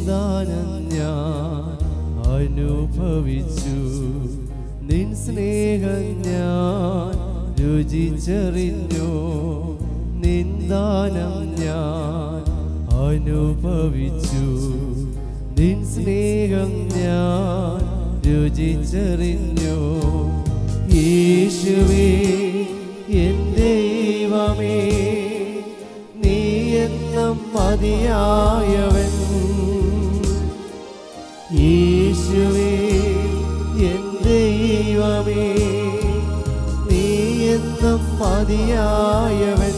നിന്ദാനം ഞാൻ അനുഭവിച്ചു നിൻ സ്നേഹം ഞാൻ രുചിച്ചറിഞ്ഞു നിന്ദാനം ഞാൻ അനുഭവിച്ചു നിൻ സ്നേഹം ഞാൻ രുചിച്ചറിഞ്ഞു യേശുവേ എൻ ദൈവമേ നീ എന്നും മതിയായവൻ യേശുവേ എൻ ദൈവമേ നീ എന്നും മതിയായവൻ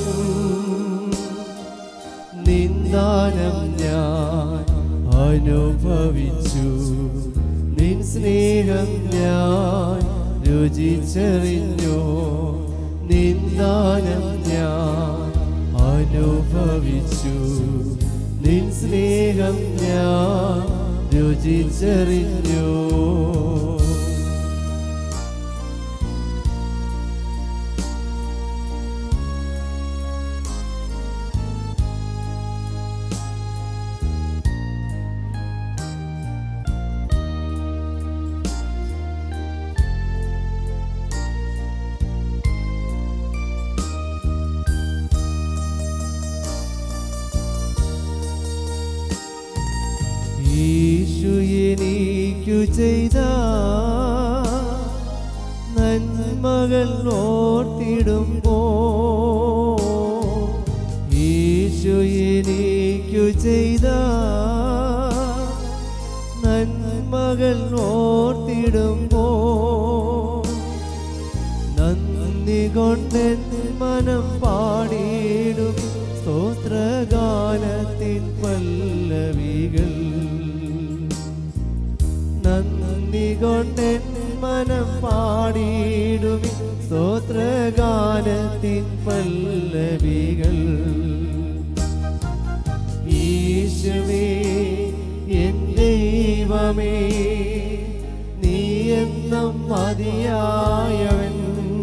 നിന്ദാനം ഞാൻ അനുഭവിച്ചു നിൻ സ്നേഹം ഞാൻ രുചിച്ചറിഞ്ഞു നിന്ദാനം ഞാൻ അനുഭവിച്ചു നിൻ സ്നേഹം ഞാൻ രുചിച്ചറിഞ്ഞു യേശു എനിക്കു ചെയ്ത നന്മകൾ ഓർത്തിടുമ്പോ യേശു എനിക്കു ചെയ്ത നന്മകൾ ഓർത്തിടുമ്പോ നന്ദി കൊണ്ടെൻ മനം പാടിയിടും സ്തോത്രഗാനത്തിൻ പല്ലവികൾ നന്ദി കൊണ്ടെൻ മനം പാടിയിടും സ്തോത്രഗാനത്തിൻ പല്ലവികൾ യേശുവേ എൻ ദൈവമേ നീ എന്നും മതിയായവൻ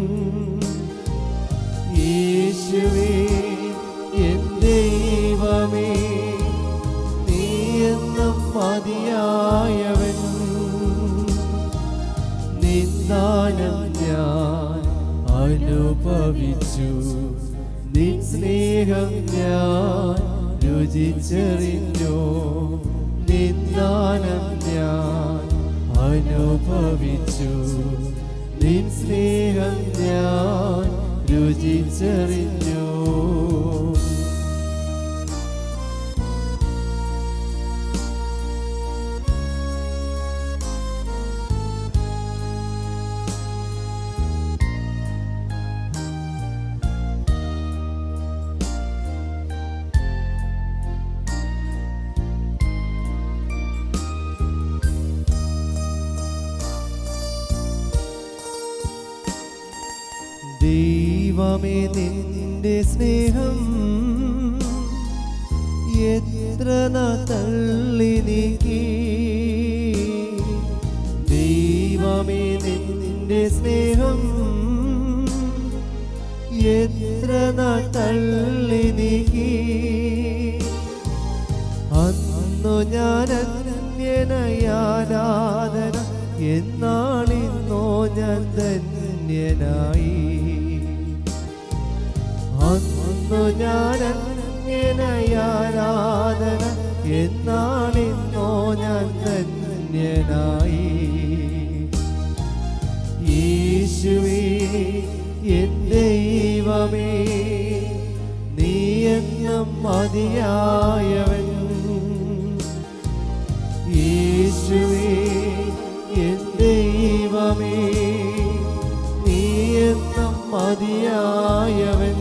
യേശുവേ എൻ ദൈവമേ നീ എന്നും മതിയായവൻ നിന്ദാനം ഞാൻ അനുഭവിച്ചു നിൻ സ്നേഹം ഞാൻ രുചിച്ചറിഞ്ഞു നിന്ദാനം ഞാൻ അനുഭവിച്ചു നിൻ സ്നേഹം ഞാൻ രുചിച്ചറിഞ്ഞു ദൈവമേ നിന്റെ സ്നേഹം എത്ര നാ തള്ളി നീക്കി ദൈവമേ നിന്റെ സ്നേഹം എത്ര നാ തള്ളി നീക്കി അന്നു ഞാൻ അന്യനയാരാധന എന്നാളിന്നോ ഞാൻ ധന്യനായി അന്നു ഞാൻ അന്യനയാരാധന എന്നാളിന്നോ ഞാൻ ധന്യനായി യേശുവേ എൻ ദൈവമേ നീ എന്നും മതിയായവൻ യേശുവേ എൻ ദൈവമേ നീ എന്നും മതിയായവൻ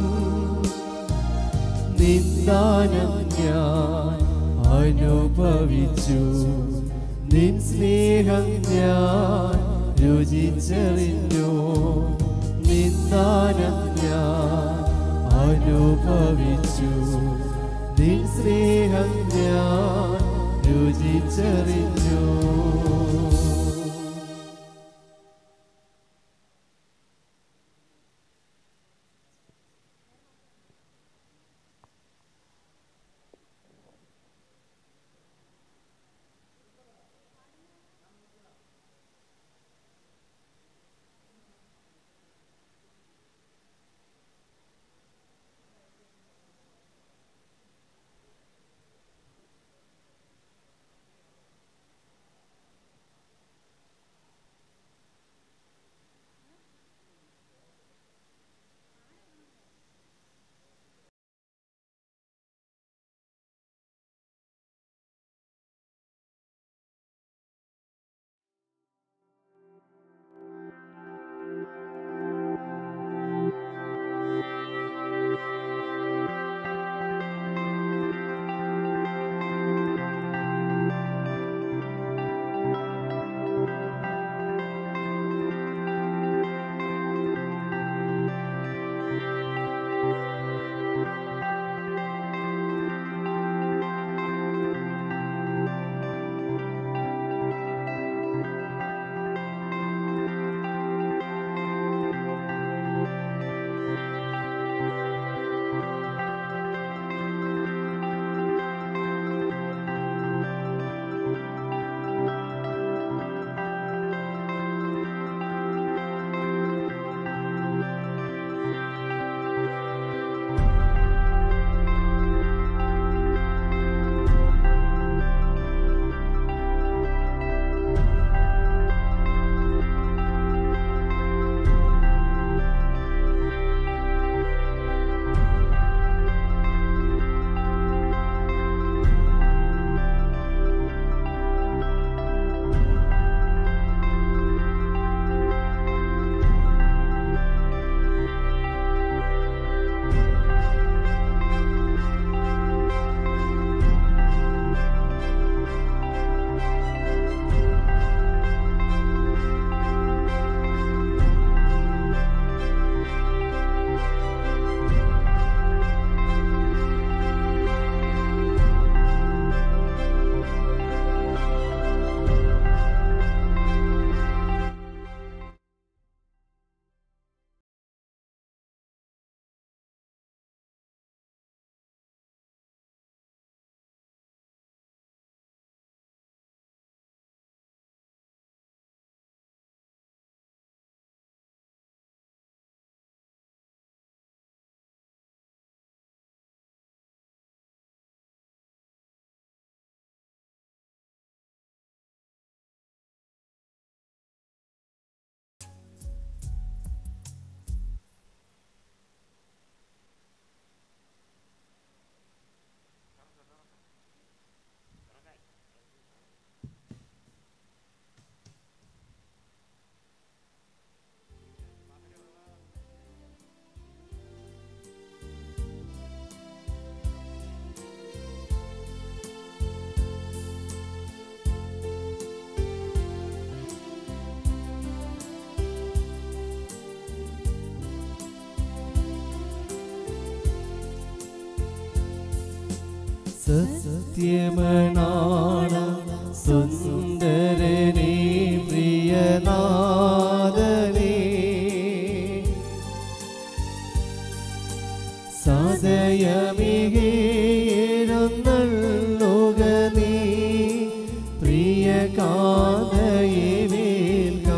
നിന്ദാനം ഞാൻ അനുഭവിച്ചു നിൻ സ്നേഹം ഞാൻ രുചിച്ചറിഞ്ഞു നിന്ദാനം ഞാൻ അനുഭവിച്ചു നിൻ സ്നേഹം ഞാൻ രുചിച്ചറിഞ്ഞു സത്യമണാണ സുന്ദരനേ പ്രിയനാദനേ സദയമികേരുന്നുക നീ പ്രിയ കാതയെ വേൽക്ക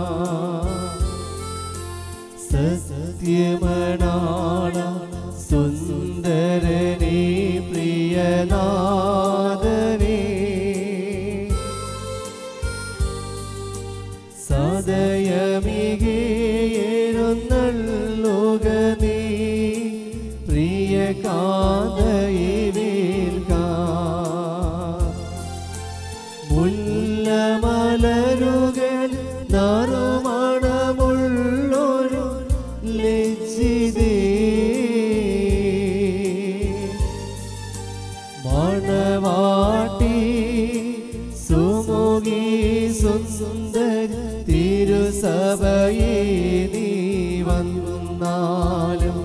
സത്യമണാണ സുന്ദരനേ പ്രിയനാദനേ സദയമികേരുന്നുക നീ പ്രിയ കാതയെ വേൽക്ക മുല്ലമലരുകൾ നറുമണമുള്ളൊരു ലജ്ജിതേ മണവാട്ടി സുമുഖി സുന്ദര തിരുസഭയെ നീ വന്നാലും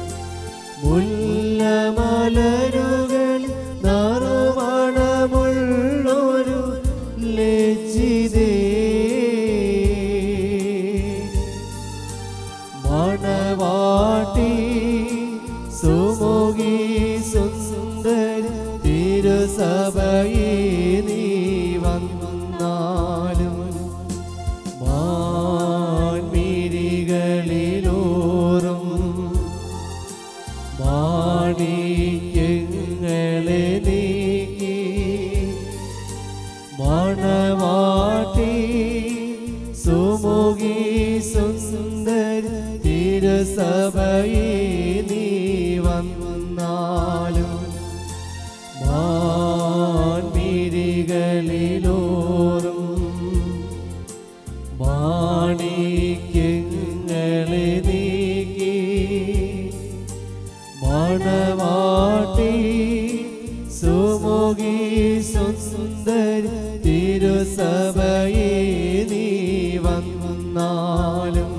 മുല്ലമലരുകൾ നറുമണമുള്ളൊരു ലജ്ജിതേ മണവാട്ടി സുമുഖി സുന്ദര തിരുസഭയെ നീ വന്നാലും മാൻമിരികളിലോറും മാണിക്യങ്ങളെ നീക്കി മണവാട്ടി സുമുഖി സുന്ദര തിരുസഭയെ നീ വന്നാലും മാൻമിരികളിലോറും മാണിക്യങ്ങളെ നീക്കി മണവാട്ടി സുമുഖി സുന്ദര തിരുസഭയെ നീ വന്നാലും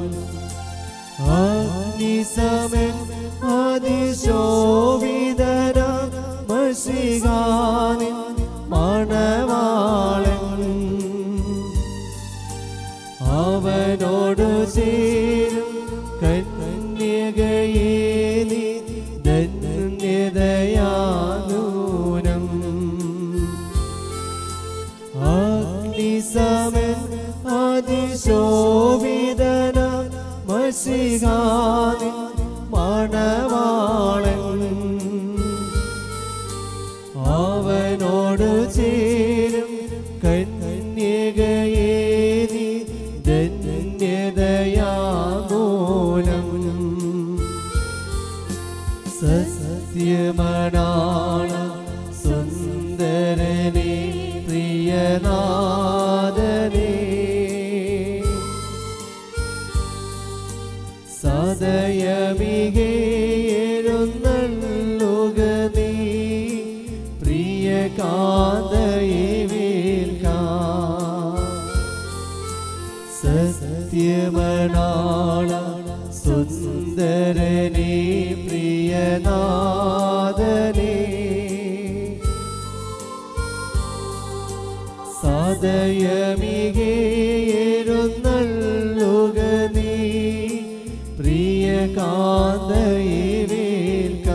അഗ്നിസമൻ അതിശോഭിതര മഷികാനിൻ മണവാളൻ അവനോടു ചേരും കന്യകയെ നീ ധന്യതയാനൂനം അഗ്നിസമൻ അതിശോഭിതന മഷികാനിൻ മണവാളൻ അവനോട് ചേരും കന്യകയെ നീ ധന്യതയാമൂലം സത്യമണാള സുന്ദരനെ പ്രിയനാദനേ സദയമികേരുന്നുക നീ പ്രിയ കാതയെ വേൽക്ക സത്യമണാള സുന്ദരനെ പ്രിയനാദനേ സദയമികേരുന്നുക നീ പ്രിയ കാതയെ വേൽക്ക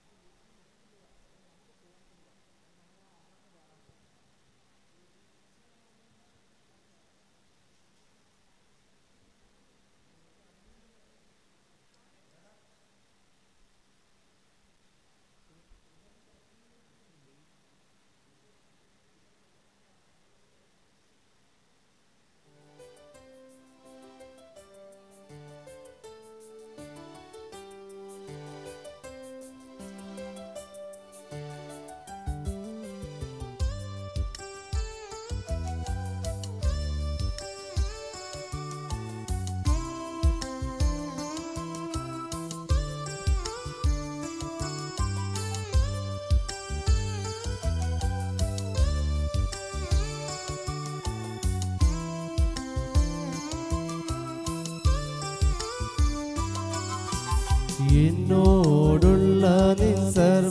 ും എന്നോടുള്ള നിൻ സർവ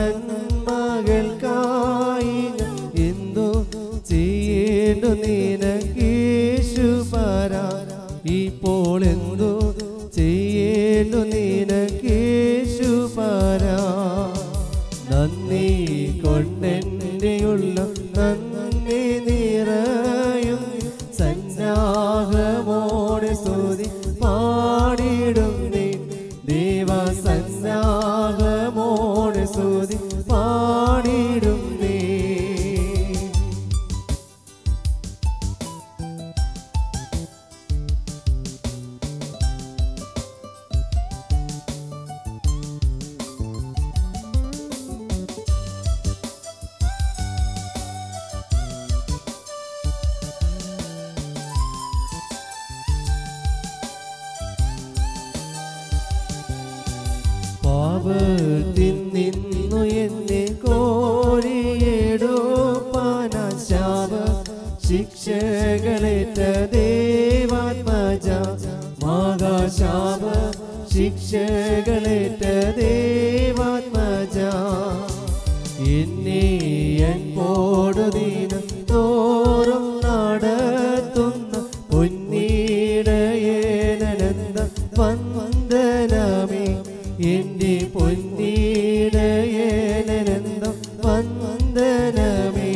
നന്മകൾക്കായി ഞാൻ എന്തു ചെയ്യേണ്ടു നിനക്കേശു പരാ ഇപ്പോൾ എന്തു ചെയ്യേണ്ടു നിനക്കേശു പരാ നന്ദി കൊണ്ടെൻ്റെയുള്ള നന്ദി നിറയും സന്നാഹമോടെ സ്തുതി പാടിടും നീ ദേവ സന്നാഹമോടെ സ്തുതി പാടിടും നീ പാപത്തിൽ നിന്നു എന്നെ കോരിയെടുപ്പാന ശാപ ശിക്ഷകളേറ്റ ദേവാത്മജ മഹാശാപ ശിക്ഷകളേറ്റ ദേവാത്മജ എന്നെ എൻപോടു ദിനം തോറും നടത്തുന്ന പൊന്നീടയേനന്ദ വന്ദനമേ എന്റെ പൊന്നീടയേനന്ദം വന്ദനമേ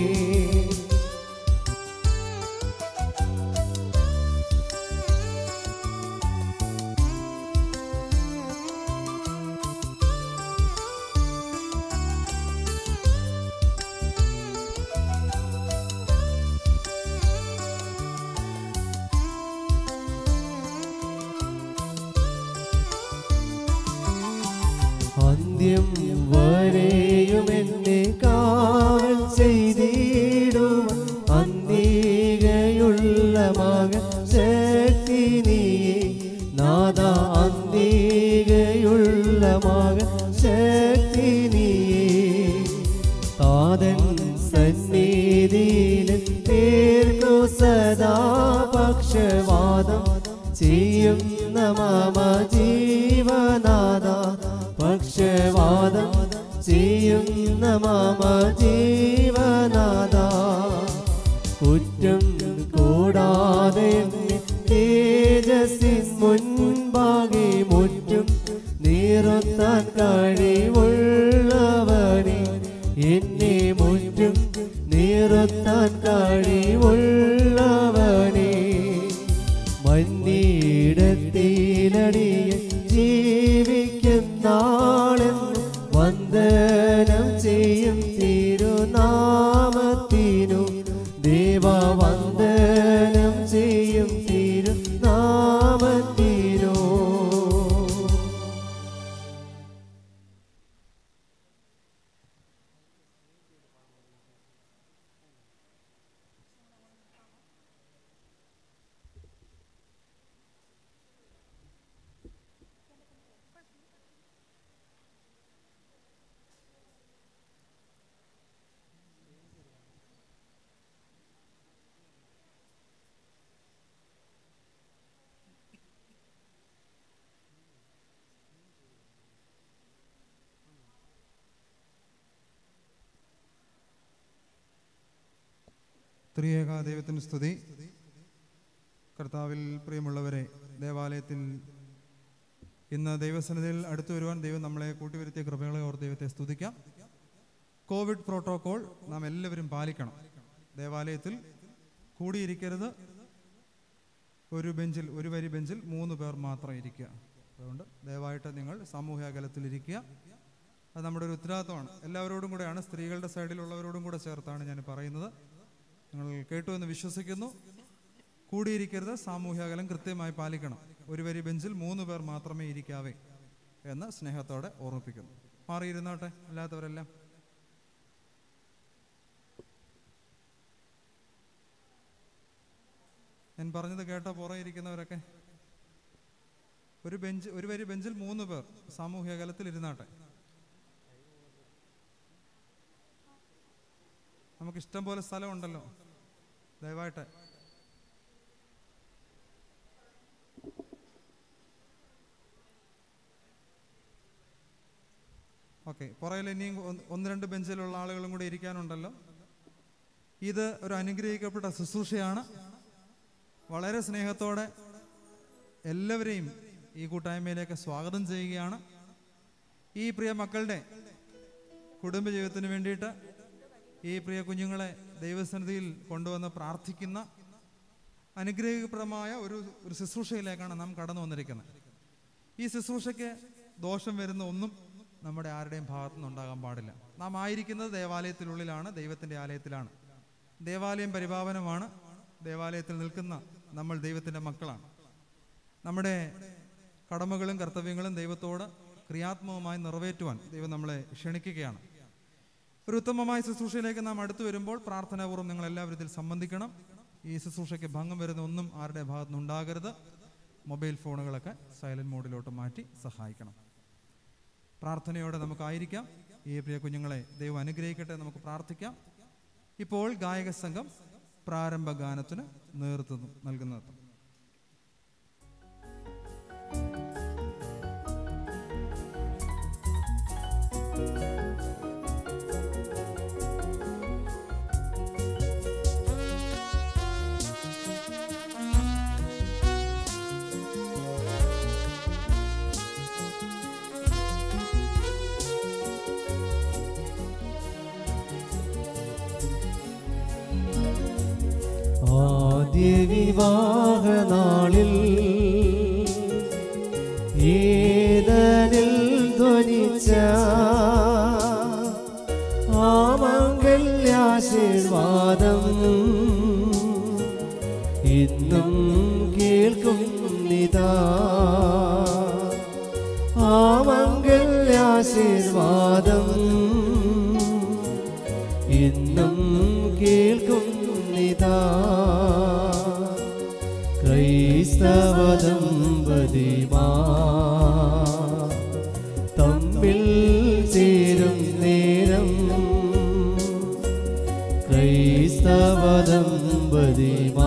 അന്ത്യം വരെയും എന്നെ കാവൽ ചെയ്തിടും അന്തികയുള്ള മകൻ ശക്തി നീയെ നാദ അന്തികയുള്ള മകൻ ശക്തി നീയെ താതൻ സന്നിധിയിൽ തീർക്കു സദാ പക്ഷവാദം ചെയ്യുന്ന മമ ജീവനാഥ പക്ഷവാദം ചെയ്യുന്ന മമ ജീവനാഥ കുറ്റം കൂടാതെ എന്നെ തേജസ്സിൻ മുൻപാകെ മുറ്റും നീറുത്താൻ കഴിവുള്ളവനെ എന്നെ മുറ്റും നീറുത്താൻ കഴിവുള്ളവനെ മന്നീടത്തിലടിയ ജീവിക്കുന്നാളെന്ന് വന്ദനം ചെയ്യും തിരുനാമത്തിനു ദേവ വന്ദനം ചെയ്യും തിരുനാമത്തിനു ത്രിയേക ദൈവത്തിന് സ്തുതി കർത്താവിൽ പ്രിയമുള്ളവരെ ദേവാലയത്തിൽ ഇന്ന് ദൈവസന്നിധിയിൽ അടുത്തു വരുവാൻ ദൈവം നമ്മളെ കൂട്ടിവരുത്തിയ കൃപകളെ ഓർ ദൈവത്തെ സ്തുതിക്കാം കോവിഡ് പ്രോട്ടോകോൾ നാം എല്ലാവരും പാലിക്കണം ദേവാലയത്തിൽ കൂടിയിരിക്കരുത് ഒരു ബെഞ്ചിൽ ഒരു വരി ബെഞ്ചിൽ മൂന്ന് പേർ മാത്രം ഇരിക്കുക അതുകൊണ്ട് ദയവായിട്ട് നിങ്ങൾ സാമൂഹ്യ അകലത്തിൽ ഇരിക്കുക അത് നമ്മുടെ ഒരു ഉത്തരവാദിത്തമാണ് എല്ലാവരോടും കൂടെയാണ് സ്ത്രീകളുടെ സൈഡിലുള്ളവരോടും കൂടെ ചേർത്താണ് ഞാൻ പറയുന്നത് നിങ്ങൾ കേട്ടു എന്ന് വിശ്വസിക്കുന്നു കൂടിയിരിക്കരുത് സാമൂഹ്യ അകലം കൃത്യമായി പാലിക്കണം ഒരു വരി ബെഞ്ചിൽ മൂന്ന് പേർ മാത്രമേ ഇരിക്കാവേ എന്ന് സ്നേഹത്തോടെ ഓർമ്മിപ്പിക്കുന്നു മാറിയിരുന്നോട്ടെ അല്ലാത്തവരെല്ലാം ഞാൻ പറഞ്ഞത് കേട്ടോ പുറകെ ഇരിക്കുന്നവരൊക്കെ ഒരു ബെഞ്ച് ഒരു വരി ബെഞ്ചിൽ മൂന്ന് പേർ സാമൂഹ്യ അകലത്തിൽ ഇരുന്നാട്ടെ നമുക്ക് ഇഷ്ടം പോലെ സ്ഥലമുണ്ടല്ലോ ദയവായിട്ട് ഓക്കെ പുറകിൽ ഇനിയും ഒന്ന് ഒന്ന് രണ്ട് ബെഞ്ചിലുള്ള ആളുകളും കൂടി ഇരിക്കാനുണ്ടല്ലോ ഇത് ഒരു അനുഗ്രഹിക്കപ്പെട്ട ശുശ്രൂഷയാണ് വളരെ സ്നേഹത്തോടെ എല്ലാവരെയും ഈ കൂട്ടായ്മയിലേക്ക് സ്വാഗതം ചെയ്യുകയാണ് ഈ പ്രിയ മക്കളുടെ കുടുംബജീവിതത്തിന് വേണ്ടിയിട്ട് ഈ പ്രിയ കുഞ്ഞുങ്ങളെ ദൈവസന്നിധിയിൽ കൊണ്ടുവന്ന് പ്രാർത്ഥിക്കുന്ന അനുഗ്രഹപ്രദമായ ഒരു ഒരു ശുശ്രൂഷയിലേക്കാണ് നാം കടന്നു വന്നിരിക്കുന്നത് ഈ ശുശ്രൂഷയ്ക്ക് ദോഷം വരുന്ന ഒന്നും നമ്മുടെ ആരുടെയും ഭാഗത്തു നിന്നുണ്ടാകാൻ പാടില്ല നാം ആയിരിക്കുന്നത് ദേവാലയത്തിനുള്ളിലാണ് ദൈവത്തിൻ്റെ ആലയത്തിലാണ് ദേവാലയം പരിപാവനമാണ് ദേവാലയത്തിൽ നിൽക്കുന്ന നമ്മൾ ദൈവത്തിൻ്റെ മക്കളാണ് നമ്മുടെ കടമകളും കർത്തവ്യങ്ങളും ദൈവത്തോട് ക്രിയാത്മകമായി നിറവേറ്റുവാൻ ദൈവം നമ്മളെ ക്ഷണിക്കുകയാണ് ഒരു ഉത്തമമായ ശുശ്രൂഷയിലേക്ക് നാം അടുത്തു വരുമ്പോൾ പ്രാർത്ഥനാപൂർവ്വം നിങ്ങൾ എല്ലാവരും ഇതിൽ സംബന്ധിക്കണം ഈ ശുശ്രൂഷയ്ക്ക് ഭംഗം വരുന്ന ഒന്നും ആരുടെ ഭാഗത്തു നിന്നുണ്ടാകരുത് മൊബൈൽ ഫോണുകളൊക്കെ സൈലന്റ് മോഡിലോട്ട് മാറ്റി സഹായിക്കണം പ്രാർത്ഥനയോടെ നമുക്കായിരിക്കാം ഈ പ്രിയ കുഞ്ഞുങ്ങളെ ദൈവം അനുഗ്രഹിക്കട്ടെ നമുക്ക് പ്രാർത്ഥിക്കാം ഇപ്പോൾ ഗായക സംഘം പ്രാരംഭ ഗാനത്തിന് നേതൃത്വം നൽകുന്നത് ആദ്യ വിവാഹ നാളിൽ ഏതനിൽ ധ്വനിച്ച ആമംഗല്യാശീർവാദം ഇന്നും കേൾക്കും നിതാ ആമംഗല്യാശീർവാദം ഇന്നും കേൾക്കും നിതാ ക്രൈസ്തവ ദമ്പതിമാ തമ്മിൽ ചേരും നേരം ക്രൈസ്തവ ദമ്പതിമാ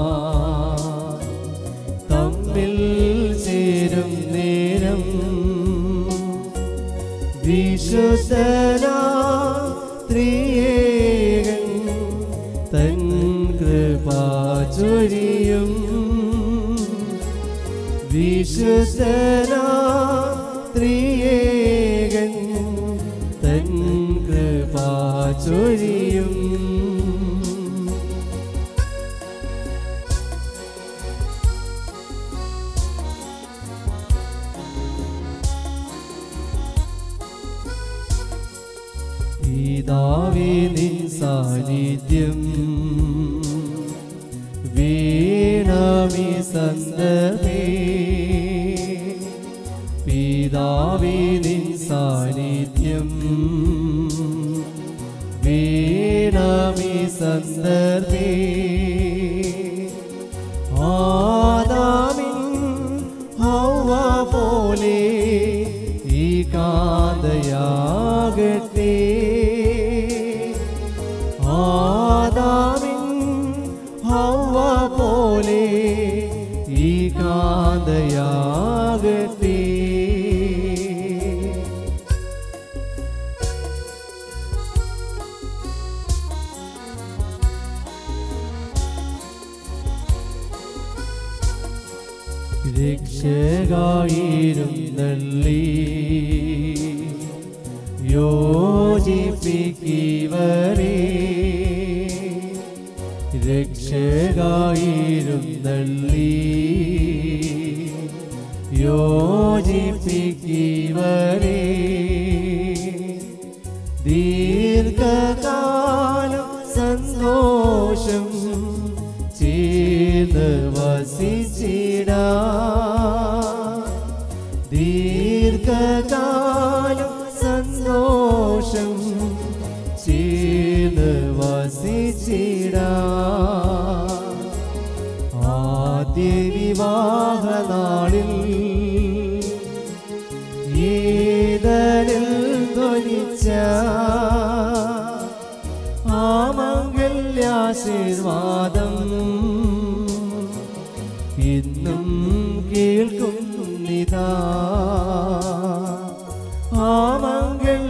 തമ്മിൽ ചേരും നേരം വിശുദ്ധനാ ത്രിയേകൻ തൻ കൃപാ ചൊരിയും വിശുദ്ധനാ ത്രിയേകൻ തൻ കൃപാ ചൊരിയും പിതാവേ നിൻ സാന്നിധ്യം വീണമി സന്ദമേ പിതാവേ നിൻ സാന്നിധ്യം വീണമി സന്ദർഭേ ആദാമിൻ ഹൗവ പോലെ ഈ കാന്തയാകട്ടെ ആദാമിൻ ഹൗവ പോലെ ഈ കാന്തയാകട്ടെ രക്ഷകായിരുന്നള്ളി യോജിപ്പിക്കവരെ രക്ഷകായിരുന്നള്ളി യോജിപ്പിക്കവരെ ദീർഘകാലം സന്തോഷം ചേർന്ന് വസിച്ചിടാ ദീർഘകാലം സന്തോഷം ചേർന്ന് വസിച്ചിടാ ആദ്യ വിവാഹ നാളിൽ ഏതനിൽ ധ്വനിച്ച ആമംഗല്യാശീർവാദം ഇന്നും കേൾക്കും നിതാ ആമംഗല്യാശീർവാദം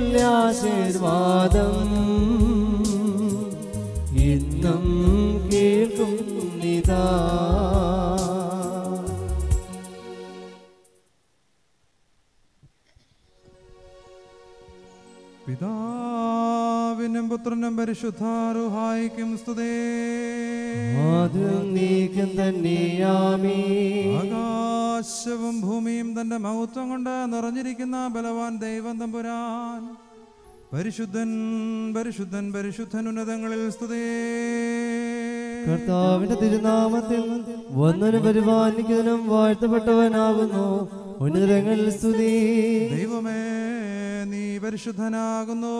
പുത്രനും പരിശുദ്ധാരുഹായിക്കും സ്തുതേ ആദ്യം നീക്കം തന്നെയാമീ ആകാശവും ഭൂമിയും തന്റെ മഹത്വം കൊണ്ട് നിറഞ്ഞിരിക്കുന്ന ബലവാൻ ദൈവം തമ്പുരാൻ പരിശുദ്ധൻ പരിശുദ്ധൻ പരിശുദ്ധൻ ഉന്നതങ്ങളിൽ സ്തുതേ കർത്താവിന്റെ തിരുനാമത്തിൽ വന്നനും പരിപാലിക്കുന്നതിനും വാഴ്ത്തപ്പെട്ടവനാകുന്നു ഉന്നതങ്ങളിൽ സ്തുതി ദൈവമേ നീ പരിശുദ്ധനാകുന്നു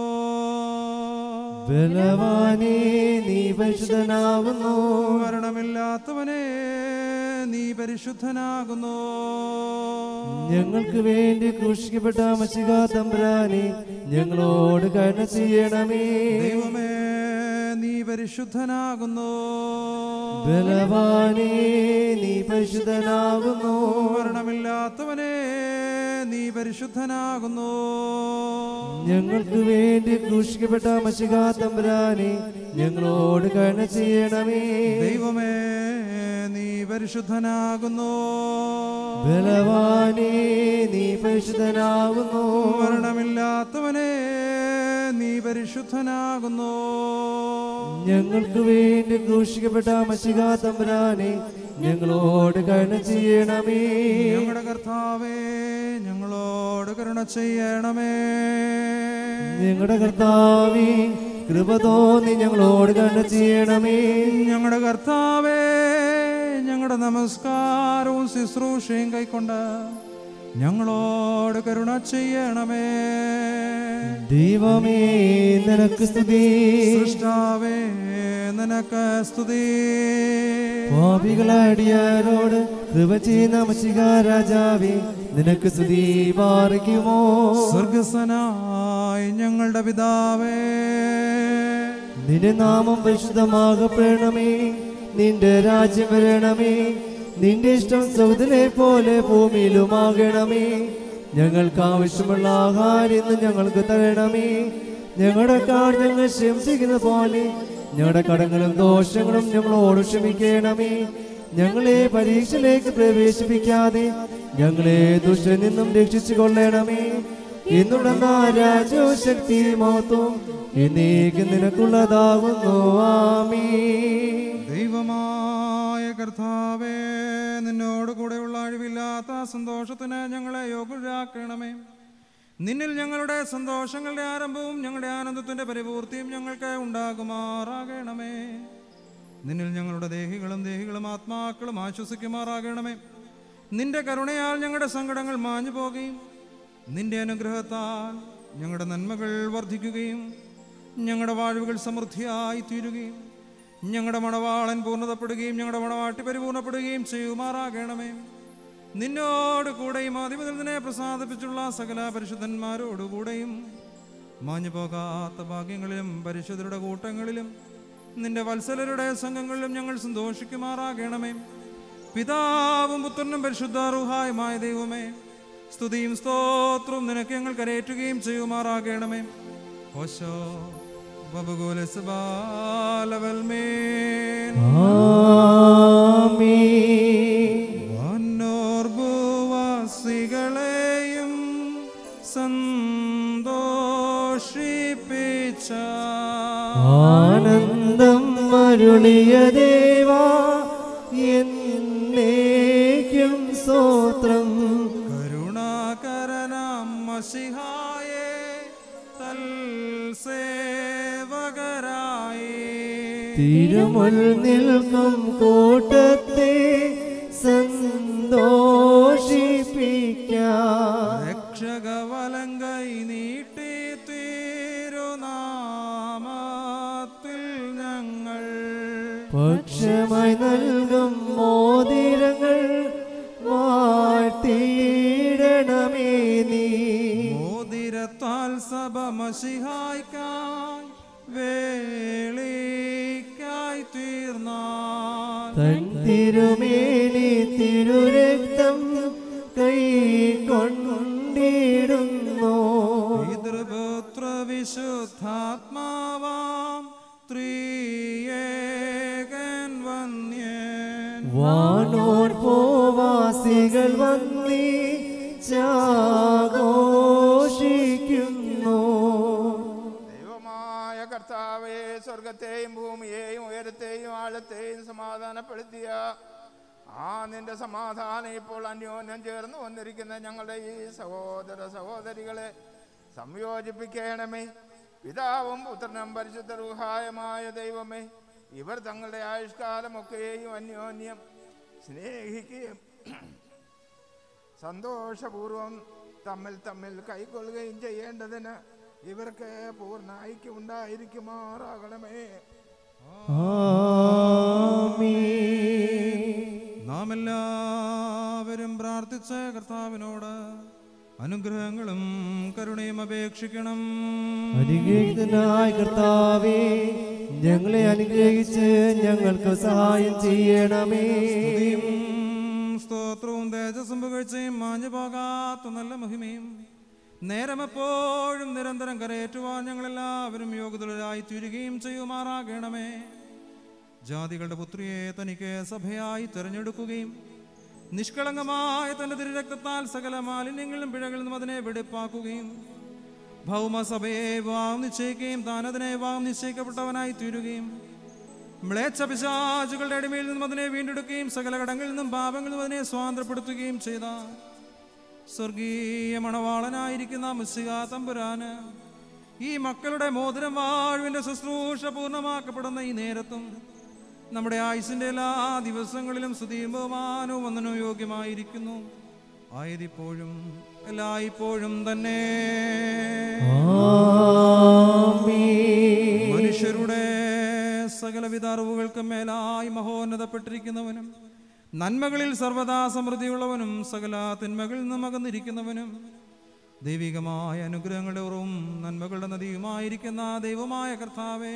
ബലവാനേ നീ പരിശുദ്ധനാകുന്നു മരണമില്ലാത്തവനെ നീ പരിശുദ്ധനാകുന്നു ഞങ്ങൾക്ക് വേണ്ടി ക്രൂശിക്കപ്പെട്ട മഷിക തമ്പുരാനെ ഞങ്ങളോട് കരുണ ചെയ്യണമേ ദൈവമേ നീ പരിശുദ്ധനാകുന്നു ബലവാനേ നീ പരിശുദ്ധനാകുന്നു മരണമില്ലാത്തവനെ നീ പരിശുദ്ധനാകുന്നു ഞങ്ങൾക്ക് വേണ്ടി ക്രൂശിക്കപ്പെട്ട മഷിക തമ്പുരാനെ ഞങ്ങളോട് കരുണ ചെയ്യണമേ ദൈവമേ നീ പരിശുദ്ധനാകുന്നു ബലവാനേ നീ പരിശുദ്ധനാകുന്നു മരണമില്ലാത്തവനെ നീ പരിശുദ്ധനാകുന്നു ഞങ്ങൾക്ക് വേണ്ടി ക്രൂശിക്കപ്പെട്ട മഷിക തമ്പുരാനെ ഞങ്ങളോട് കരുണ ചെയ്യണമേ ഞങ്ങളുടെ കർത്താവേ ഞങ്ങളോട് കരുണ ചെയ്യണമേ ഞങ്ങളുടെ കർത്താവേ കൃപ തോന്നി ഞങ്ങളോട് കരുണ ചെയ്യണമേ ഞങ്ങളുടെ കർത്താവേ ഞങ്ങളുടെ നമസ്കാരവും ശുശ്രൂഷയും കൈക്കൊണ്ട് ഞങ്ങളോട് കരുണ ചെയ്യണമേ ദൈവമേ നിനക്ക് സ്തുതി സൃഷ്ടാവേ നിനക്ക് സ്തുതി പാപികളടിയാരോട് കൃപ ചെയ്യുന്ന മഷിക രാജാവേ നിനക്ക് സ്തുതി പാറിക്കുമോ സ്വർഗസ്വനായി ഞങ്ങളുടെ പിതാവേ നിന്റെ നാമം പരിശുദ്ധമാകപ്പെടണമേ നിന്റെ രാജ്യം വരണമേ നിന്റെ ഇഷ്ടം സൗദിനെ പോലെ ഭൂമിയിലുമാകണമേ ഞങ്ങൾക്ക് ആവശ്യമുള്ള ആഹാരം ഇന്ന് ഞങ്ങൾക്ക് തരണമേ ഞങ്ങളുടെ കാട് ഞങ്ങൾ ക്ഷമിച്ചിരിക്കുന്ന പോലെ ഞങ്ങളുടെ കടങ്ങളും ദോഷങ്ങളും ഞങ്ങളോട് ക്ഷമിക്കണമേ ഞങ്ങളെ പരീക്ഷയിലേക്ക് പ്രവേശിപ്പിക്കാതെ ഞങ്ങളെ ദുഷ്ടനിൽ നിന്നും രക്ഷിച്ചു കൊള്ളണമേ എന്നുടന്ന രാജവും ശക്തി മഹത്വം എന്നേക്ക് നിനക്കുള്ളതാകുന്നു ആമീ ദൈവമായ കർത്താവേ നിന്നോട് കൂടെയുള്ള അഴിവില്ലാത്ത സന്തോഷത്തിന് ഞങ്ങളെ യോഗ്യരാക്കണമേ നിന്നിൽ ഞങ്ങളുടെ സന്തോഷങ്ങളുടെ ആരംഭവും ഞങ്ങളുടെ ആനന്ദത്തിന്റെ പരിപൂർത്തിയും ഞങ്ങൾക്ക് ഉണ്ടാകുമാറാകണമേ നിന്നിൽ ഞങ്ങളുടെ ദേഹികളും ദേഹികളും ആത്മാക്കളും ആശ്വസിക്കുമാറാകണമേ നിന്റെ കരുണയാൽ ഞങ്ങളുടെ സങ്കടങ്ങൾ മാഞ്ഞു പോകുകയും നിന്റെ അനുഗ്രഹത്താൽ ഞങ്ങളുടെ നന്മകൾ വർദ്ധിക്കുകയും ഞങ്ങളുടെ വാഴ്വുകൾ സമൃദ്ധിയായി തീരുകയും ഞങ്ങളുടെ മണവാളൻ പൂർണ്ണതപ്പെടുകയും ഞങ്ങളുടെ മണവാട്ടി പരിപൂർണപ്പെടുകയും ചെയ്യുമാറാകണമേ നിന്നോട് കൂടെയും ആധിപത്യത്തിനെ പ്രസാദിപ്പിച്ചുള്ള സകല പരിശുദ്ധന്മാരോടുകൂടെയും മാഞ്ഞു പോകാത്ത ഭാഗ്യങ്ങളിലും പരിശുദ്ധരുടെ കൂട്ടങ്ങളിലും നിന്റെ വത്സലരുടെ സംഘങ്ങളിലും ഞങ്ങൾ സന്തോഷിക്കുമാറാകണമേ പിതാവും പുത്രനും പരിശുദ്ധാറുഹായുമായ ദൈവമേ സ്തുതിയും സ്തോത്രവും നിനക്ക് ഞങ്ങൾ കരയേറ്റുകയും ചെയ്യുമാറാകണമേ ഓശോ ബബുഗോലസ്ബാലവൽമേൻ ആമീൻ വന്നോർഭുവാസികളെയും സന്തോഷിപ്പിച്ച ആനന്ദം മരുളിയ ദേവാ എന്നേക്കും സ്തോത്രം കരുണാകരനാം മസിഹായെ തൽ സേവകരായി തിരുമുൽ നിൽക്കും കൂട്ടത്തെ സന്തോഷിപ്പിക്കാം രക്ഷകവലങ്കൈ നീട്ടി തിരുനാമത്തിൽ ഞങ്ങൾ പക്ഷമായി നൽകും മോതിരങ്ങൾ വാഴ്ത്തിയിടണമേ നീ മോതിരത്താൽ സഭ മസിഹായ്ക്കായി വേളിക്കായി തീർന്നാൽ തൻ തിരുമേനി തിരുരക്തം കൈ കൊണ്ടിടുന്നു പിതൃപുത്ര വിശുദ്ധാത്മാവാം ത്രിയേകൻ വന്യൻ വാനോർ പോവാസികൾ വന്നി ചാഘോഷിക്കുന്നു ദൈവമായ കർത്താവേ കർത്താവെ സ്വർഗത്തെയും ഭൂമിയെയും ഉയരത്തെയും ആഴത്തെയും സമാധാനപ്പെടുത്തിയ ആ നിന്റെ സമാധാനം ഇപ്പോൾ അന്യോന്യം ചേർന്ന് വന്നിരിക്കുന്ന ഞങ്ങളുടെ ഈ സഹോദര സഹോദരികളെ സംയോജിപ്പിക്കണമേ പിതാവും പുത്രനും പരിശുദ്ധ റുഹായമായ ദൈവമേ ഇവർ തങ്ങളുടെ ആയുഷ്കാലമൊക്കെയും അന്യോന്യം സ്നേഹിക്കുകയും സന്തോഷപൂർവം തമ്മിൽ തമ്മിൽ കൈക്കൊള്ളുകയും ചെയ്യേണ്ടതിന് ഇവർക്ക് പൂർണ്ണ ഐക്യം ഉണ്ടായിരിക്കുമാറാകണമേ നാം എല്ലാവരും പ്രാർത്ഥിച്ച കർത്താവിനോട് അനുഗ്രഹങ്ങളും കരുണയും അപേക്ഷിക്കണം അനുഗ്രഹിതനായ കർത്താവേ ഞങ്ങളെ അനുഗ്രഹിച്ച് ഞങ്ങൾക്ക് സഹായം ചെയ്യണമേ സ്തുതിയും സ്തോത്രവും തേജസ്സും പുകഴ്ചയും മാഞ്ഞു പോകാത്ത നല്ല മഹിമയും നേരമെപ്പോഴും നിരന്തരം കരയേറ്റുവാൻ ഞങ്ങളെല്ലാവരും യോഗ്യതരായി തീരുകയും ചെയ്യുമാറാകണമേ ജാതികളുടെ പുത്രിയെ തനിക്ക് സഭയായി തെരഞ്ഞെടുക്കുകയും നിഷ്കളങ്കമായ തന്റെ തിരുരക്തത്താൽ സകല മാലിന്യങ്ങളും പിഴകളിൽ നിന്നും അതിനെ വെടിപ്പാക്കുകയും ഭൗമസഭയെ വിവാഹം നിശ്ചയിക്കുകയും താൻ അതിനെ വിവാഹം നിശ്ചയിക്കപ്പെട്ടവനായി തീരുകയും മ്ലേച്ഛ പിശാചുകളുടെ അടിമയിൽ നിന്നും അതിനെ വീണ്ടെടുക്കുകയും സകല കടങ്ങളിൽ നിന്നും പാപങ്ങളിൽ നിന്നും അതിനെ സ്വാതന്ത്ര്യപ്പെടുത്തുകയും ചെയ്ത സ്വർഗീയ മണവാളനായിരിക്കുന്ന മുസ്സിക തമ്പുരാന് ഈ മക്കളുടെ മോതിരം വാഴുവിന്റെ ശുശ്രൂഷ പൂർണ്ണമാക്കപ്പെടുന്ന ഈ നേരത്തും നമ്മുടെ ആയുസിന്റെ എല്ലാ ദിവസങ്ങളിലും സ്തുതിയും ബഹുമാനവും വന്ദനവും യോഗ്യമായിരിക്കുന്നു ആയതിപ്പോഴും എല്ലായ്പ്പോഴും തന്നെ മനുഷ്യരുടെ സകലവിധ അറിവുകൾക്കും മേലായി മഹോന്നതപ്പെട്ടിരിക്കുന്നവനും നന്മകളിൽ സർവദാ സമൃദ്ധിയുള്ളവനും സകല തിന്മകളിൽ നിന്നും അകന്നിരിക്കുന്നവനും ദൈവികമായ അനുഗ്രഹങ്ങളുടെ ഉറവും നന്മകളുടെ നദിയുമായിരിക്കുന്ന ദൈവമായ കർത്താവേ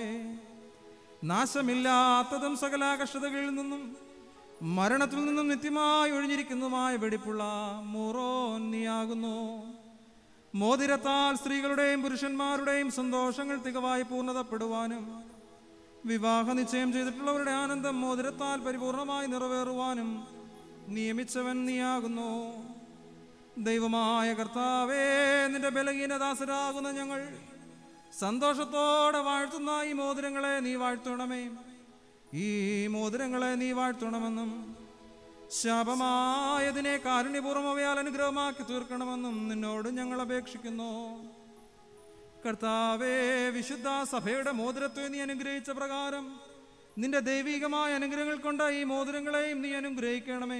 നാശമില്ലാത്തതും സകല കഷ്ടതകളിൽ നിന്നും മരണത്തിൽ നിന്നും നിത്യമായി ഒഴിഞ്ഞിരിക്കുന്നതുമായ വെടിപ്പുള്ള മൂറോൻ നീയാകുന്നു മോതിരത്താൽ സ്ത്രീകളുടെയും പുരുഷന്മാരുടെയും സന്തോഷങ്ങൾ തികവായി പൂർണ്ണതപ്പെടുവാനും വിവാഹ നിശ്ചയം ചെയ്തിട്ടുള്ളവരുടെ ആനന്ദം മോതിരത്താൽ പരിപൂർണമായി നിറവേറുവാനും നിയമിച്ചവൻ നീയാകുന്നു ദൈവമായ കർത്താവേ നിന്റെ ബലഹീനദാസരാകുന്ന ഞങ്ങൾ സന്തോഷത്തോടെ വാഴ്ത്തുന്ന ഈ മോതിരങ്ങളെ നീ വാഴ്ത്തണമേ ഈ മോതിരങ്ങളെ നീ വാഴ്ത്തണമെന്നും ശാപമായതിനെ കാരുണ്യപൂർവ്വം അവയാൽ അനുഗ്രഹമാക്കി തീർക്കണമെന്നും നിന്നോട് ഞങ്ങൾ അപേക്ഷിക്കുന്നു കർത്താവേ വിശുദ്ധ സഭയുടെ മോതിരത്തെ നീ അനുഗ്രഹിച്ച പ്രകാരം നിന്റെ ദൈവികമായ അനുഗ്രഹങ്ങൾ കൊണ്ട് ഈ മോതിരങ്ങളെയും നീ അനുഗ്രഹിക്കണമേ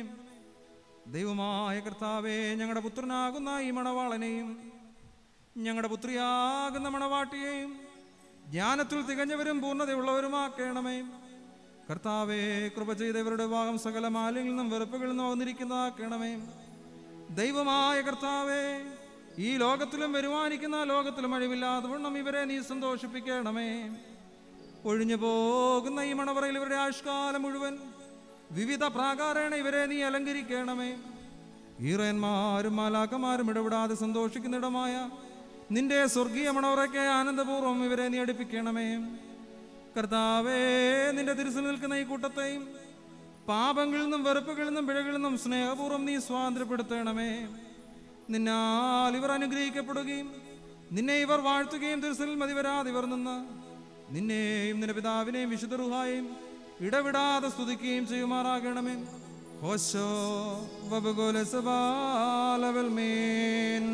ദൈവമായ കർത്താവേ ഞങ്ങളുടെ പുത്രനാകുന്ന ഈ മണവാളനെയും ഞങ്ങളുടെ പുത്രിയാകുന്ന മണവാട്ടിയെയും ജ്ഞാനത്തിൽ തികഞ്ഞവരും പൂർണ്ണതയുള്ളവരുമാക്കണമേ കർത്താവേ കൃപ ചെയ്തവരുടെ ഭാഗം സകല മാലിന്യങ്ങളിൽ നിന്നും വെറുപ്പുകളിൽ നിന്നും വന്നിരിക്കുന്നതാക്കണമേ ദൈവമായ കർത്താവേ ഈ ലോകത്തിലും വരുവാനിക്കുന്ന ലോകത്തിലും അഴിവില്ലാതെ വണ്ണം ഇവരെ നീ സന്തോഷിപ്പിക്കണമേ ഒഴിഞ്ഞു പോകുന്ന ഈ മണവറയിൽ ഇവരുടെ ആയുഷ്കാലം മുഴുവൻ വിവിധ പ്രാകാരേണ ഇവരെ നീ അലങ്കരിക്കണമേ ഈറയന്മാരും മാലാക്കന്മാരും ഇടപെടാതെ സന്തോഷിക്കുന്നിടമായ നിന്റെ സ്വർഗീയ മണവറയ്ക്ക് ആനന്ദപൂർവ്വം ഇവരെ നീ അടുപ്പിക്കണമേ കർത്താവേ നിന്റെ തിരുസിൽ നിൽക്കുന്ന ഈ കൂട്ടത്തെയും പാപങ്ങളിൽ നിന്നും വെറുപ്പുകളിൽ നിന്നും പിഴകളിൽ നിന്നും സ്നേഹപൂർവ്വം നീ സ്വാതന്ത്ര്യപ്പെടുത്തണമേ നിന്നാൽ ഇവർ അനുഗ്രഹിക്കപ്പെടുകയും നിന്നെ ഇവർ വാഴ്ത്തുകയും തിരുസിൽ മതിവരാതെ ഇവർ നിന്ന് നിന്നെയും നിന്റെ പിതാവിനെയും വിശുദ്ധ റുഹായും ഇടവിടാതെ സ്തുതിക്കുകയും ചെയ്യുമാറാകണമേ ഹോശോ വബുകുല സബാലവൽ മേൻ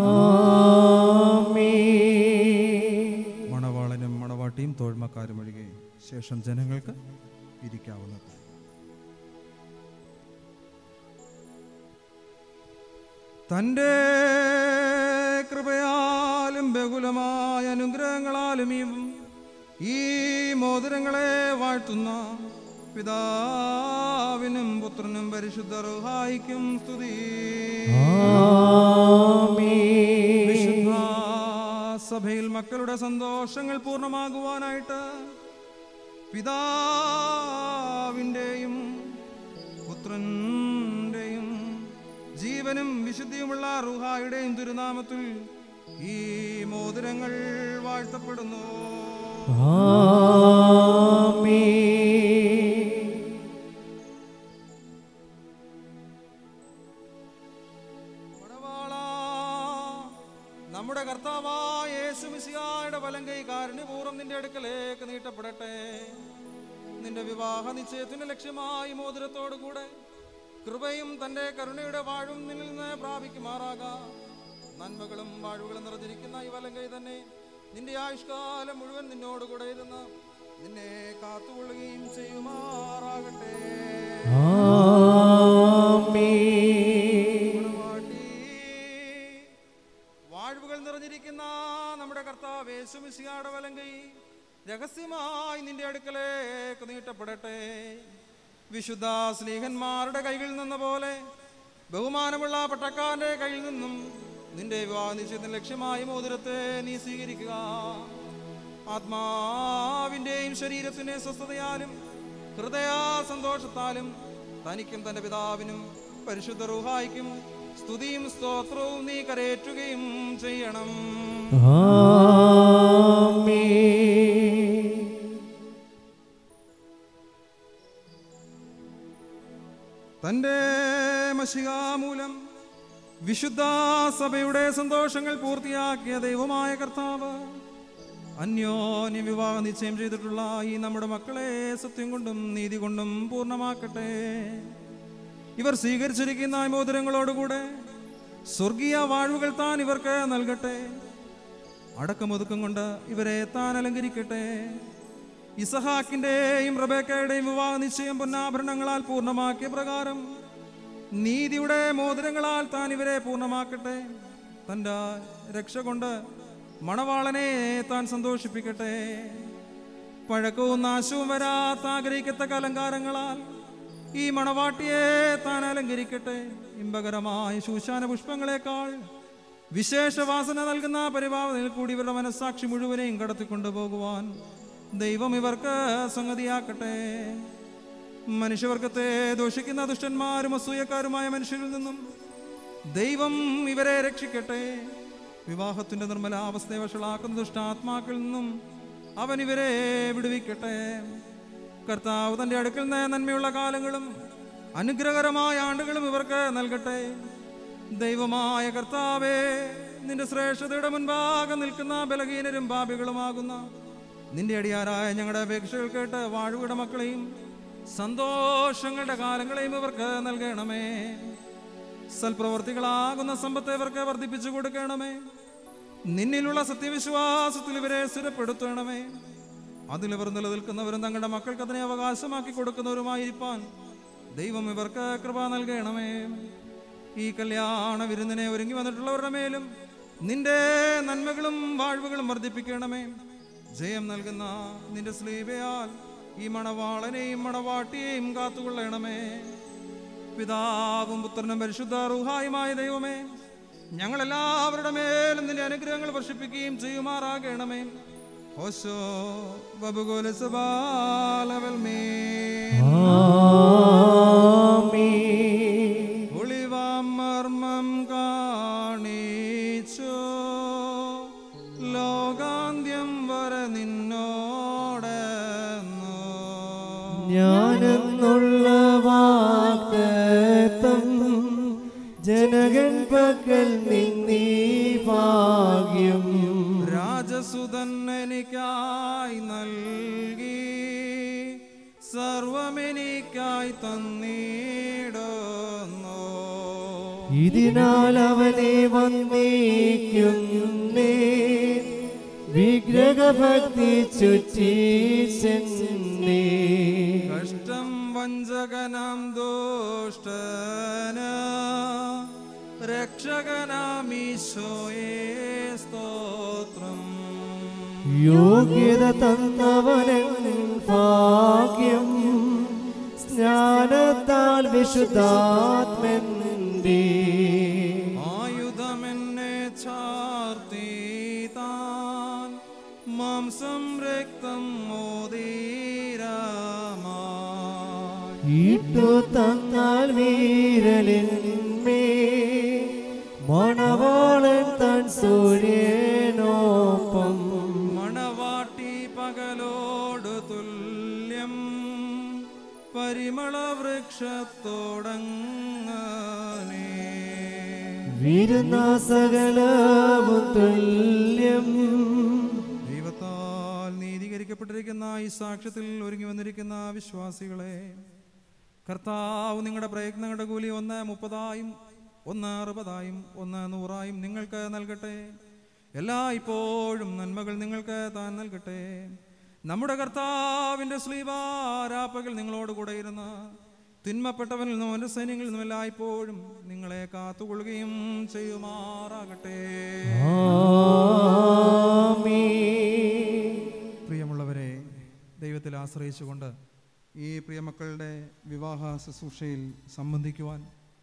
മണവാളനും മണവാട്ടിയും തോഴ്മക്കാരും ഒഴികെ ശേഷം ജനങ്ങൾക്ക് ഇരിക്കാവുന്നത് തൻ്റെ കൃപയാലും ബഹുലമായ അനുഗ്രഹങ്ങളാലും ഈ ഈ മോതിരങ്ങളെ വാഴ്ത്തുന്ന പിതാവിനും പുത്രനും പരിശുദ്ധ റുഹായിക്കും സ്തുതി വിശുദ്ധ സഭയിൽ മക്കളുടെ സന്തോഷങ്ങൾ പൂർണ്ണമാകുവാനായിട്ട് പിതാവിൻ്റെയും പുത്രൻ്റെയും ജീവനും വിശുദ്ധിയുമുള്ള റുഹായുടെയും തിരുനാമത്തിൽ ഈ മോതിരങ്ങൾ വാഴ്ത്തപ്പെടുന്നു മണവാളാ, നമ്മുടെ കർത്താവായ യേശു മിശിഹായുടെ വലം കൈ കാരുണ്യപൂർവ്വം നിന്റെ അടുക്കലേക്ക് നീട്ടി നീട്ടപ്പെടട്ടെ നിന്റെ വിവാഹ നിശ്ചയത്തിന്റെ ലക്ഷ്യമായി മോതിരത്തോടു കൂടെ കൃപയും തന്റെ കരുണയുടെ വാഴും നിന്നിൽ നിന്ന് പ്രാപിക്കുമാറാകാം നന്മകളും വാഴുകളും നിറഞ്ഞിരിക്കുന്ന ഈ വലം കൈ തന്നെ നിന്റെ ആയുഷ്കാലം മുഴുവൻ നിന്നോടുകൂടെ ഇരുന്ന് നിന്നെ കാത്തുകൊള്ളുകയും ചെയ്യുമാറാകട്ടെ ആമീൻ വാട്ടി. വാഴ്വുകൾ നിറഞ്ഞിരിക്കുന്ന നമ്മുടെ കർത്താവ് യേശുമിശിഹായുടെ വലങ്കൈ രഹസ്യമായി നിന്റെ അടുക്കലേക്ക് നീട്ടപ്പെടട്ടെ വിശുദ്ധ സ്നേഹന്മാരുടെ കൈകളിൽ നിന്ന പോലെ ബഹുമാനമുള്ള പട്ടക്കാരന്റെ കയ്യിൽ നിന്നും നിന്റെ വിവാഹ നിശ്ചയത്തിന് ലക്ഷ്യമായി മോതിരത്തെ നീ സ്വീകരിക്കുക ആത്മാവിന്റെയും ശരീരത്തിന്റെ സ്വസ്ഥതയാലും ഹൃദയ സന്തോഷത്താലും തനിക്കും തന്റെ പിതാവിനും പരിശുദ്ധ റുഹായിക്കും സ്തുതിയും സ്തോത്രവും നീ കരയേറ്റുകയും ചെയ്യണം ആമീൻ തന്റെ മഷികാമൂലം വിശുദ്ധ സഭയുടെ സന്തോഷങ്ങൾ പൂർത്തിയാക്കിയ ദൈവമായ കർത്താവ് അന്യോന്യ വിവാഹ നിശ്ചയം ചെയ്തിട്ടുള്ള ഈ നമ്മുടെ മക്കളെ സത്യം കൊണ്ടും നീതി കൊണ്ടും പൂർണ്ണമാക്കട്ടെ ഇവർ സ്വീകരിച്ചിരിക്കുന്ന ഈ മോതിരങ്ങളോടുകൂടെ സ്വർഗീയ വാഴ്വുകൾ താൻ ഇവർക്ക് നൽകട്ടെ അടക്കമൊതുക്കം കൊണ്ട് ഇവരെ താൻ അലങ്കരിക്കട്ടെ ഇസഹാക്കിന്റെയും റബേക്കയുടെയും വിവാഹ നിശ്ചയം പൊന്നാഭരണങ്ങളാൽ പൂർണ്ണമാക്കിയ പ്രകാരം നീതിയുടെ മോതിരങ്ങളാൽ താൻ ഇവരെ പൂർണ്ണമാക്കട്ടെ തൻ്റെ രക്ഷ കൊണ്ട് മണവാളനെ താൻ സന്തോഷിപ്പിക്കട്ടെ പഴക്കവും നാശവും വരാത്ത ആഗ്രഹിക്കത്തക്ക അലങ്കാരങ്ങളാൽ ഈ മണവാട്ടിയെ താൻ അലങ്കരിക്കട്ടെ ഇമ്പകരമായ ശൂശാന പുഷ്പങ്ങളെക്കാൾ വിശേഷവാസന നൽകുന്ന പരിഭാവനയിൽ കൂടി ഇവരുടെ മനസ്സാക്ഷി മുഴുവനെയും കടത്തിക്കൊണ്ടുപോകുവാൻ ദൈവം ഇവർക്ക് സംഗതിയാക്കട്ടെ മനുഷ്യവർഗത്തെ ദോഷിക്കുന്ന ദുഷ്ടന്മാരും അസൂയക്കാരുമായ മനുഷ്യരിൽ നിന്നും ദൈവം ഇവരെ രക്ഷിക്കട്ടെ വിവാഹത്തിന്റെ നിർമ്മലാവസ്ഥയെ വഷളാക്കുന്ന ദുഷ്ടാത്മാക്കളിൽ നിന്നും അവൻ ഇവരെ വിടുവിക്കട്ടെ കർത്താവ് തന്റെ അടുക്കൽ നിന്ന് നന്മയുള്ള കാലങ്ങളും അനുഗ്രഹകരമായ ആണ്ടുകളും ഇവർക്ക് നൽകട്ടെ ദൈവമായ കർത്താവേ നിന്റെ ശ്രേഷ്ഠതയുടെ മുൻപാകെ നിൽക്കുന്ന ബലഹീനരും പാപികളുമാകുന്ന നിന്റെ അടിയാരായ ഞങ്ങളുടെ അപേക്ഷകൾ കേട്ട് വാഴുവിടെ മക്കളെയും സന്തോഷങ്ങളുടെ കാലങ്ങളെയും ഇവർക്ക് നൽകണമേ സൽപ്രവർത്തികളാകുന്ന സമ്പത്ത് ഇവർക്ക് വർദ്ധിപ്പിച്ചു കൊടുക്കണമേ നിന്നിലുള്ള സത്യവിശ്വാസത്തിൽ ഇവരെ സ്ഥിരപ്പെടുത്തണമേ അതിലിവർ നിലനിൽക്കുന്നവരും തങ്ങളുടെ മക്കൾക്ക് അതിനെ അവകാശമാക്കി കൊടുക്കുന്നവരുമായിരിക്കാൻ ദൈവം ഇവർക്ക് കൃപ നൽകണമേ ഈ കല്യാണ വിരുന്നിനെ ഒരുങ്ങി വന്നിട്ടുള്ളവരുടെ മേലും നിന്റെ നന്മകളും വാഴ്വുകളും വർദ്ധിപ്പിക്കണമേ ജയം നൽകുന്ന നിന്റെ സ്ലീബയാൽ ഈ മണവാളനെയും മണവാട്ടിയെയും കാത്തുകൊള്ളണമേ പിതാവും പുത്രനും പരിശുദ്ധ റുഹായുമായ ദൈവമേ ഞങ്ങളെല്ലാവരുടെ മേലും നിന്റെ അനുഗ്രഹങ്ങൾ വർഷിപ്പിക്കുകയും ചെയ്യുമാറാകണമേ ഹോശോ ബബുഗോല സബാലവൽമേ ആമീൻ ഒളിവാം മർമ്മം കാണിച്ചു ലോകാന്ത്യം വരെ നിന്നോടെന്നു ഞാനെന്നുള്ള വാക്തത്വം ജനകൻ പക്കൽ നിന്നീ ഭാഗ്യം രാജസുതൻ എനിക്കായി നൽകി സർവമെനിക്കായി തന്നിടുന്നു ഇതിനാൽ അവനെ വന്ദിക്കുന്നേ വിഗ്രഹഭക്തി ചുറ്റി ചെന്നേ കഷ്ടം വഞ്ചകനാം ദുഷ്ടന രക്ഷകനാമീശോയേ സ്തോത്രം യോഗ്യത തന്നവനൻ ഭാഗ്യം സ്നാനത്താൽ വിശുദ്ധാത്മന്റെ ആയുധമെന്നെ ചാർത്തി താൻ മാംസം രക്തം മോദീരമായി ഇട്ടു തന്നാൽ വീരലിന്മേ മണവാളൻ തൻ സൂര്യനോപ്പം മണവാട്ടി പകലോട് തുല്യം പരിമള വൃക്ഷത്തോടങ്ങനെ വിരുന്ന സകലവും തുല്യം ദൈവത്താൽ നീതീകരിക്കപ്പെട്ട ഏൽപ്പിക്കപ്പെട്ടിരിക്കുന്ന ഈ സാക്ഷ്യത്തിൽ ഒരുങ്ങി വന്നിരിക്കുന്ന വിശ്വാസികളെ കർത്താവ് നിങ്ങളുടെ പ്രയത്നങ്ങളുടെ കൂലി ഒന്ന് മുപ്പതായും ഒന്ന് അറുപതായും ഒന്ന് നൂറായും നിങ്ങൾക്ക് നൽകട്ടെ എല്ലാ ഇപ്പോഴും നന്മകൾ നിങ്ങൾക്ക് താൻ നൽകട്ടെ നമ്മുടെ കർത്താവിന്റെ ശ്രീവാരാപ്പകൾ നിങ്ങളോട് കൂടെ ഇരുന്ന് തിന്മപ്പെട്ടവനിൽ നിന്നും അവന്റെ സൈന്യങ്ങളിൽ നിന്നും എല്ലായ്പ്പോഴും നിങ്ങളെ കാത്തുകൊള്ളുകയും ചെയ്യുമാറാകട്ടെ പ്രിയമുള്ളവരെ ദൈവത്തിൽ ആശ്രയിച്ചുകൊണ്ട് ഈ പ്രിയമക്കളുടെ വിവാഹ ശുശ്രൂഷയിൽ സംബന്ധിക്കുവാൻ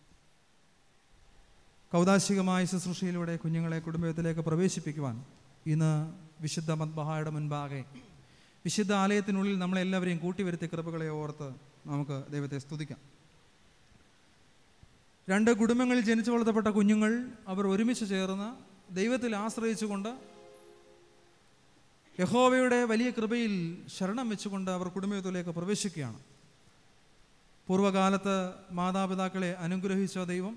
കൗതാശികമായ ശുശ്രൂഷയിലൂടെ കുഞ്ഞുങ്ങളെ കുടുംബത്തിലേക്ക് പ്രവേശിപ്പിക്കുവാൻ ഇന്ന് വിശുദ്ധ മദ്ബഹായുടെ മുൻപാകെ വിശുദ്ധ ആലയത്തിനുള്ളിൽ നമ്മളെല്ലാവരെയും കൂട്ടിവരുത്തിയ കൃപകളെ ഓർത്ത് നമുക്ക് ദൈവത്തെ സ്തുതിക്കാം രണ്ട് കുടുംബങ്ങളിൽ ജനിച്ചു വളർത്തപ്പെട്ട കുഞ്ഞുങ്ങൾ അവർ ഒരുമിച്ച് ചേർന്ന് ദൈവത്തിൽ ആശ്രയിച്ചുകൊണ്ട് യഹോവയുടെ വലിയ കൃപയിൽ ശരണം വെച്ചുകൊണ്ട് അവർ കുടുംബത്തിലേക്ക് പ്രവേശിക്കുകയാണ് പൂർവ്വകാലത്ത് മാതാപിതാക്കളെ അനുഗ്രഹിച്ച ദൈവം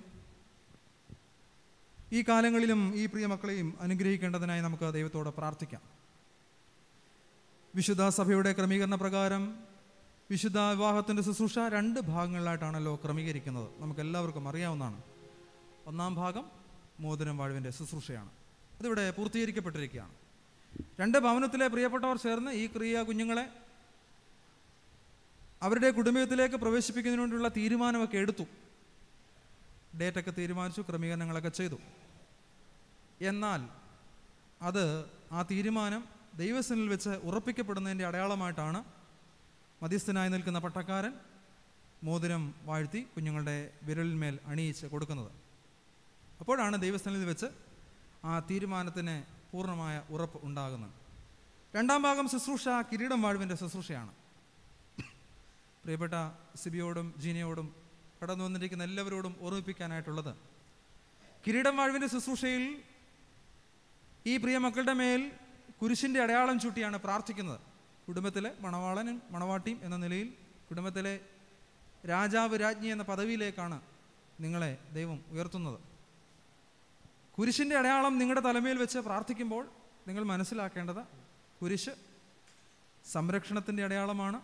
ഈ കാലങ്ങളിലും ഈ പ്രിയ മക്കളെയും അനുഗ്രഹിക്കേണ്ടതിനായി നമുക്ക് ദൈവത്തോട് പ്രാർത്ഥിക്കാം വിശുദ്ധ സഭയുടെ ക്രമീകരണ പ്രകാരം വിശുദ്ധ വിവാഹത്തിൻ്റെ ശുശ്രൂഷ രണ്ട് ഭാഗങ്ങളിലായിട്ടാണല്ലോ ക്രമീകരിക്കുന്നത് നമുക്ക് എല്ലാവർക്കും അറിയാവുന്നതാണ് ഒന്നാം ഭാഗം മോതിരം വാഴുവിൻ്റെ ശുശ്രൂഷയാണ് അതിവിടെ പൂർത്തീകരിക്കപ്പെട്ടിരിക്കുകയാണ് രണ്ട് ഭവനത്തിലെ പ്രിയപ്പെട്ടവർ ചേർന്ന് ഈ ക്രിയ കുഞ്ഞുങ്ങളെ അവരുടെ കുടുംബത്തിലേക്ക് പ്രവേശിപ്പിക്കുന്നതിന് വേണ്ടിയുള്ള തീരുമാനമൊക്കെ എടുത്തു ഡേറ്റൊക്കെ തീരുമാനിച്ചു ക്രമീകരണങ്ങളൊക്കെ ചെയ്തു എന്നാൽ അത് ആ തീരുമാനം ദൈവസനിൽ വെച്ച് ഉറപ്പിക്കപ്പെടുന്നതിൻ്റെ അടയാളമായിട്ടാണ് മധ്യസ്ഥനായി നിൽക്കുന്ന പട്ടക്കാരൻ മോതിരം വാഴ്ത്തി കുഞ്ഞുങ്ങളുടെ വിരലിന്മേൽ അണിയിച്ച് കൊടുക്കുന്നത് അപ്പോഴാണ് ദൈവസ്ഥനിൽ വെച്ച് ആ തീരുമാനത്തിന് പൂർണ്ണമായ ഉറപ്പ് ഉണ്ടാകുന്നത് രണ്ടാം ഭാഗം ശുശ്രൂഷ കിരീടം വാഴുവിൻ്റെ ശുശ്രൂഷയാണ് പ്രിയപ്പെട്ട സിബിയോടും ജീനയോടും കടന്നു വന്നിരിക്കുന്ന എല്ലാവരോടും ഓർമ്മിപ്പിക്കാനായിട്ടുള്ളത് കിരീടം വാഴുവിൻ്റെ ശുശ്രൂഷയിൽ ഈ പ്രിയ മക്കളുടെ മേൽ കുരിശിൻ്റെ അടയാളം ചൂട്ടിയാണ് പ്രാർത്ഥിക്കുന്നത് കുടുംബത്തിലെ മണവാളനും മണവാട്ടിയും എന്ന നിലയിൽ കുടുംബത്തിലെ രാജാവ് രാജ്ഞി എന്ന പദവിയിലേക്കാണ് നിങ്ങളെ ദൈവം ഉയർത്തുന്നത് കുരിശിൻ്റെ അടയാളം നിങ്ങളുടെ തലമേൽ വെച്ച് പ്രാർത്ഥിക്കുമ്പോൾ നിങ്ങൾ മനസ്സിലാക്കേണ്ടത് കുരിശ് സംരക്ഷണത്തിൻ്റെ അടയാളമാണ്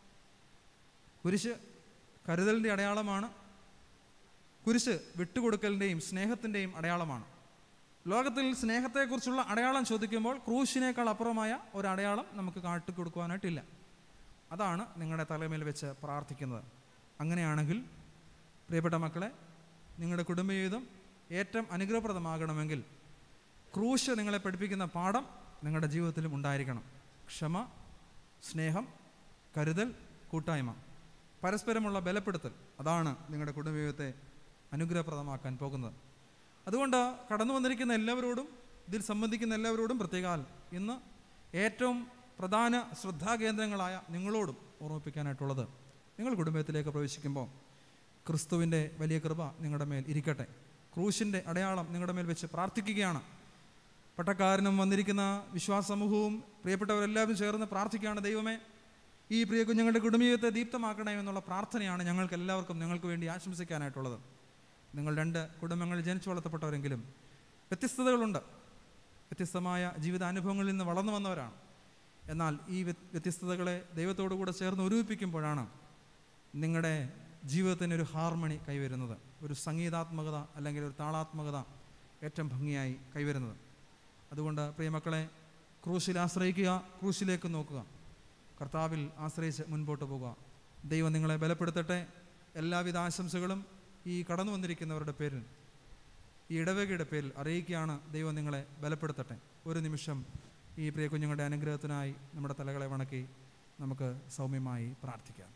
കുരിശ് കരുതലിൻ്റെ അടയാളമാണ് കുരിശ് വിട്ടുകൊടുക്കലിൻ്റെയും സ്നേഹത്തിൻ്റെയും അടയാളമാണ് ലോകത്തിൽ സ്നേഹത്തെക്കുറിച്ചുള്ള അടയാളം ചോദിക്കുമ്പോൾ ക്രൂശിനേക്കാൾ അപ്പുറമായ ഒരു അടയാളം നമുക്ക് കാട്ടിക്കൊടുക്കുവാനായിട്ടില്ല അതാണ് നിങ്ങളുടെ തലമേൽ വെച്ച് പ്രാർത്ഥിക്കുന്നത് അങ്ങനെയാണെങ്കിൽ പ്രിയപ്പെട്ട മക്കളെ നിങ്ങളുടെ കുടുംബജീവിതം ഏറ്റവും അനുഗ്രഹപ്രദമാകണമെങ്കിൽ ക്രൂശ് നിങ്ങളെ പഠിപ്പിക്കുന്ന പാഠം നിങ്ങളുടെ ജീവിതത്തിലും ഉണ്ടായിരിക്കണം ക്ഷമ സ്നേഹം കരുതൽ കൂട്ടായ്മ പരസ്പരമുള്ള ബലപ്പെടുത്തൽ അതാണ് നിങ്ങളുടെ കുടുംബജീവിതത്തെ അനുഗ്രഹപ്രദമാക്കാൻ പോകുന്നത് അതുകൊണ്ട് കടന്നു വന്നിരിക്കുന്ന എല്ലാവരോടും ഇതിൽ സംബന്ധിക്കുന്ന എല്ലാവരോടും പ്രത്യേകാൽ ഇന്ന് ഏറ്റവും പ്രധാന ശ്രദ്ധാകേന്ദ്രങ്ങളായ നിങ്ങളോടും ഓർമ്മിപ്പിക്കാനായിട്ടുള്ളത് നിങ്ങൾ കുടുംബത്തിലേക്ക് പ്രവേശിക്കുമ്പോൾ ക്രിസ്തുവിൻ്റെ വലിയ കൃപ നിങ്ങളുടെ മേൽ ഇരിക്കട്ടെ ക്രൂശിൻ്റെ അടയാളം നിങ്ങളുടെ മേൽ വെച്ച് പ്രാർത്ഥിക്കുകയാണ് പട്ടക്കാരനും വന്നിരിക്കുന്ന വിശ്വാസ സമൂഹവും പ്രിയപ്പെട്ടവരെല്ലാവരും ചേർന്ന് പ്രാർത്ഥിക്കുകയാണ് ദൈവമേ ഈ പ്രിയ കുഞ്ഞുങ്ങളുടെ കുടുംബജീവിതത്തെ ദീപ്തമാക്കണേ എന്നുള്ള പ്രാർത്ഥനയാണ് ഞങ്ങൾക്ക് എല്ലാവർക്കും നിങ്ങൾക്ക് വേണ്ടി ആശംസിക്കാനായിട്ടുള്ളത് നിങ്ങൾ രണ്ട് കുടുംബങ്ങളിൽ ജനിച്ചു വളർത്തപ്പെട്ടവരെങ്കിലും വ്യത്യസ്തതകളുണ്ട് വ്യത്യസ്തമായ ജീവിതാനുഭവങ്ങളിൽ നിന്ന് വളർന്നു വന്നവരാണ് എന്നാൽ ഈ വ്യ- വ്യത്യസ്തതകളെ ദൈവത്തോടു കൂടെ ചേർന്ന് ഒരുമിപ്പിക്കുമ്പോഴാണ് നിങ്ങളുടെ ജീവിതത്തിന് ഒരു ഹാർമണി കൈവരുന്നത് ഒരു സംഗീതാത്മകത അല്ലെങ്കിൽ ഒരു താളാത്മകത ഏറ്റവും ഭംഗിയായി കൈവരുന്നത് അതുകൊണ്ട് പ്രിയമക്കളെ ക്രൂശിൽ ആശ്രയിക്കുക ക്രൂശിലേക്ക് നോക്കുക കർത്താവിൽ ആശ്രയിച്ച് മുൻപോട്ട് പോകുക ദൈവം നിങ്ങളെ ബലപ്പെടുത്തട്ടെ എല്ലാവിധ ആശംസകളും ഈ കടന്നു വന്നിരിക്കുന്നവരുടെ പേരിൽ ഈ ഇടവകയുടെ പേരിൽ അറിയിക്കുകയാണ് ദൈവം നിങ്ങളെ ബലപ്പെടുത്തട്ടെ ഒരു നിമിഷം ഈ പ്രിയ കുഞ്ഞുങ്ങളുടെ അനുഗ്രഹത്തിനായി നമ്മുടെ തലകളെ വണക്കി നമുക്ക് സൗമ്യമായി പ്രാർത്ഥിക്കാം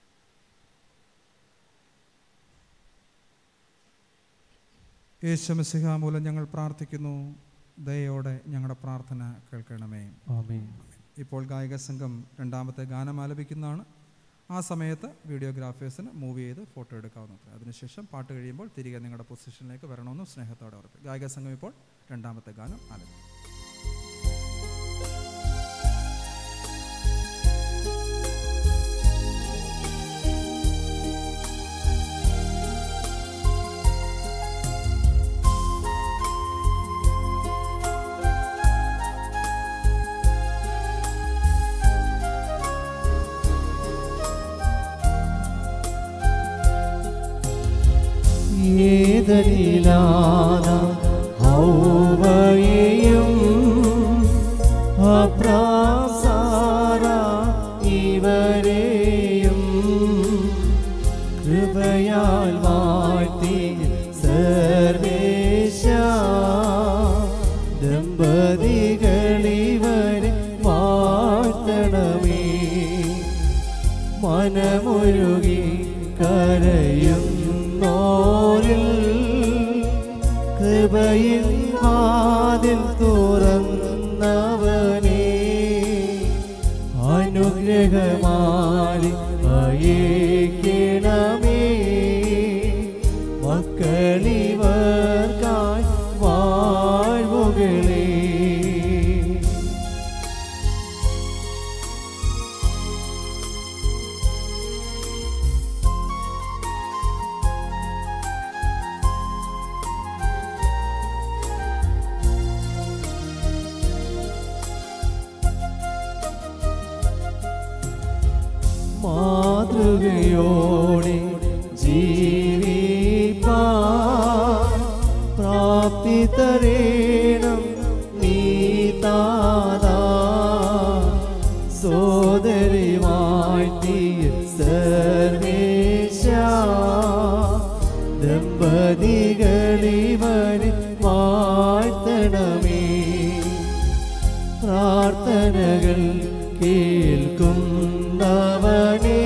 യേശുമസിഹ മൂലം ഞങ്ങൾ പ്രാർത്ഥിക്കുന്നു ദയോടെ ഞങ്ങളുടെ പ്രാർത്ഥന കേൾക്കണമേ ആമേൻ ഇപ്പോൾ ഗായക സംഘം രണ്ടാമത്തെ ഗാനം ആലപിക്കുന്നതാണ് ആ സമയത്ത് വീഡിയോഗ്രാഫേഴ്സിന് മൂവ് ചെയ്ത് ഫോട്ടോ എടുക്കാവുന്നതാണ് അതിനുശേഷം പാട്ട് കഴിയുമ്പോൾ തിരികെ നിങ്ങളുടെ പൊസിഷനിലേക്ക് വരണമെന്ന് സ്നേഹത്തോടെ ഉറപ്പ് ഗായക സംഘം ഇപ്പോൾ രണ്ടാമത്തെ ഗാനം ആലപിക്കും യേശുമേ ഏതനിലാന ഹൗവയെയും അപ്രാസാര ഇവരെയും കൃപയാൽ വാഴ്ത്തി സർവേശ ദമ്പതികളിവരെ വാഴ്ത്തണമേ മനമൊരുകി കരയുന്നോരിൽ കൃപയിൽ വാതിൽ തുറന്നവനേ അനുഗ്രഹമാലി അയക്കണമേ മക്കളിവർക്കായി വാഴ്വുകളേ മാതൃകയോടെ ജീവിപ്പാ പ്രാപ്തി തരേണം നീ താതാ സോദരി വാഴ്ത്തിയ സർവേശ ദമ്പതികളിവരെ വാഴ്ത്തണമേ പ്രാർത്ഥനകൾ കേൾക്കുന്നവനേ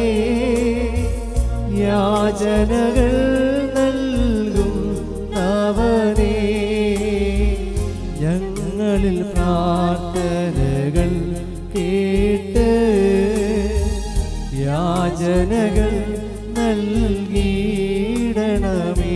യാചനകൾ നൽകും അവനേ ഞങ്ങളിൽ പ്രാർത്ഥനകൾ കേട്ട് യാചനകൾ നൽകിയിടണമേ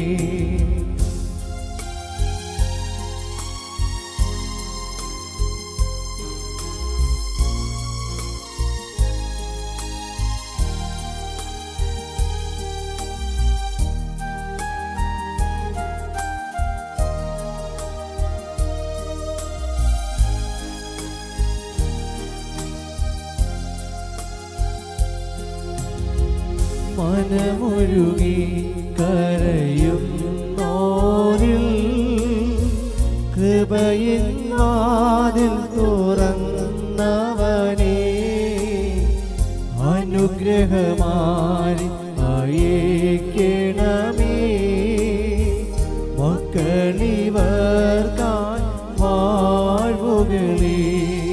മനമൊരുകി കരയും നോരിൽ കൃപയിൻ വാതിൽ തുറന്നവനേ അനുഗ്രഹമാരി അയക്കണമേ മക്കളിവർക്കായി വാഴ്വുകളേ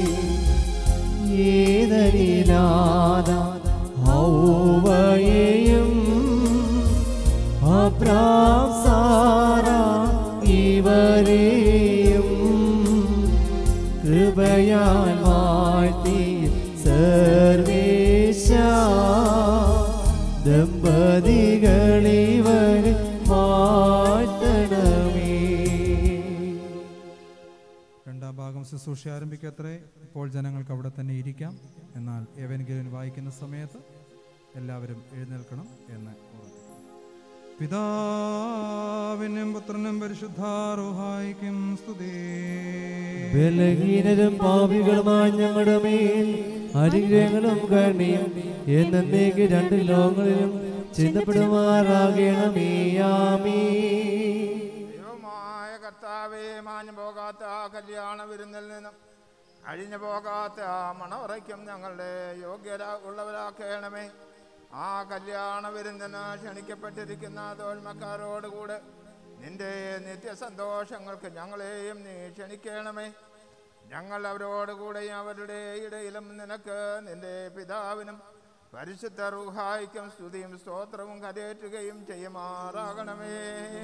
ഏതനിലാന ഹൗവയെയും അപ്രാസാര ഇവരെയും കൃപയാൽ വാഴ്ത്തി സർവേശ ദമ്പതികളിവർ വാഴ്ത്തണമേ രണ്ടാം ഭാഗം ശുശ്രൂഷ ആരംഭിക്കത്രേ ഇപ്പോൾ ജനങ്ങൾക്ക് അവിടെ തന്നെ ഇരിക്കാം എന്നാൽ എവൻഗേലിൻ വായിക്കുന്ന സമയത്ത് എല്ലാവരും എഴുന്നേൽക്കണം എന്ന് ഓർമ്മിപ്പിക്കുന്നു പിതാവിനും പുത്രനും പരിശുദ്ധാറുഹായിക്കും സ്തുതി ബലഹീനരും പാപികളുമായ ഞങ്ങളുടെ മേൽ അനുഗ്രഹങ്ങളും കണ്ണിയും എന്നേക്ക് രണ്ട് ലോകങ്ങളിലും ചിന്തപ്പെടുമാറാകണമേ ആമീ ദൈവമായ കർത്താവേ മാഞ്ഞു പോകാത്ത ആ കല്യാണ വിരുന്നിൽ നിന്നും അഴിഞ്ഞു പോകാത്ത ആ മണവറയ്ക്കും ഞങ്ങളുടെ യോഗ്യത ഉള്ളവരാക്കണമേ ആ കല്യാണ വിരുന്നിന് ക്ഷണിക്കപ്പെട്ടിരിക്കുന്ന തോൽമക്കാരോടുകൂടെ നിന്റെ നിത്യസന്തോഷങ്ങൾക്ക് ഞങ്ങളെയും നീ ക്ഷണിക്കണമേ ഞങ്ങൾ അവരോടുകൂടെയും അവരുടെ ഇടയിലും നിനക്ക് നിന്റെ പിതാവിനും പരിശുദ്ധ റുഹായിക്കും സ്തുതിയും സ്തോത്രവും കരയേറ്റുകയും ചെയ്യുമാറാകണമേ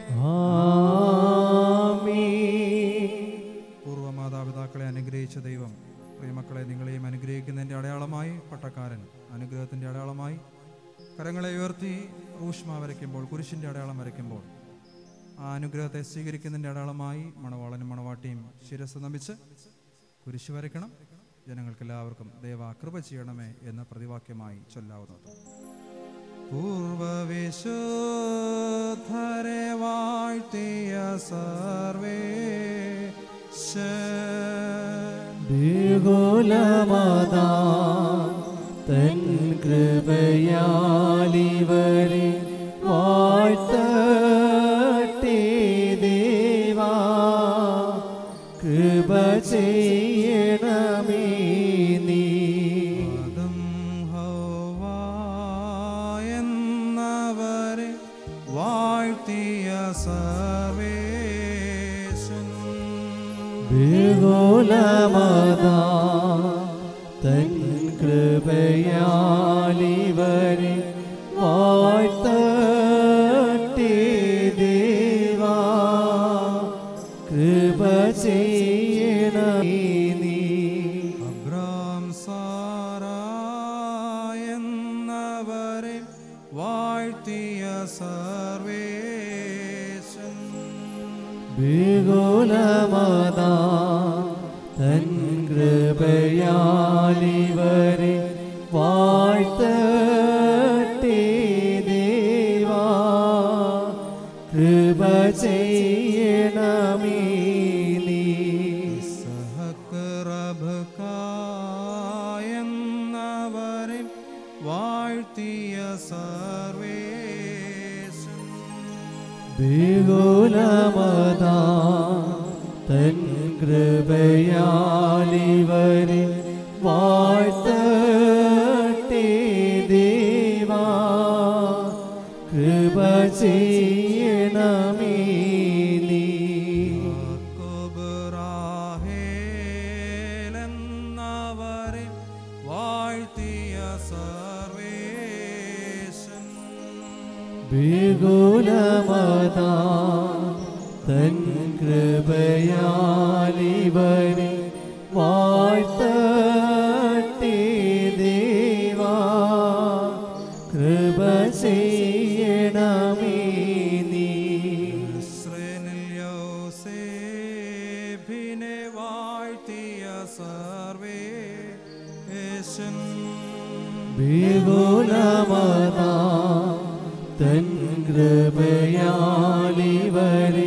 ആമീൻ പൂർവ്വ മാതാപിതാക്കളെ അനുഗ്രഹിച്ച ദൈവം പ്രിയമക്കളെ നിങ്ങളെയും അനുഗ്രഹിക്കുന്നതിൻ്റെ അടയാളമായി പട്ടക്കാരൻ അനുഗ്രഹത്തിൻ്റെ അടയാളമായി കരങ്ങളെ ഉയർത്തി ഊഷ്മ വരയ്ക്കുമ്പോൾ കുരിശിൻ്റെ അടയാളം വരയ്ക്കുമ്പോൾ ആ അനുഗ്രഹത്തെ സ്വീകരിക്കുന്നതിൻ്റെ അടയാളമായി മണവാളനും മണവാട്ടിയും ശിരസ് നമിച്ച് കുരിശ് വരയ്ക്കണം ജനങ്ങൾക്ക് എല്ലാവർക്കും ദൈവ കൃപ ചെയ്യണമേ എന്ന പ്രതിവാക്യമായി ചൊല്ലാവുന്നത് പൂർവവിശുദ്ധരെ വാഴ്ത്തിയ സർവേ ഭൂഗോളമാതാ തൻ കൃപയാലിവരെ വാഴ്ത്തട്ടെ സർവേശൻ വികുലമതാ തൻ കൃപയാലിവരെ വാഴ്ത്തട്ടി ദേവാ കൃപ ചെയ്യണമേ നീ അബ്രാം സാറായെന്നവരെ വാഴ്ത്തിയ സർവേശൻ വികുലമതാ തൻ കൃപയാലിവരെ വാഴ്ത്തട്ടി ദേവാ കൃപ ചെയ്യണമേ നീ സഹക്രഭകായെന്നവരെ വാഴ്ത്തിയ സർവേശൻ വികുലമതാ തൻ കൃപയാലിവരെ വാഴ്ത്തട്ടി ദേവാ കൃപ ചെയ്യണമേ നീ എന്നവരെ വാഴ്ത്തിയ സർവേശൻ വികുലമതാ തൻ കൃപയാലിവരെ വാഴ്ത്തട്ടി ദേവാ കൃപ ചെയ്യണമേ നീ ഇസ്രയേലിൽ യോസേഫിനെ വാഴ്ത്തിയ സർവേശൻ വികുലമതാ തൻ കൃപയാലിവരെ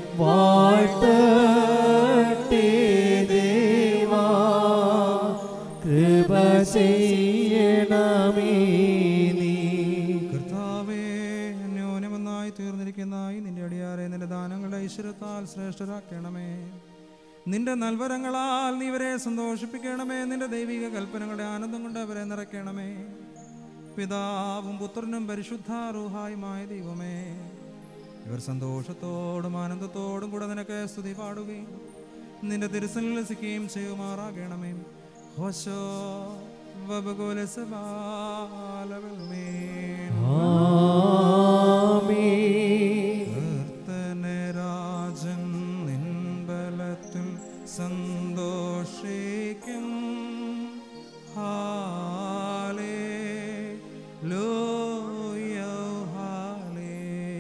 വാഴ്ത്തട്ടി ദേവാ കൃപ ചെയ്യണമേ നീ കർത്താവേ ന്യൂനമെന്നായി തീർന്നിരിക്കുന്ന ഈ നിന്റെ അടിയാറെ നിന്റെ ദാനങ്ങളുടെ ഐശ്വര്യത്താൽ ശ്രേഷ്ഠരാക്കണമേ നിന്റെ നൽവരങ്ങളാൽ നീ ഇവരെ സന്തോഷിപ്പിക്കണമേ നിന്റെ ദൈവിക കൽപ്പനകളുടെ ആനന്ദം കൊണ്ട് അവരെ നിറയ്ക്കണമേ പിതാവും പുത്രനും പരിശുദ്ധാരൂഹായുമായ ദൈവമേ ഇവർ സന്തോഷത്തോടും ആനന്ദത്തോടും കൂടെ നിനക്ക് സ്തുതി പാടുകയും നിന്റെ തിരുസനിൽ രസിക്കുകയും ചെയ്യുമാറാകണമേ ഹോശോ വബകുലസബാലവൽമേൻ ആമീൻ കർത്തനരാജൻ നിൻ ബലത്തിൽ സന്തോഷിക്കും ഹാലേ ലോയ ഹാലേ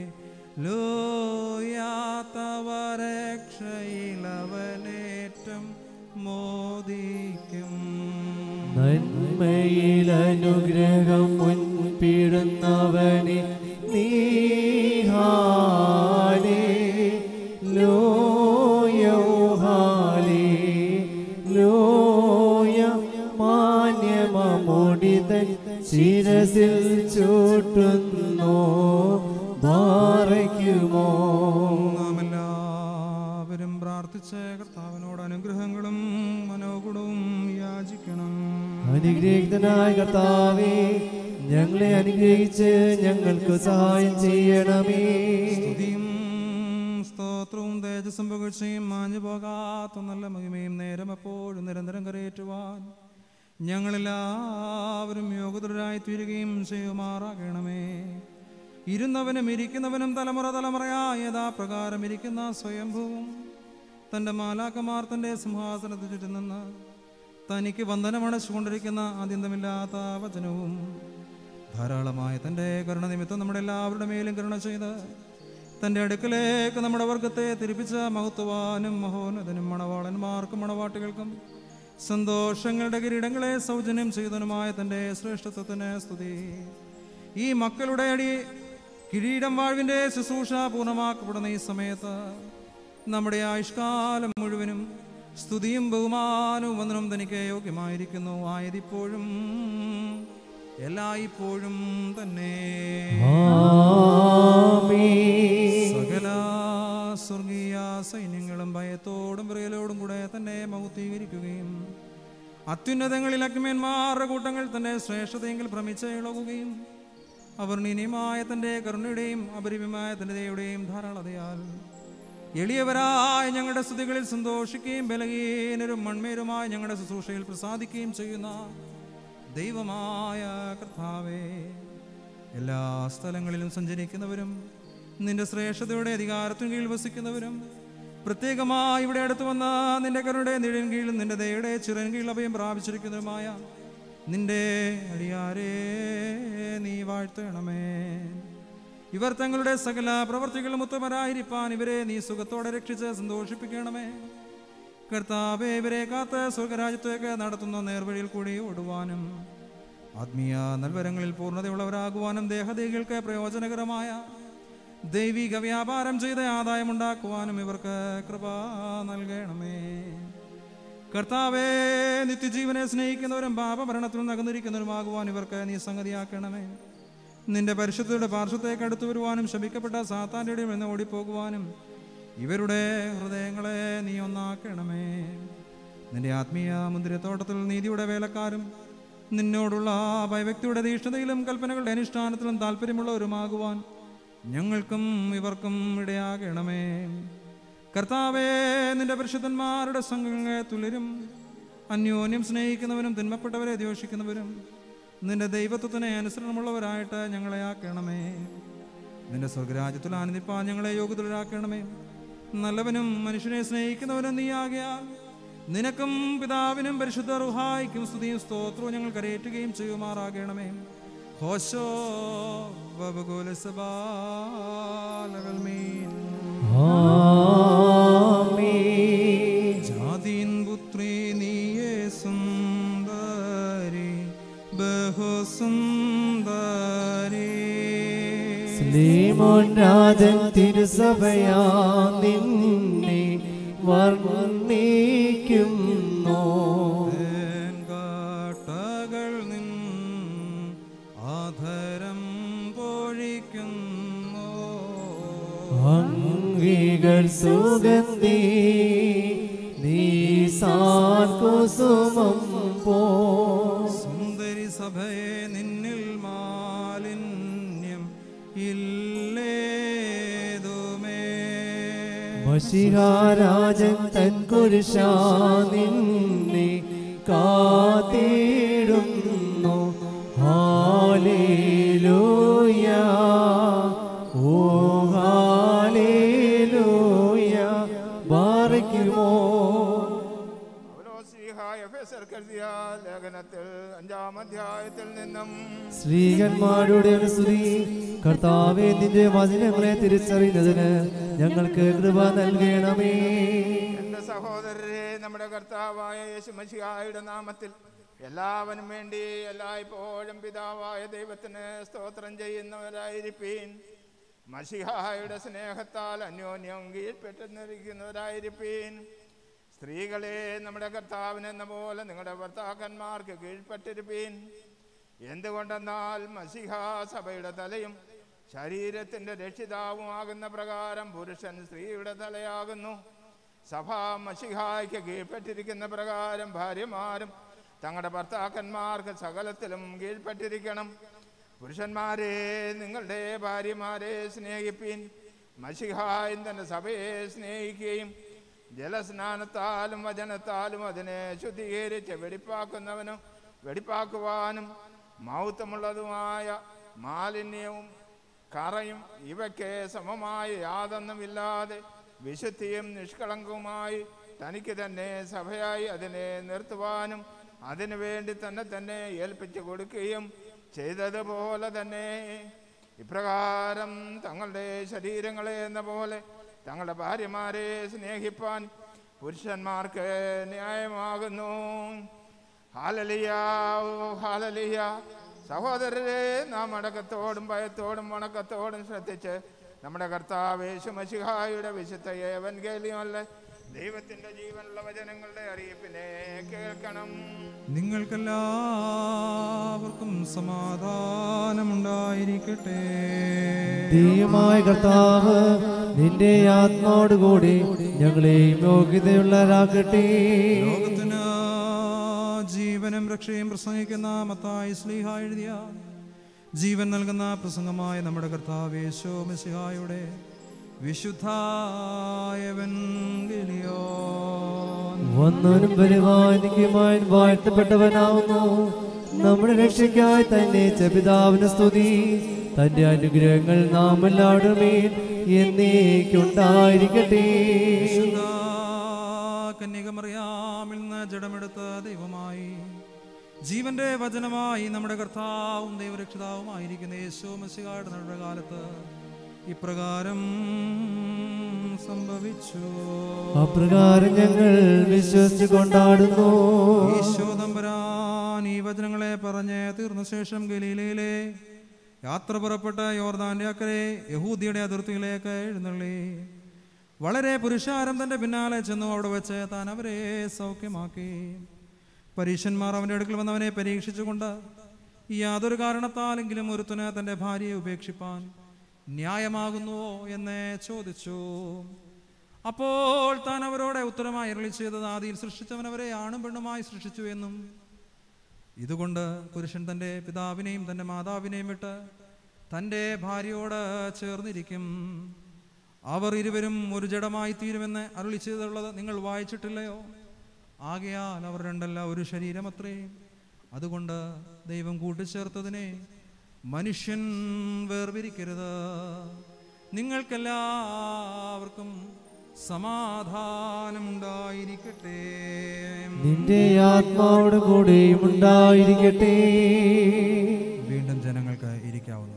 ലോയാത്തവരക്ഷയിലവനേറ്റം മോദിക്കും നന്മയിൽ അനുഗ്രഹം മുൻപിടുന്നവനെ നീഹാലേ ലോയോ ഹാലേ ലോയ മാന്യമമുടിതൻ ശിരസിൽ ചൂട്ടുന്നു ബാറയ്ക്കുമോ നാം എല്ലാവരും പ്രാർത്ഥിച്ച് കർത്താവിനോട് അനുഗ്രഹങ്ങളും മനോഗുണവും യാചിക്കണം അനുഗ്രഹിതനായ കർത്താവേ ഞങ്ങളെ അനുഗ്രഹിച്ച് ഞങ്ങൾക്ക് സഹായം ചെയ്യണമേ സ്തുതിയും സ്തോത്രവും തേജസ്സും പുകഴ്ചയും മാഞ്ഞു പോകാത്ത നല്ല മഹിമയും നേരം എപ്പോഴും നിരന്തരം കരയേറ്റുവാൻ ഞങ്ങളെല്ലാവരും യോഗ്യതരായി തീരുകയും ചെയ്യുമാറാകണമേ ഇരുന്നവനും ഇരിക്കുന്നവനും തലമുറ തലമുറയായ യഥാപ്രകാരം ഇരിക്കുന്ന സ്വയംഭൂവും തൻ്റെ മാലാക്കമാർ തൻ്റെ സിംഹാസനത്തിൽ ചുറ്റും നിന്ന് തനിക്ക് വന്ദനമടച്ചുകൊണ്ടിരിക്കുന്ന ആദ്യന്തമില്ലാത്ത വചനവും ധാരാളമായ തൻ്റെ കരുണ നിമിത്തം നമ്മുടെ എല്ലാവരുടെ മേലും കരുണ ചെയ്ത് തൻ്റെ അടുക്കലേക്ക് നമ്മുടെ വർഗത്തെ തിരിപ്പിച്ച മഹത്വവാനും മഹോന്നതനും മണവാളന്മാർക്കും മണവാട്ടികൾക്കും സന്തോഷങ്ങളുടെ കിരീടങ്ങളെ സൗജന്യം ചെയ്തനുമായ തൻ്റെ ശ്രേഷ്ഠത്വത്തിന് സ്തുതി ഈ മക്കളുടെ അടി കിരീടം വാഴ്വിൻ്റെ ശുശ്രൂഷ പൂർണ്ണമാക്കപ്പെടുന്ന ഈ സമയത്ത് നമ്മുടെ ആയുഷ്കാലം മുഴുവനും സ്തുതിയും ബഹുമാനവും വന്ദനവും തനിക്ക് യോഗ്യമായിരിക്കുന്നു ആയതിപ്പോഴും എല്ലായ്പ്പോഴും തന്നെ ആമീൻ സകല സ്വർഗീയ സൈന്യങ്ങളും ഭയത്തോടും വിറയലോടും കൂടെ തന്നെ മൗത്തീകരിക്കുകയും അത്യുന്നതങ്ങളിൽ അഗ്മേന്മാരുടെ കൂട്ടങ്ങൾ തന്നെ ശ്രേഷ്ഠതയെങ്കിൽ ഭ്രമിച്ച് ഇളകുകയും അവർണീയമായ തൻ്റെ കരുണയുടെയും അപരിമമായ തൻ്റെ ദയയുടെയും ധാരാളതയാൽ എളിയവരായ ഞങ്ങളുടെ സ്തുതികളിൽ സന്തോഷിക്കുകയും ബലഹീനരും മൺമേരുമായ ഞങ്ങളുടെ ശുശ്രൂഷയിൽ പ്രസാദിക്കുകയും ചെയ്യുന്ന ദൈവമായ കർത്താവേ എല്ലാ സ്ഥലങ്ങളിലും സഞ്ചരിക്കുന്നവരും നിന്റെ ശ്രേഷ്ഠതയുടെ അധികാരത്തിന് കീഴിൽ വസിക്കുന്നവരും പ്രത്യേകമായി ഇവിടെ അടുത്ത് വന്ന നിന്റെ കരുണയുടെ നിഴൻ കീഴിൽ നിന്റെ ദയയുടെ ചിറൻ കീഴിൽ അഭയം പ്രാപിച്ചിരിക്കുന്നതുമായ നിന്റെ അടിയാരേ നീ വാഴ്ത്തണമേ ഇവർ തങ്ങളുടെ സകല പ്രവർത്തികളും ഉത്തമരായിരിക്കാൻ ഇവരെ നീ സുഖത്തോടെ രക്ഷിച്ച് സന്തോഷിപ്പിക്കണമേ കർത്താവെ ഇവരെ കാത്ത് സ്വർഗരാജ്യത്തേക്ക് നടത്തുന്ന നേർവഴിയിൽ കൂടി ഓടുവാനും ആത്മീയ നൽവരങ്ങളിൽ പൂർണ്ണതയുള്ളവരാകുവാനും ദേഹദേഹികൾക്ക് പ്രയോജനകരമായ ദൈവിക വ്യാപാരം ചെയ്ത് ആദായമുണ്ടാക്കുവാനും ഇവർക്ക് കൃപ നൽകണമേ കർത്താവേ നിത്യജീവനെ സ്നേഹിക്കുന്നവരും പാപഭരണത്തിൽ നകന്നിരിക്കുന്നവരുമാകുവാൻ ഇവർക്ക് നീ സംഗതിയാക്കണമേ നിന്റെ പരിശുദ്ധയുടെ പാർശ്വത്തേക്ക് അടുത്തു വരുവാനും ശമിക്കപ്പെട്ട സാത്താൻ്റെ ഇടയിൽ നിന്ന് ഓടിപ്പോകുവാനും ഇവരുടെ ഹൃദയങ്ങളെ നീ ഒന്നാക്കണമേ നിന്റെ ആത്മീയ മുന്തിരത്തോട്ടത്തിൽ നീതിയുടെ വേലക്കാരും നിന്നോടുള്ള ഭയഭക്തിയുടെ തീഷ്ണതയിലും കൽപ്പനകളുടെ അനുഷ്ഠാനത്തിലും താല്പര്യമുള്ളവരുമാകുവാൻ ഞങ്ങൾക്കും ഇവർക്കും ഇടയാകണമേ കർത്താവേ നിന്റെ പരിശുദ്ധന്മാരുടെ സംഘങ്ങളെ തുലരും അന്യോന്യം സ്നേഹിക്കുന്നവരും തിന്മപ്പെട്ടവരെ ദ്വേഷിക്കുന്നവരും നിന്റെ ദൈവത്വത്തിന് അനുസരണമുള്ളവരായിട്ട് ഞങ്ങളെ ആക്കണമേ നിന്റെ സ്വർഗരാജ്യത്തിൽ ആനന്ദിപ്പാൻ ഞങ്ങളെ യോഗ്യതരാക്കണമേ നല്ലവനും മനുഷ്യനെ സ്നേഹിക്കുന്നവനും നീ ആകയാൽ നിനക്കും പിതാവിനും പരിശുദ്ധ റുഹായിക്കും സ്തുതിയും സ്തോത്രവും ഞങ്ങൾ കരയേറ്റുകയും ചെയ്യുമാറാകണമേ ഹോശോ വബകുലസബാലവൽമീൻ ആമീൻ. ജാതീൻ പുത്രി നീയേ സുന്ദരി ബഹുസുന്ദരി ശ്രീമോൻ രാജൻ തിരുസഭയാ നിന്നെ വർണ്ണിക്കുന്നു കാട്ടകൾ നിൻ ആധരം പൊഴിക്കുന്നു അംഗികൾ സുഗന്ധി നീ കുസുമം പോ സുന്ദരി സഭയെ നിന്നിൽ മാലിന്യം ഇല്ലേതുമേ മഷിഹാരാജൻ തൻ കുരിശാ നിന്നെ കാത്തിടുന്നു ഹാലേലൂയ ഓ ഹാലേലൂയ ബാറയ്ക്കുമോ പൗലോസ്ലീഹായ എഫെസർ കരുതിയ ലേഖനത്തിൽ അഞ്ചാം അധ്യായത്തിൽ നിന്നും സ്ത്രീകന്മാരുടെ ഒരു സ്തുതി കർത്താവെ നിന്റെ വചനങ്ങളെ തിരിച്ചറിയുന്നതിന് ഞങ്ങൾക്ക് കൃപ നൽകണമേ എന്റെ സഹോദരരെ നമ്മുടെ കർത്താവായ യേശു മഷിഹായുടെ നാമത്തിൽ എല്ലാവനും വേണ്ടി എല്ലായ്പ്പോഴും പിതാവായ ദൈവത്തിന് സ്തോത്രം ചെയ്യുന്നവരായിരിപ്പീൻ മഷിഹായുടെ സ്നേഹത്താൽ അന്യോന്യം കീഴ്പ്പെട്ടിരിക്കുന്നവരായിരിപ്പീൻ സ്ത്രീകളെ നമ്മുടെ കർത്താവിനെന്ന പോലെ നിങ്ങളുടെ ഭർത്താക്കന്മാർക്ക് കീഴ്പ്പെട്ടിരിപ്പീൻ എന്തുകൊണ്ടെന്നാൽ മസിഹ സഭയുടെ തലയും ശരീരത്തിന്റെ രക്ഷിതാവുമാകുന്ന പ്രകാരം പുരുഷൻ സ്ത്രീയുടെ തലയാകുന്നു സഭ മഷിഹായ്ക്ക് കീഴ്പ്പെട്ടിരിക്കുന്ന പ്രകാരം ഭാര്യമാരും തങ്ങളുടെ ഭർത്താക്കന്മാർക്ക് സകലത്തിലും കീഴ്പ്പെട്ടിരിക്കണം പുരുഷന്മാരെ നിങ്ങളുടെ ഭാര്യമാരെ സ്നേഹിപ്പീൻ മഷിഹായും തന്റെ സഭയെ സ്നേഹിക്കുകയും ജലസ്നാനത്താലും വചനത്താലും അതിനെ ശുദ്ധീകരിച്ച് വെടിപ്പാക്കുന്നവനും വെടിപ്പാക്കുവാനും മൗത്തമുള്ളതുമായ മാലിന്യവും കറയും ഇവയ്ക്ക് സമമായ യാതൊന്നുമില്ലാതെ വിശുദ്ധിയും നിഷ്കളങ്കവുമായി തനിക്ക് തന്നെ സഭയായി അതിനെ നിർത്തുവാനും അതിനു വേണ്ടി തന്നെ തന്നെ ഏൽപ്പിച്ചു കൊടുക്കുകയും ചെയ്തതുപോലെ തന്നെ ഇപ്രകാരം തങ്ങളുടെ ശരീരങ്ങളെ എന്ന പോലെ തങ്ങളുടെ ഭാര്യമാരെ സ്നേഹിപ്പാൻ പുരുഷന്മാർക്ക് ന്യായമാകുന്നു ഹാലലിയ ഓ ഹാലലിയ സഹോദരരെ നാം അടക്കത്തോടും ഭയത്തോടും വണക്കത്തോടും ശ്രദ്ധിച്ച് നമ്മുടെ കർത്താവ് യേശുമശിഹായുടെ വിശുദ്ധ ഏവൻഗേലിയല്ല ദൈവത്തിന്റെ ജീവനുള്ള വചനങ്ങളുടെ അറിയിപ്പിനെ കേൾക്കണം നിങ്ങൾക്കെല്ലാവർക്കും സമാധാനമുണ്ടായിരിക്കട്ടെ ദൈവമായ കർത്താവ് നിന്റെ ആത്മാവോടുകൂടി ഞങ്ങളെയും യോഗ്യതയുള്ളവരാക്കട്ടെ ലോകത്തിന് ജീവനും രക്ഷയും പ്രസംഗിക്കുന്ന മത്തായി സ്ലീഹ എഴുതിയ ജീവൻ നൽകുന്ന പ്രസംഗമായ നമ്മുടെ കർത്താവ് യേശോ മെസ്സിഹായുടെ വിശുദ്ധായവൻഗലിയോ വന്നവനും പരിപാലിക്കുമായി വാഴ്ത്തപ്പെട്ടവനാവുന്നു നമ്മുടെ രക്ഷയ്ക്കായി തന്നെ പിതാവിന് സ്തുതി തന്റെ അനുഗ്രഹങ്ങൾ നാം എല്ലാവരുടെ എന്നേക്കുണ്ടായിരിക്കട്ടെ വിശുദ്ധ കന്യകമറിയാമിൽ നിന്ന് ജഡമെടുത്ത ദൈവമായി ജീവന്റെ വചനമായി നമ്മുടെ കർത്താവും ദൈവരക്ഷിതാവുമായിരിക്കുന്ന യേശോ മെസ്സിഹായുടെ നമ്മുടെ കാലത്ത് ഇപ്രകാരം സംഭവിച്ചു അപ്രകാരം ഞങ്ങൾ വിശ്വസിച്ച് കൊണ്ടാടുന്നു ഈശോ തമ്പുരാൻ ഈ വചനങ്ങളെ പറഞ്ഞ് തീർന്ന ശേഷം ഗലീലയിലെ യാത്ര പുറപ്പെട്ട യോർദാന്റെ അക്കരെ യഹൂദിയുടെ അതിർത്തിയിലേക്ക് എഴുന്നള്ളി വളരെ പുരുഷാരം തന്റെ പിന്നാലെ ചെന്നു അവിടെ വെച്ച് താൻ അവരെ സൗഖ്യമാക്കി പരീക്ഷന്മാർ അവന്റെ അടുക്കൽ വന്നവനെ പരീക്ഷിച്ചുകൊണ്ട് യാതൊരു കാരണത്താലെങ്കിലും ഒരുത്തന് തന്റെ ഭാര്യയെ ഉപേക്ഷിപ്പാൻ ന്യായമാകുന്നുവോ എന്ന് ചോദിച്ചു അപ്പോൾ താൻ അവരോട് ഉത്തരമായി അരളി ചെയ്തത് ആദിയിൽ സൃഷ്ടിച്ചവൻ അവരെ ആണും പെണ്ണുമായി സൃഷ്ടിച്ചു എന്നും ഇതുകൊണ്ട് പുരുഷൻ തൻ്റെ പിതാവിനെയും തൻ്റെ മാതാവിനെയും വിട്ട് തൻ്റെ ഭാര്യയോട് ചേർന്നിരിക്കും അവർ ഇരുവരും ഒരു ജഡമായി തീരുമെന്ന് അരുളി ചെയ്തുള്ളത് നിങ്ങൾ വായിച്ചിട്ടില്ലയോ ആകയാൽ അവർ രണ്ടല്ല ഒരു ശരീരമത്രേ അതുകൊണ്ട് ദൈവം കൂട്ടിച്ചേർത്തതിനെ മനുഷ്യൻ വേർപിരിക്കരുത് നിങ്ങൾക്കെല്ലാവർക്കും സമാധാനമുണ്ടായിരിക്കട്ടെ നിന്റെ ആത്മാவோട് കൂടെയും ഉണ്ടായിരിക്കട്ടെ വീണ്ടും ജനങ്ങൾക്ക് ഇരിക്കാവുന്നത്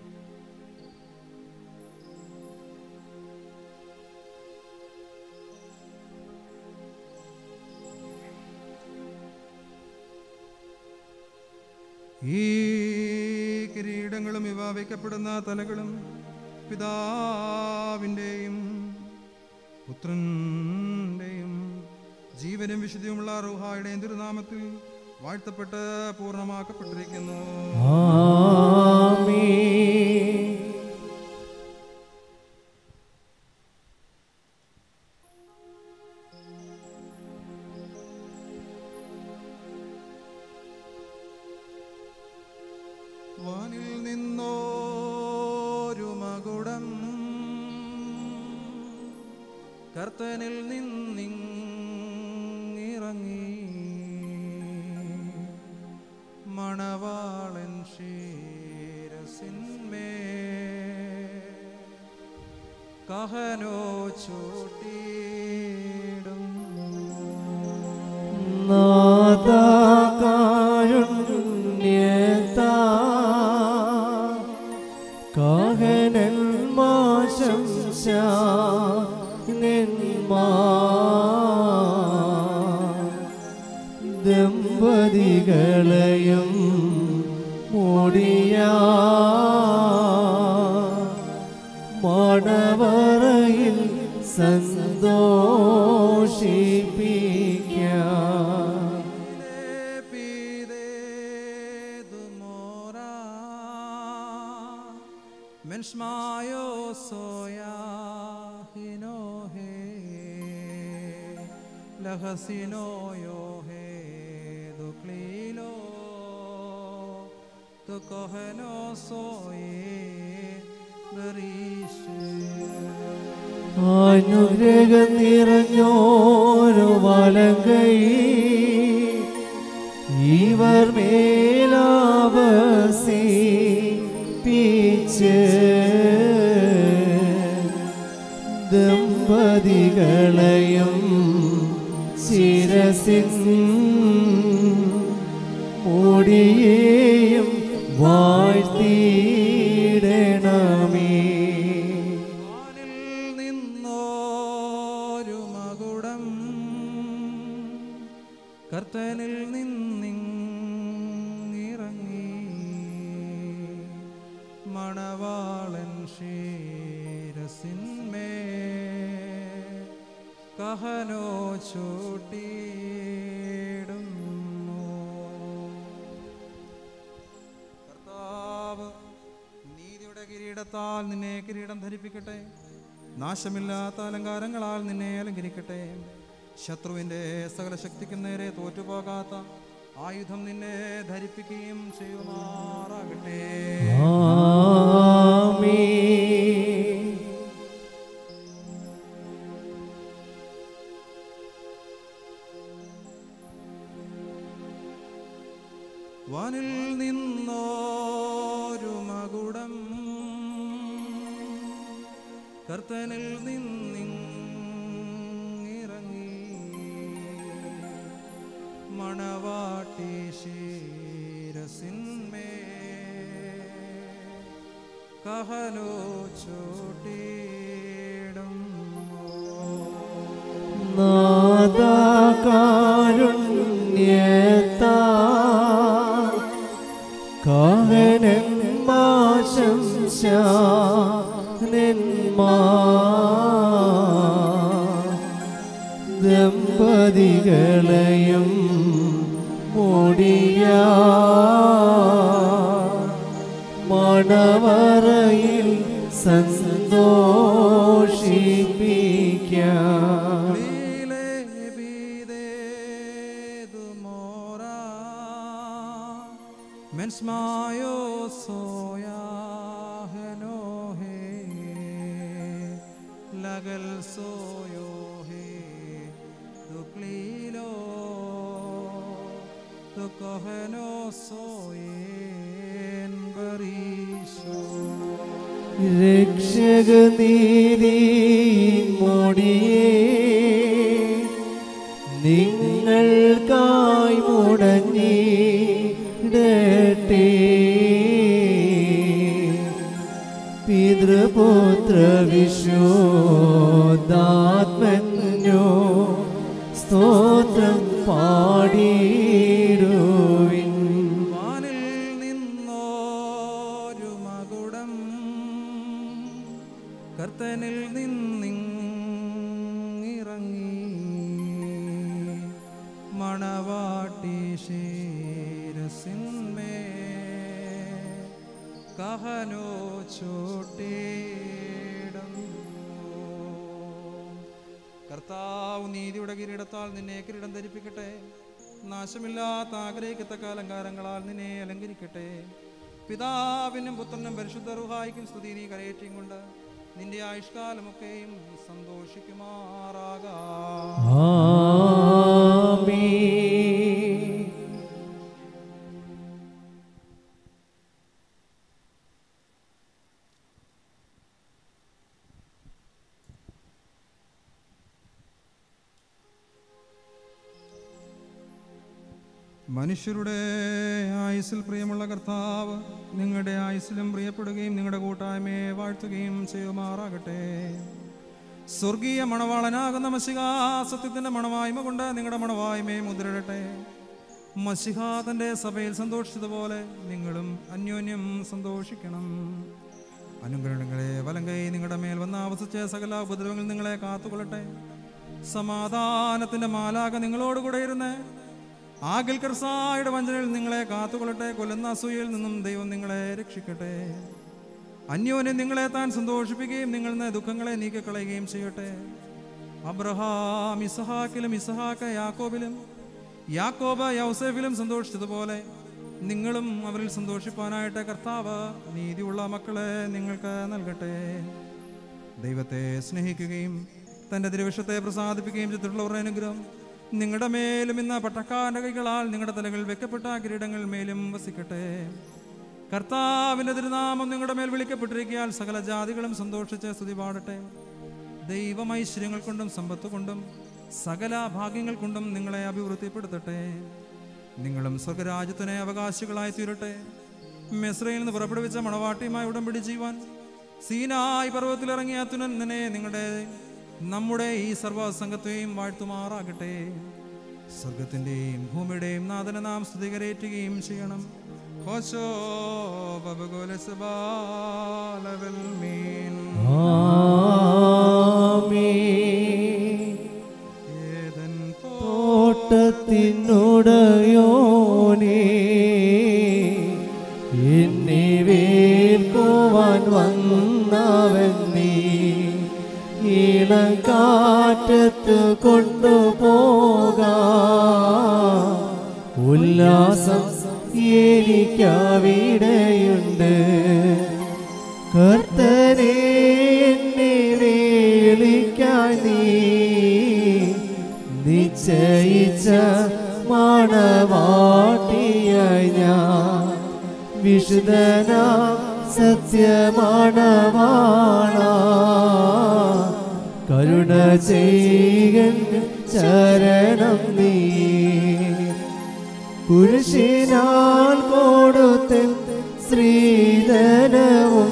ഈ കിരീടങ്ങളും ഇവ വയ്ക്കപ്പെടുന്ന തലകളും പിതാവിൻ്റെയും പുത്രൻ്റെയും ജീവനും വിശുദ്ധിയുമുള്ള റൂഹായുടെയും തിരുനാമത്തിൽ വാഴ്ത്തപ്പെട്ട് പൂർണ്ണമാക്കപ്പെട്ടിരിക്കുന്നു ആമേൻ വാനിൽ നിന്നോരു മകുടം കർത്തനിൽ നിന്നിറങ്ങി മണവാളൻ ശീരസിന്മേ കഹനോ ചൂട്ടിയിടുന്നു നാദാകാരുണ്യത്താ കാഹനന്മാശംസ നിന്മാ ദമ്പതികളെയും മുടിയാ മണവറയിൽ സന്തോഷിപ്പിക്കാം Menschmayo soya hino he lahasino yo he duklilo tu koheno soye berishe അനുഗ്രഹം നിറഞ്ഞോരു വലങ്കൈ ഇവർ മേലാവസി പീച്ച് ദമ്പതികളെയും ശിരസിൻ മുടിയേയും വാഴ്ത്തിയിടണമേ വാനിൽ നിന്നോരു മകുടം കർത്തനിൽ നിന്നിറങ്ങി മണവാളൻ ശീരസിന്മേ കഹനോ ചൂട്ടിയിടുന്നു കർത്താവ് നീതിയുടെ കിരീടത്താൽ നിന്നെ കിരീടം ധരിപ്പിക്കട്ടെ നാശമില്ലാത്ത അലങ്കാരങ്ങളാൽ നിന്നെ അലങ്കരിക്കട്ടെ ശത്രുവിൻ്റെ സകല ശക്തിക്കും നേരെ തോറ്റുപോകാത്ത ആയുധം നിന്നെ ധരിപ്പിക്കുകയും ചെയ്യുമാറാകട്ടെ കർത്തനിൽ നിന്നിറങ്ങി മണവാട്ടി ശീരസിന്മേ കഹലോ ചോട്ടിടും നാദാകാരുണ്യത്താ കാഹനന്മാശംസാനന്മാ ദമ്പതികളെയും മുടിയ മണവറയിൽ സന്തോഷിപ്പിക്കാം Mensmayo soya heno he lagal soyo he duklilo dukoheno soyen barisho രക്ഷകനീതി മുടിയേ നിങ്ങൾക്കായി മുടങ്ങിടട്ടെ പിതൃപുത്ര വിശോദാത്മന്യോ സ്തോത്രം പാടിയിടുവിൻ വാനിൽ നിന്നോരു മകുടം കർത്തനിൽ നിന്നിറങ്ങി മണവാട്ടി ശീരസിന്മേ കഹനോ ചോട്ടേടുന്നു കർത്താവ് നീതിയുടെ കിരീടത്താൽ നിന്നെ കിരീടം ധരിപ്പിക്കട്ടെ നാശമില്ലാത്ത ആഗ്രഹിക്കത്തക്ക അലങ്കാരങ്ങളാൽ നിന്നെ അലങ്കരിക്കട്ടെ പിതാവിനും പുത്രനും പരിശുദ്ധ റുഹായിക്കും സ്തുതി നീ കരയേറ്റിയും കൊണ്ട് നിന്റെ ആയുഷ്കാലമൊക്കെയും സന്തോഷിക്കുമാറാകാം ആമീൻ മനുഷ്യരുടെ ആയുസ്സിൽ പ്രിയമുള്ള കർത്താവ് നിങ്ങളുടെ ആയുസ്സിലും പ്രിയപ്പെടുകയും നിങ്ങളുടെ കൂട്ടായ്മയെ വാഴ്ത്തുകയും ചെയ്യുമാറാകട്ടെ സ്വർഗീയ മണവാളനാകുന്ന മഷിക സത്യത്തിന്റെ മണവായ്മ കൊണ്ട് നിങ്ങളുടെ മണവായ്മയെ മുദ്രയിടട്ടെ മഷിഹ തന്റെ സഭയിൽ സന്തോഷിച്ചതുപോലെ നിങ്ങളും അന്യോന്യം സന്തോഷിക്കണം അനുഗ്രഹങ്ങളെ വലം കൈ നിങ്ങളുടെ മേൽ വന്ന് ആവസിച്ച സകല ഉപദ്രവങ്ങൾ നിങ്ങളെ കാത്തുകൊള്ളട്ടെ സമാധാനത്തിന്റെ മാലാക നിങ്ങളോടുകൂടെ ഇരുന്ന് ആകിൽ കർസായുടെ വഞ്ചനയിൽ നിങ്ങളെ കാത്തുകൊള്ളട്ടെ കൊല്ലുന്ന അസൂയയിൽ നിന്നും ദൈവം നിങ്ങളെ രക്ഷിക്കട്ടെ അന്യോന്യം നിങ്ങളെ താൻ സന്തോഷിപ്പിക്കുകയും നിങ്ങൾ നിന്ന് ദുഃഖങ്ങളെ നീക്കിക്കളയുകയും ചെയ്യട്ടെ അബ്രഹാം ഇസഹാക്കിലും ഇസഹാക്ക് യാക്കോബിലും യാക്കോബ് യൗസേഫിലും സന്തോഷിച്ചതുപോലെ നിങ്ങളും അവരിൽ സന്തോഷിപ്പാനായിട്ട് കർത്താവ് നീതിയുള്ള മക്കളെ നിങ്ങൾക്ക് നൽകട്ടെ ദൈവത്തെ സ്നേഹിക്കുകയും തൻ്റെ തിരുവിഷത്തെ പ്രസാദിപ്പിക്കുകയും ചെയ്തിട്ടുള്ളവരുടെ അനുഗ്രഹം നിങ്ങളുടെ മേലും ഇന്ന് പട്ടക്കാരൻ്റെ കൈകളാൽ നിങ്ങളുടെ തലകൾ വെക്കപ്പെട്ട കിരീടങ്ങൾ മേലും വസിക്കട്ടെ കർത്താവിൻ്റെ തിരുനാമം നിങ്ങളുടെ മേൽ വിളിക്കപ്പെട്ടിരിക്കാൻ സകല ജാതികളും സന്തോഷിച്ച് സ്തുതി പാടട്ടെ ദൈവം ഐശ്വര്യങ്ങൾ കൊണ്ടും സമ്പത്ത് കൊണ്ടും സകല ഭാഗ്യങ്ങൾ കൊണ്ടും നിങ്ങളെ അഭിവൃദ്ധിപ്പെടുത്തട്ടെ നിങ്ങളും സ്വർഗരാജ്യത്തിന് അവകാശികളായി തീരട്ടെ മെസ്രയിൽ നിന്ന് പുറപ്പെടുവിച്ച മണവാട്ടിയുമായി ഉടമ്പടി ചെയ്യുവാൻ സീനായി പർവ്വതത്തിലിറങ്ങിയ തുനന്ദനെ നിങ്ങളുടെ നമ്മുടെ ഈ സർവസംഘത്തെയും വാഴ്ത്തുമാറാകട്ടെ സ്വർഗത്തിന്റെയും ഭൂമിയുടെയും നാഥന നാം സ്തുതികരേറ്റുകയും ചെയ്യണം ഹോശോ ബബഗോലസബാലവൽ മീൻ ആമീൻ ഏതൻ തോ തോട്ടത്തിനുടയോനേ എന്നെ വേൽക്കുവാൻ വന്നവൻ നീ ഇളങ്കാറ്റത്ത് കൊണ്ടുപോകാ ഉല്ലാസം എനിക്കവിടെയുണ്ട് കർത്തനെ എന്നെ വേളിക്കാൻ നീ നിശ്ചയിച്ച മണവാട്ടിയായി ഞാൻ വിശുദ്ധന സത്യമാണവാണ കരുണ ചെയ്യൻ ചരണം നീ കുരിശിനാൽ കൊടുത്ത ശ്രീധനവും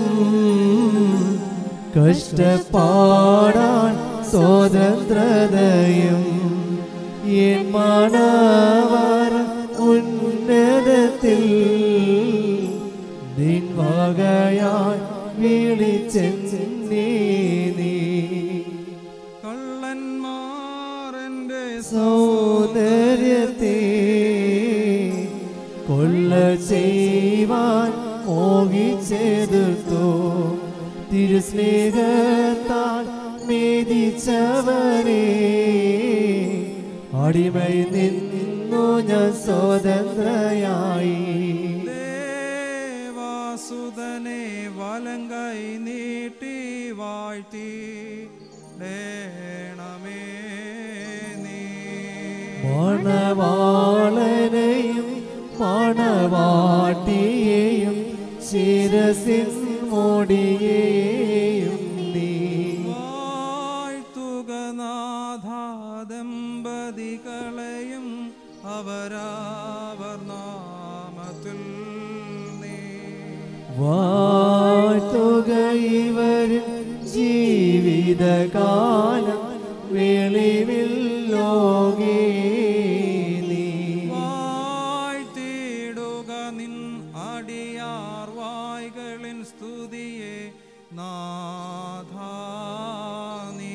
കഷ്ടപ്പാടാൻ സ്വാതന്ത്ര്യതയും എൻ മാണവർ ഉന്നതത്തിൽ നിൻ വകയായി വിളിച്ചെന്നേ നീ കള്ളന്മാരെന്റെ സൗന്ദര്യത്തെ കൊള്ള ചെയ്യുവാൻ മോഹിച്ചെടുത്തു തിരുസ്നേഹത്താൽ മേദിച്ചവരെ അടിമയിൽ നിന്നു ഞാൻ സ്വതന്ത്രയായി ദേവാസുതനെ വലങ്കൈ നീട്ടി വാഴ്ത്തി ഡേണമേ നീ മണവാളനെയും മണവാട്ടിയെയും ശിരസിൻ മോടിയെയും നീ വാഴ്ത്തുക നാഥാദമ്പതികളെയും അവരാവർ നാമത്തിൽ നീ വാഴ്ത്തുക ഇവരും ജീവിതകാലം വെളിവിൽ ലോകേ നീ വാഴ്ത്തിടുക നിൻ അടിയാർ വായ്കളിൻ സ്തുതിയെ നാഥാ നീ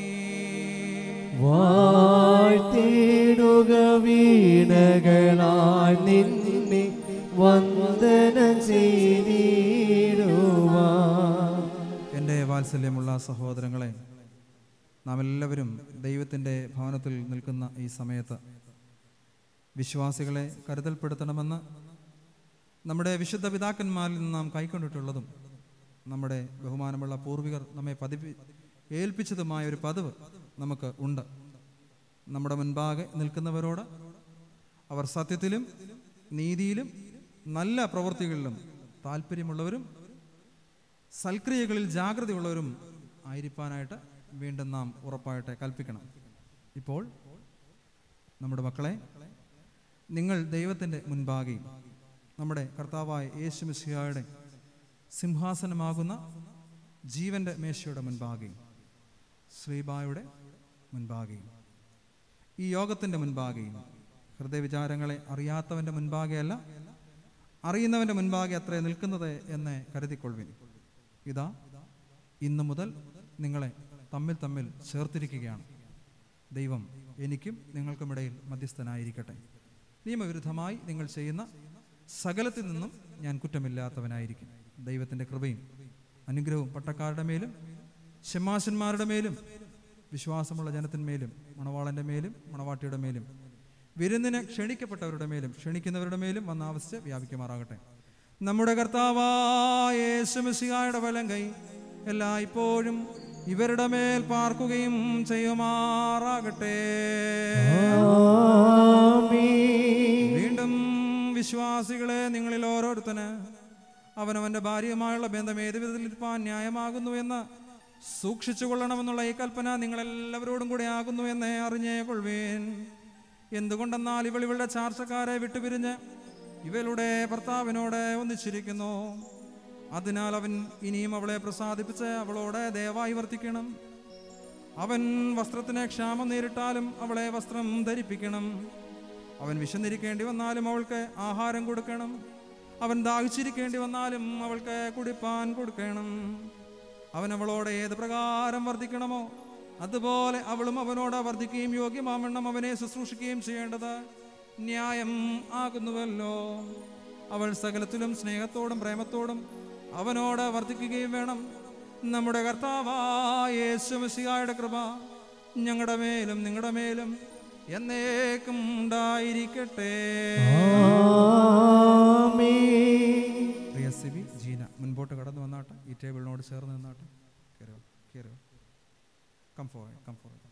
വാഴ്ത്തിടുക വീണകളാൽ നിന്നെ വന്ദന ചെയ്തിടുവാ എൻ്റെ വാത്സല്യമുള്ള സഹോദരങ്ങളെ നാം എല്ലാവരും ദൈവത്തിൻ്റെ ഭവനത്തിൽ നിൽക്കുന്ന ഈ സമയത്ത് വിശ്വാസികളെ കരുതൽപ്പെടുത്തണമെന്ന് നമ്മുടെ വിശുദ്ധ പിതാക്കന്മാരിൽ നിന്ന് നാം കൈക്കൊണ്ടിട്ടുള്ളതും നമ്മുടെ ബഹുമാനമുള്ള പൂർവികർ നമ്മെ പതിപ്പി ഏൽപ്പിച്ചതുമായ ഒരു പതിവ് നമുക്ക് ഉണ്ട് നമ്മുടെ മുൻപാകെ നിൽക്കുന്നവരോട് അവർ സത്യത്തിലും നീതിയിലും നല്ല പ്രവൃത്തികളിലും താല്പര്യമുള്ളവരും സൽക്രിയകളിൽ ജാഗ്രതയുള്ളവരും ആയിരിക്കാനായിട്ട് വീണ്ടും നാം ഉറപ്പായിട്ട് കൽപ്പിക്കണം ഇപ്പോൾ നമ്മുടെ മക്കളെ നിങ്ങൾ ദൈവത്തിൻ്റെ മുൻപാകെയും നമ്മുടെ കർത്താവായ യേശു മിശിഹായുടെ സിംഹാസനമാകുന്ന ജീവന്റെ മേശയുടെ മുൻപാകെയും ശ്രീബായുടെ മുൻപാകെയും ഈ യോഗത്തിൻ്റെ മുൻപാകെയും ഹൃദയവിചാരങ്ങളെ അറിയാത്തവൻ്റെ മുൻപാകെയല്ല അറിയുന്നവൻ്റെ മുൻപാകെ അത്രേ നിൽക്കുന്നത് എന്ന് കരുതിക്കൊള്ളുവിൻ ഇതാ ഇന്നു മുതൽ നിങ്ങളെ തമ്മിൽ തമ്മിൽ ചേർത്തിരിക്കുകയാണ് ദൈവം എനിക്കും നിങ്ങൾക്കുമിടയിൽ മധ്യസ്ഥനായിരിക്കട്ടെ നിയമവിരുദ്ധമായി നിങ്ങൾ ചെയ്യുന്ന സകലത്തിൽ നിന്നും ഞാൻ കുറ്റമില്ലാത്തവനായിരിക്കും ദൈവത്തിൻ്റെ കൃപയും അനുഗ്രഹവും പട്ടക്കാരുടെ മേലും ഷെമാശന്മാരുടെ മേലും വിശ്വാസമുള്ള ജനത്തിന്മേലും മണവാളന്റെ മേലും മണവാട്ടിയുടെ മേലും വിരുന്നിന് ക്ഷണിക്കപ്പെട്ടവരുടെ മേലും ക്ഷണിക്കുന്നവരുടെ മേലും വന്ന് ആവശ്യ വ്യാപിക്കുമാറാകട്ടെ നമ്മുടെ കർത്താവായ യേശുമിശിഹായുടെ വലം കൈ എല്ലായ്പ്പോഴും ഇവരുടെ മേൽ പാർക്കുകയും ചെയ്യുമാറാകട്ടെ ആമീൻ. വീണ്ടും വിശ്വാസികളെ നിങ്ങളിൽ ഓരോരുത്തന് അവനവന്റെ ഭാര്യയുമായുള്ള ബന്ധം ഏത് വിധത്തിലിരിപ്പാൻ ന്യായമാകുന്നു എന്ന് സൂക്ഷിച്ചു കൊള്ളണമെന്നുള്ള ഈ കൽപ്പന നിങ്ങളെല്ലാവരോടും കൂടെ ആകുന്നു എന്ന് അറിഞ്ഞേ കൊള്ളുവേൻ എന്തുകൊണ്ടെന്നാൽ ഇവൾ ഇവളുടെ ചാർച്ചക്കാരെ വിട്ടുപിരിഞ്ഞ് ഇവളുടെ ഭർത്താവിനോട് ഒന്നിച്ചിരിക്കുന്നു അതിനാൽ അവൻ ഇനിയും അവളെ പ്രസാദിപ്പിച്ച് അവളോട് ദയവായി വർത്തിക്കണം അവൻ വസ്ത്രത്തിന് ക്ഷാമം നേരിട്ടാലും അവളെ വസ്ത്രം ധരിപ്പിക്കണം അവൻ വിശന്നിരിക്കേണ്ടി വന്നാലും അവൾക്ക് ആഹാരം കൊടുക്കണം അവൻ ദാഹിച്ചിരിക്കേണ്ടി വന്നാലും അവൾക്ക് കുടിപ്പാൻ കൊടുക്കണം അവൻ അവളോട് ഏത് പ്രകാരം വർദ്ധിക്കണമോ അതുപോലെ അവളും അവനോട് വർദ്ധിക്കുകയും യോഗ്യമാവണ്ണം അവനെ ശുശ്രൂഷിക്കുകയും ചെയ്യേണ്ടത് ന്യായം ആകുന്നുവല്ലോ അവൾ സകലത്തിലും സ്നേഹത്തോടും പ്രേമത്തോടും അവനോട് വർദ്ധിക്കുകയും വേണം നമ്മുടെ കർത്താവായ യേശുമസിഹായുടെ കൃപ ഞങ്ങളുടെ മേലും നിങ്ങളുടെ മേലും എന്നേക്കും ഉണ്ടായിരിക്കട്ടെ ആമീൻ. പ്രിയ സിബി ജീന മുൻപോട്ട് കടന്നു വന്നാട്ടെ ഈ ടേബിളിനോട് ചേർന്ന് നിന്നാട്ടെ കയറി വാ, കയറി വാ. Come forward, come forward.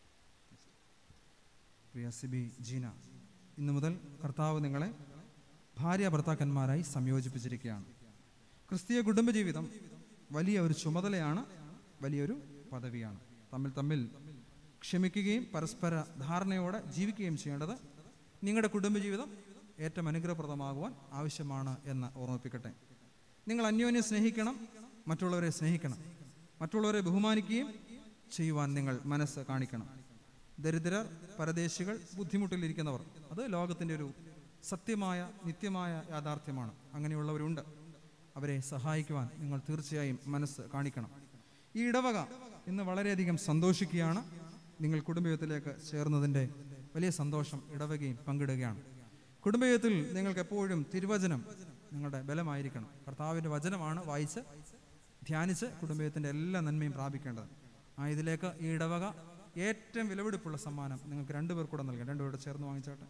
പ്രിയ സിബി ജീന ഇന്നു മുതൽ കർത്താവ് നിങ്ങളെ ഭാര്യ ഭർത്താക്കന്മാരായി സംയോജിപ്പിച്ചിരിക്കുകയാണ് ക്രിസ്തീയ കുടുംബജീവിതം വലിയ ഒരു ചുമതലയാണ് വലിയൊരു പദവിയാണ് തമ്മിൽ തമ്മിൽ ക്ഷമിക്കുകയും പരസ്പര ധാരണയോടെ ജീവിക്കുകയും ചെയ്യേണ്ടത് നിങ്ങളുടെ കുടുംബജീവിതം ഏറ്റവും അനുഗ്രഹപ്രദമാകുവാൻ ആവശ്യമാണ് എന്ന് ഓർമ്മിപ്പിക്കട്ടെ നിങ്ങൾ അന്യോന്യം സ്നേഹിക്കണം മറ്റുള്ളവരെ സ്നേഹിക്കണം മറ്റുള്ളവരെ ബഹുമാനിക്കുകയും ചെയ്യുവാൻ നിങ്ങൾ മനസ്സ് കാണിക്കണം ദരിദ്രർ പരദേശികൾ ബുദ്ധിമുട്ടിലിരിക്കുന്നവർ അത് ലോകത്തിൻ്റെ ഒരു സത്യമായ നിത്യമായ യാഥാർത്ഥ്യമാണ് അങ്ങനെയുള്ളവരുണ്ട് അവരെ സഹായിക്കുവാൻ നിങ്ങൾ തീർച്ചയായും മനസ്സ് കാണിക്കണം ഈ ഇടവക ഇന്ന് വളരെയധികം സന്തോഷിക്കുകയാണ് നിങ്ങൾ കുടുംബജീവിതത്തിലേക്ക് ചേർന്നതിൻ്റെ വലിയ സന്തോഷം ഇടവകയും പങ്കിടുകയാണ് കുടുംബജീവിതത്തിൽ നിങ്ങൾക്ക് എപ്പോഴും തിരുവചനം നിങ്ങളുടെ ബലമായിരിക്കണം കർത്താവിൻ്റെ വചനമാണ് വായിച്ച് ധ്യാനിച്ച് കുടുംബത്തിൻ്റെ എല്ലാ നന്മയും പ്രാപിക്കേണ്ടത് ആ ഇതിലേക്ക് ഈ ഇടവക ഏറ്റവും വിലപിടിപ്പുള്ള സമ്മാനം നിങ്ങൾക്ക് രണ്ടുപേർ കൂടെ നൽകാം രണ്ടുപേരുടെ ചേർന്ന് വാങ്ങിച്ചാട്ടെ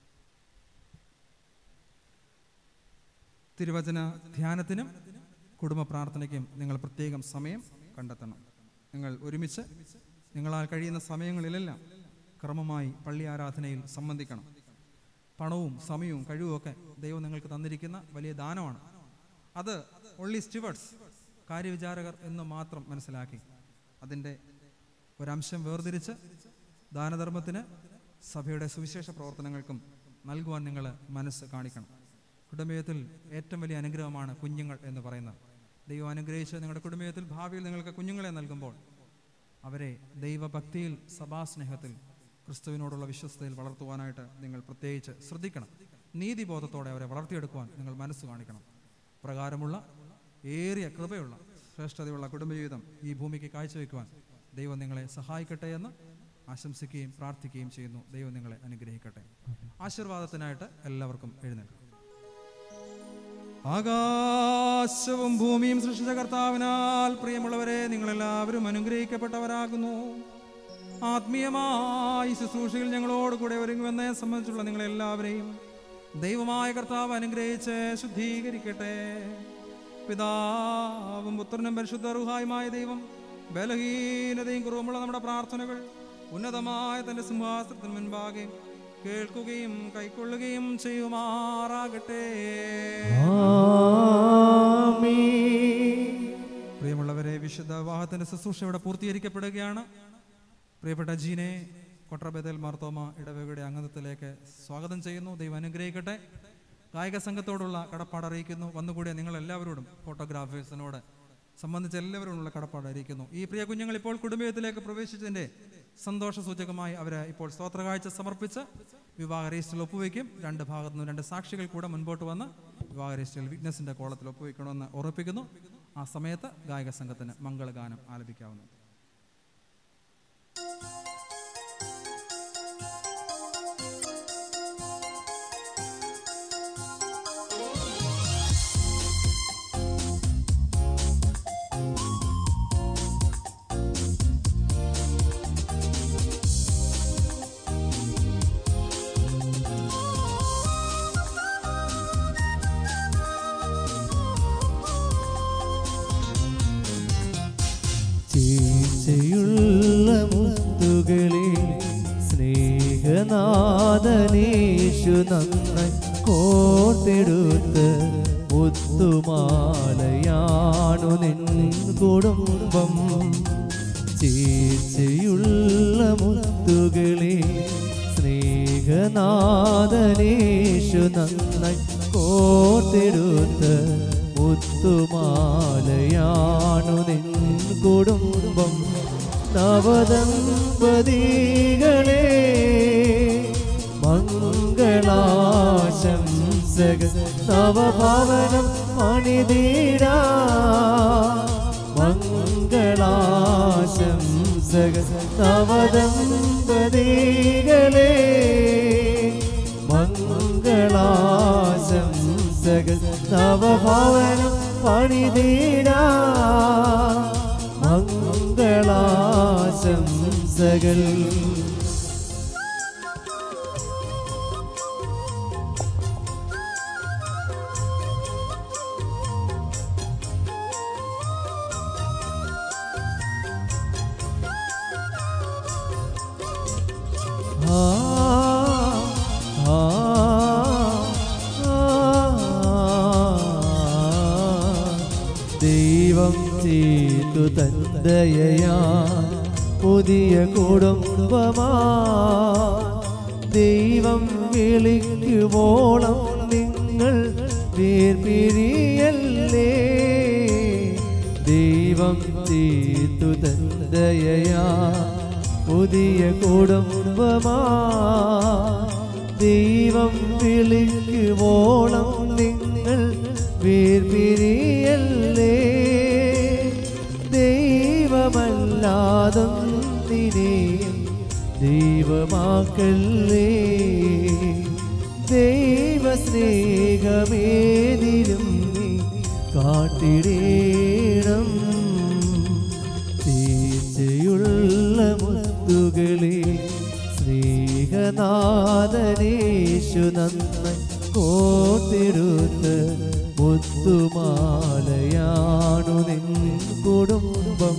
തിരുവചന ധ്യാനത്തിനും കുടുംബ പ്രാർത്ഥനയ്ക്കും നിങ്ങൾ പ്രത്യേകം സമയം കണ്ടെത്തണം നിങ്ങൾ ഒരുമിച്ച് നിങ്ങളാൽ കഴിയുന്ന സമയങ്ങളിലെല്ലാം ക്രമമായി പള്ളി ആരാധനയിൽ സംബന്ധിക്കണം പണവും സമയവും കഴിവും ഒക്കെ ദൈവം നിങ്ങൾക്ക് തന്നിരിക്കുന്ന വലിയ ദാനമാണ് അത് ഒള്ളി സ്റ്റിവേർട്സ് കാര്യവിചാരകർ എന്ന് മാത്രം മനസ്സിലാക്കി അതിൻ്റെ ഒരംശം വേർതിരിച്ച് ദാനധർമ്മത്തിന് സഭയുടെ സുവിശേഷ പ്രവർത്തനങ്ങൾക്കും നൽകുവാൻ നിങ്ങൾ മനസ്സ് കാണിക്കണം കുടുംബത്തിൽ ഏറ്റവും വലിയ അനുഗ്രഹമാണ് കുഞ്ഞുങ്ങൾ എന്ന് പറയുന്നത് ദൈവം അനുഗ്രഹിച്ച് നിങ്ങളുടെ കുടുംബത്തിൽ ഭാവിയിൽ നിങ്ങൾക്ക് കുഞ്ഞുങ്ങളെ നൽകുമ്പോൾ അവരെ ദൈവഭക്തിയിൽ സഭാസ്നേഹത്തിൽ ക്രിസ്തുവിനോടുള്ള വിശ്വസ്തയിൽ വളർത്തുവാനായിട്ട് നിങ്ങൾ പ്രത്യേകിച്ച് ശ്രദ്ധിക്കണം നീതിബോധത്തോടെ അവരെ വളർത്തിയെടുക്കുവാൻ നിങ്ങൾ മനസ്സ് കാണിക്കണം പ്രകാരമുള്ള ഏറിയ കൃപയുള്ള ശ്രേഷ്ഠതയുള്ള കുടുംബജീവിതം ഈ ഭൂമിക്ക് കാഴ്ചവെക്കുവാൻ ദൈവം നിങ്ങളെ സഹായിക്കട്ടെ എന്ന് ആശംസിക്കുകയും പ്രാർത്ഥിക്കുകയും ചെയ്യുന്നു ദൈവം നിങ്ങളെ അനുഗ്രഹിക്കട്ടെ ആശീർവാദത്തിനായിട്ട് എല്ലാവർക്കും എഴുന്നേൽക്കാം ആകാശവും ഭൂമിയും സൃഷ്ടിച്ച കർത്താവിനാൽ പ്രിയമുള്ളവരെ നിങ്ങളെല്ലാവരും അനുഗ്രഹിക്കപ്പെട്ടവരാകുന്നു ആത്മീയമായി ശുശ്രൂഷയിൽ ഞങ്ങളോട് കൂടെ ഒരുങ്ങുമെന്നെ സംബന്ധിച്ചുള്ള നിങ്ങളെല്ലാവരെയും ദൈവമായ കർത്താവ് അനുഗ്രഹിച്ച് ശുദ്ധീകരിക്കട്ടെ പിതാവും പുത്രനും പരിശുദ്ധ റുഹായുമായ ദൈവം ബലഹീനതയും കുറവുമുള്ള നമ്മുടെ പ്രാർത്ഥനകൾ ഉന്നതമായ തന്റെ സിംഹാസനത്തിന് മുൻപാകെ കേൾക്കുകയും കൈക്കൊള്ളുകയും ചെയ്യുമാറാകട്ടെ ആമീൻ പ്രിയമുള്ളവരെ വിശുദ്ധ വിവാഹത്തിന്റെ ശുശ്രൂഷ ഇവിടെ പൂർത്തീകരിക്കപ്പെടുകയാണ് പ്രിയപ്പെട്ട ജീനെ കൊട്രബേദൽ മാർത്തോമ ഇടവകയുടെ അംഗത്വത്തിലേക്ക് സ്വാഗതം ചെയ്യുന്നു ദൈവം അനുഗ്രഹിക്കട്ടെ കായിക സംഘത്തോടുള്ള കടപ്പാട് അറിയിക്കുന്നു വന്നുകൂടിയ നിങ്ങൾ എല്ലാവരോടും ഫോട്ടോഗ്രാഫേഴ്സിനോട് സംബന്ധിച്ച് എല്ലാവരോടുള്ള കടപ്പാട് അറിയിക്കുന്നു ഈ പ്രിയ കുഞ്ഞുങ്ങൾ ഇപ്പോൾ കുടുംബത്തിലേക്ക് പ്രവേശിച്ചതിന്റെ സന്തോഷ സൂചകമായി അവരെ ഇപ്പോൾ സ്തോത്രകാഴ്ച സമർപ്പിച്ച് വിവാഹ രജിസ്റ്ററിൽ ഒപ്പുവെക്കും രണ്ട് ഭാഗത്തു നിന്നും രണ്ട് സാക്ഷികൾ കൂടെ മുൻപോട്ട് വന്ന് വിവാഹ രജിസ്റ്ററിൽ വിറ്റ്നസിന്റെ കോളത്തിൽ ഒപ്പുവെക്കണമെന്ന് ഉറപ്പിക്കുന്നു ആ സമയത്ത് ഗായക സംഘത്തിന് മംഗളഗാനം ആലപിക്കാവുന്നു ചീച്ചയുള്ള മുത്തുകളെ സ്നേഹനാഥനേശു നന്നായി കോർത്തെടുത്ത് മുത്തുമാലയാണു നിൻ കുടുംബം ചീച്ചയുള്ള മുത്തുകളെ സ്നേഹനാഥനേശു നന്നായി കോർത്തെടുത്ത് മുത്തുമാലയാണു നിൻ കുടുംബം നവദമ്പതികളെ മംഗളാശംസക നവഭവനം പണിതീരാ മംഗളാശംസക നവദമ്പതികളെ മംഗളാശംസകൾ നവഭവനം പണിതീരാ മംഗളാശംസകൾ ആ ആ ആ ദൈവം ചെയ്തു തന്തയയാ പുതിയ കുടുംബമാ ദൈവം വിളിക്കുവോളം നിങ്ങൾ വേർപിരിയല്ലേ ദൈവം ചെയ്തു തന്തയയാ പുതിയ കുടുംബമാ ദൈവം വിളിക്കുവോളം നിങ്ങൾ വേർപിരിയല്ലേ ദൈവമല്ലാതൊന്നിനെ ദൈവമാക്കല്ലേ ദൈവ സ്നേഹമേതിരും നീ കാട്ടിടേണം തീർച്ചയുള്ള മുത്തുകളെ സ്നേഹനാഥനേശു നന്ന കോത്തിരുത്ത് മുത്തുമാലയാണു നിൻ കുടുംബം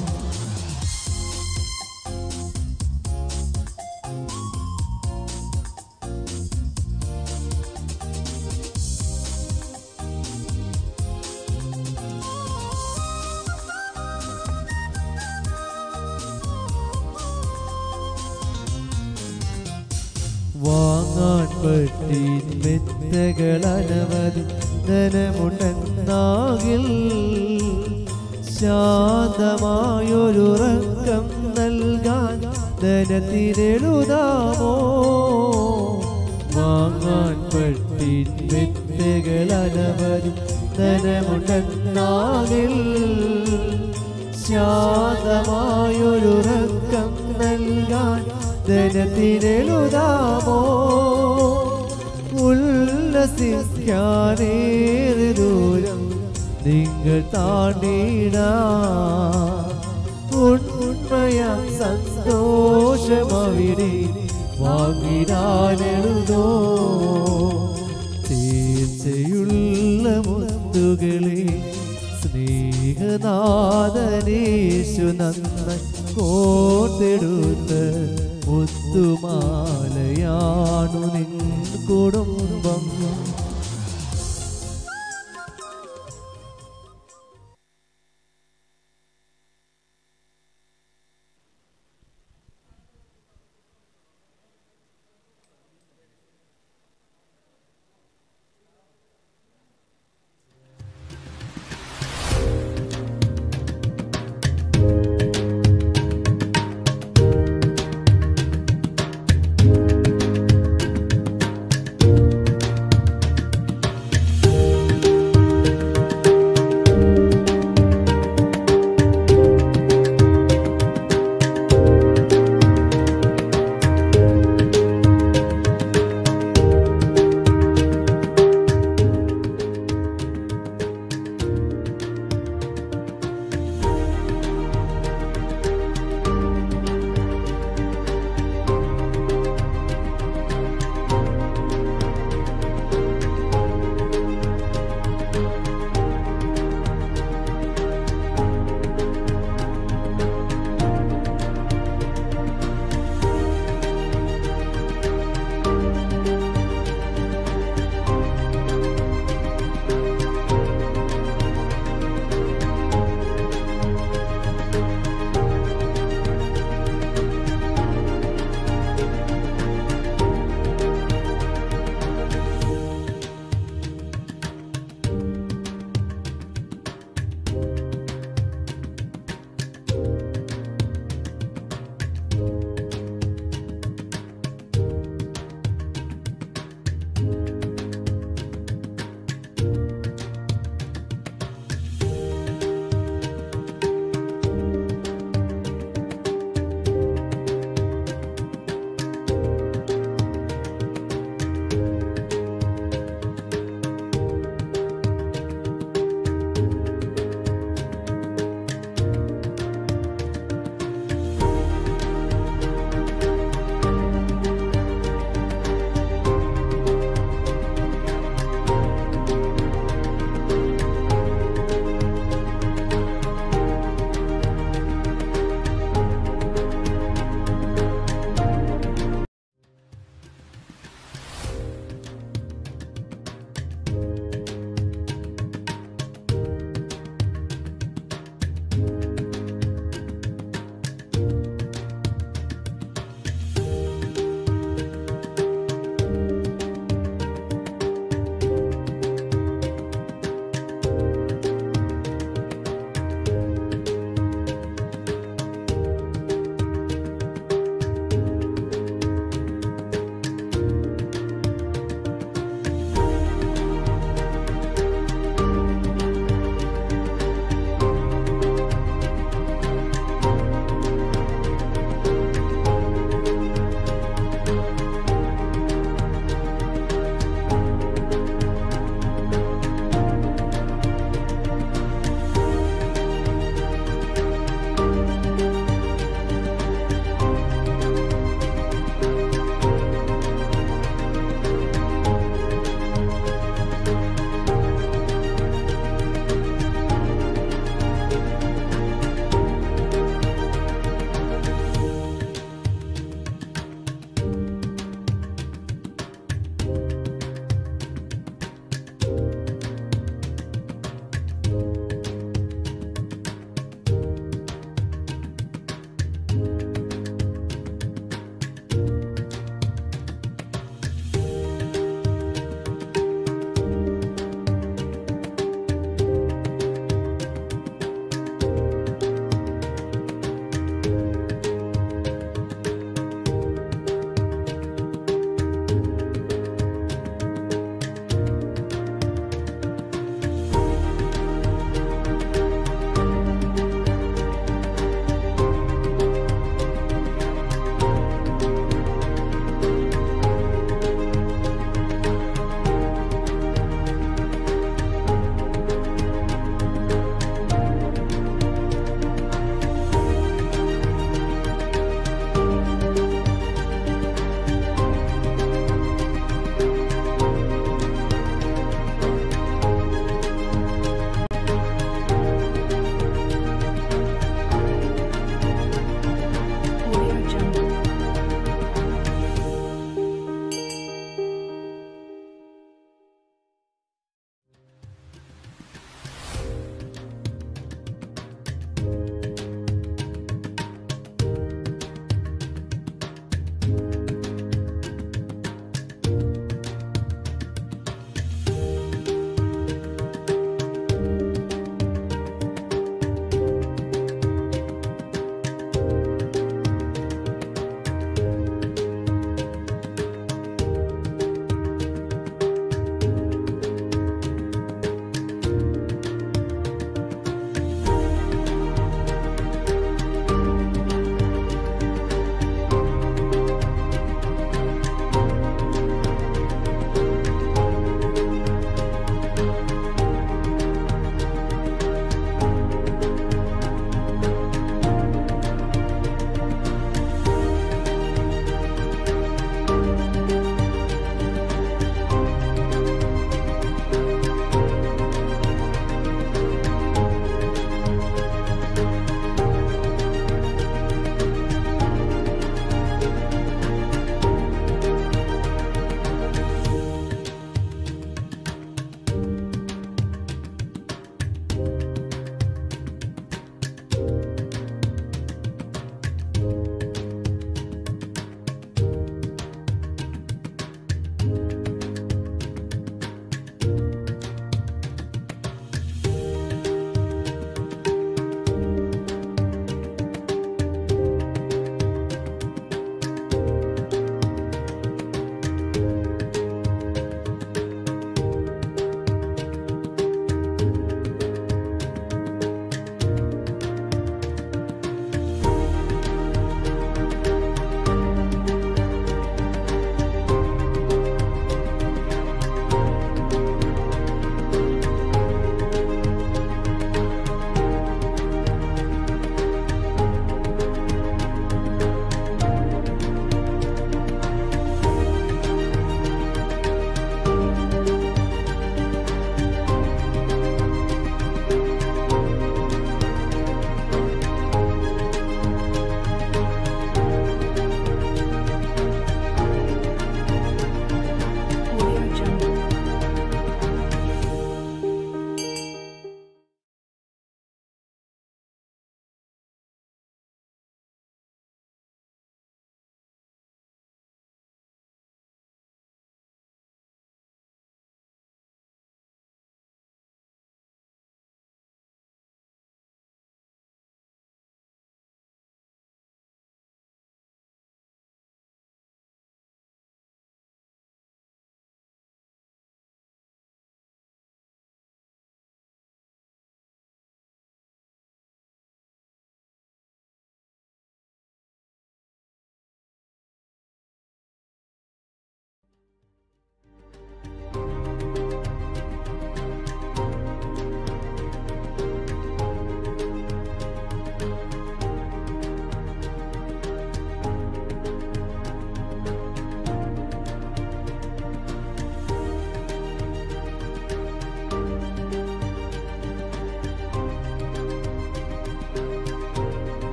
വാങ്ങാൻ പറ്റി മെത്തകൾ അനവധി ധനമുണ്ടെന്നാകിൽ ശാന്തമായൊരുറക്കം നൽകാൻ ധനത്തിനെഴുതാമോ വാങ്ങാൻ പറ്റി മെത്തകൾ അനവധി ധനമുണ്ടെന്നാകിൽ ശാന്തമായൊരുറക്കം നൽകാൻ ധനത്തിനെഴുതാമോ ഉല്ലസിക്കാനേറെ ദൂരം നിങ്ങൾ താണ്ടിട ഉണ്മയ സന്തോഷമവിടെ വാങ്ങിടാനെഴുതോ തീർച്ചയുള്ള മുത്തുകളെ സ്നേഹനാഥനേശു നന്ന കോർത്തെടുത്ത് മുത്തുമാലയാണു നിൻ കുടുംബം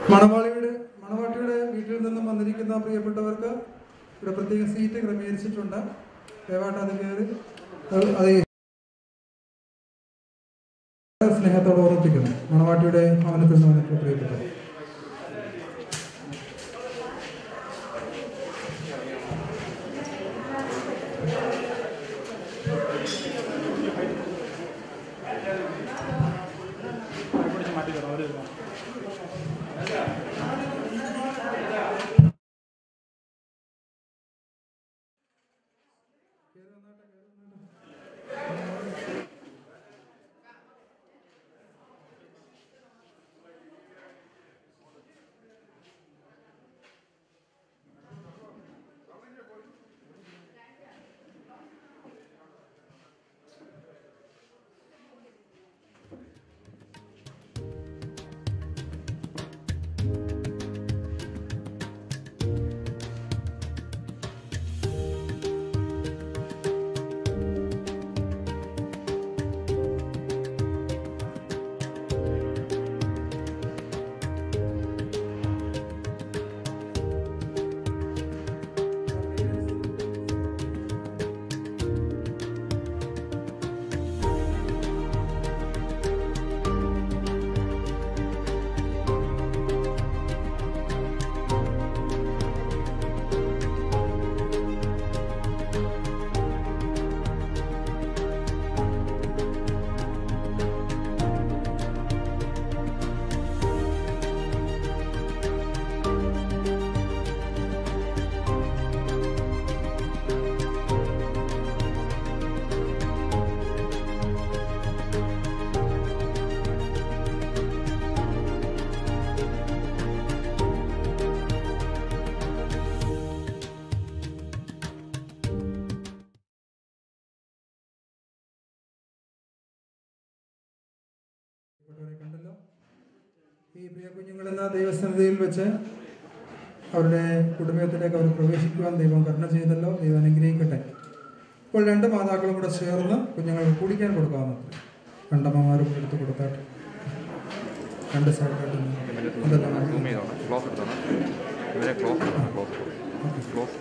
മണവാളിയുടെ മണവാട്ടിയുടെ വീട്ടിൽ നിന്നും വന്നിരിക്കുന്ന പ്രിയപ്പെട്ടവർക്ക് ഇവിടെ പ്രത്യേക സീറ്റ് ക്രമീകരിച്ചിട്ടുണ്ട് ദയവായിട്ട് അത് കയറി അത് അത് സ്നേഹത്തോടെ ഓർമ്മിപ്പിക്കുന്നു മണവാട്ടിയുടെ ഭവനത്തിൽ നിന്ന് വന്നിട്ടുള്ള പ്രിയപ്പെട്ടവർ പ്രിയപ്പെട്ടവരെ കണ്ടല്ലോ ഈ പ്രിയ കുഞ്ഞുങ്ങൾ എന്ന ദൈവസന്നിധിയിൽ വെച്ച് അവരുടെ കുടുംബത്തിലേക്ക് അവർ പ്രവേശിക്കുവാൻ ദൈവം കരുണ ചെയ്തല്ലോ ദൈവം അനുഗ്രഹിക്കട്ടെ ഇപ്പോൾ രണ്ട് മാതാക്കളും കൂടെ ചേർന്ന് കുഞ്ഞുങ്ങൾക്ക് കുടിക്കാൻ കൊടുക്കാവുന്നത് രണ്ടമ്മമാരും എടുത്ത് കൊടുത്താട്ടെ രണ്ട് സൈഡായിട്ട് അതെല്ലാം സൂം ചെയ്തോണം ക്ലോസ് എടുത്തോണം ഇവരെ ക്ലോസ് എടുത്തോണം ക്ലോസ് ക്ലോസ്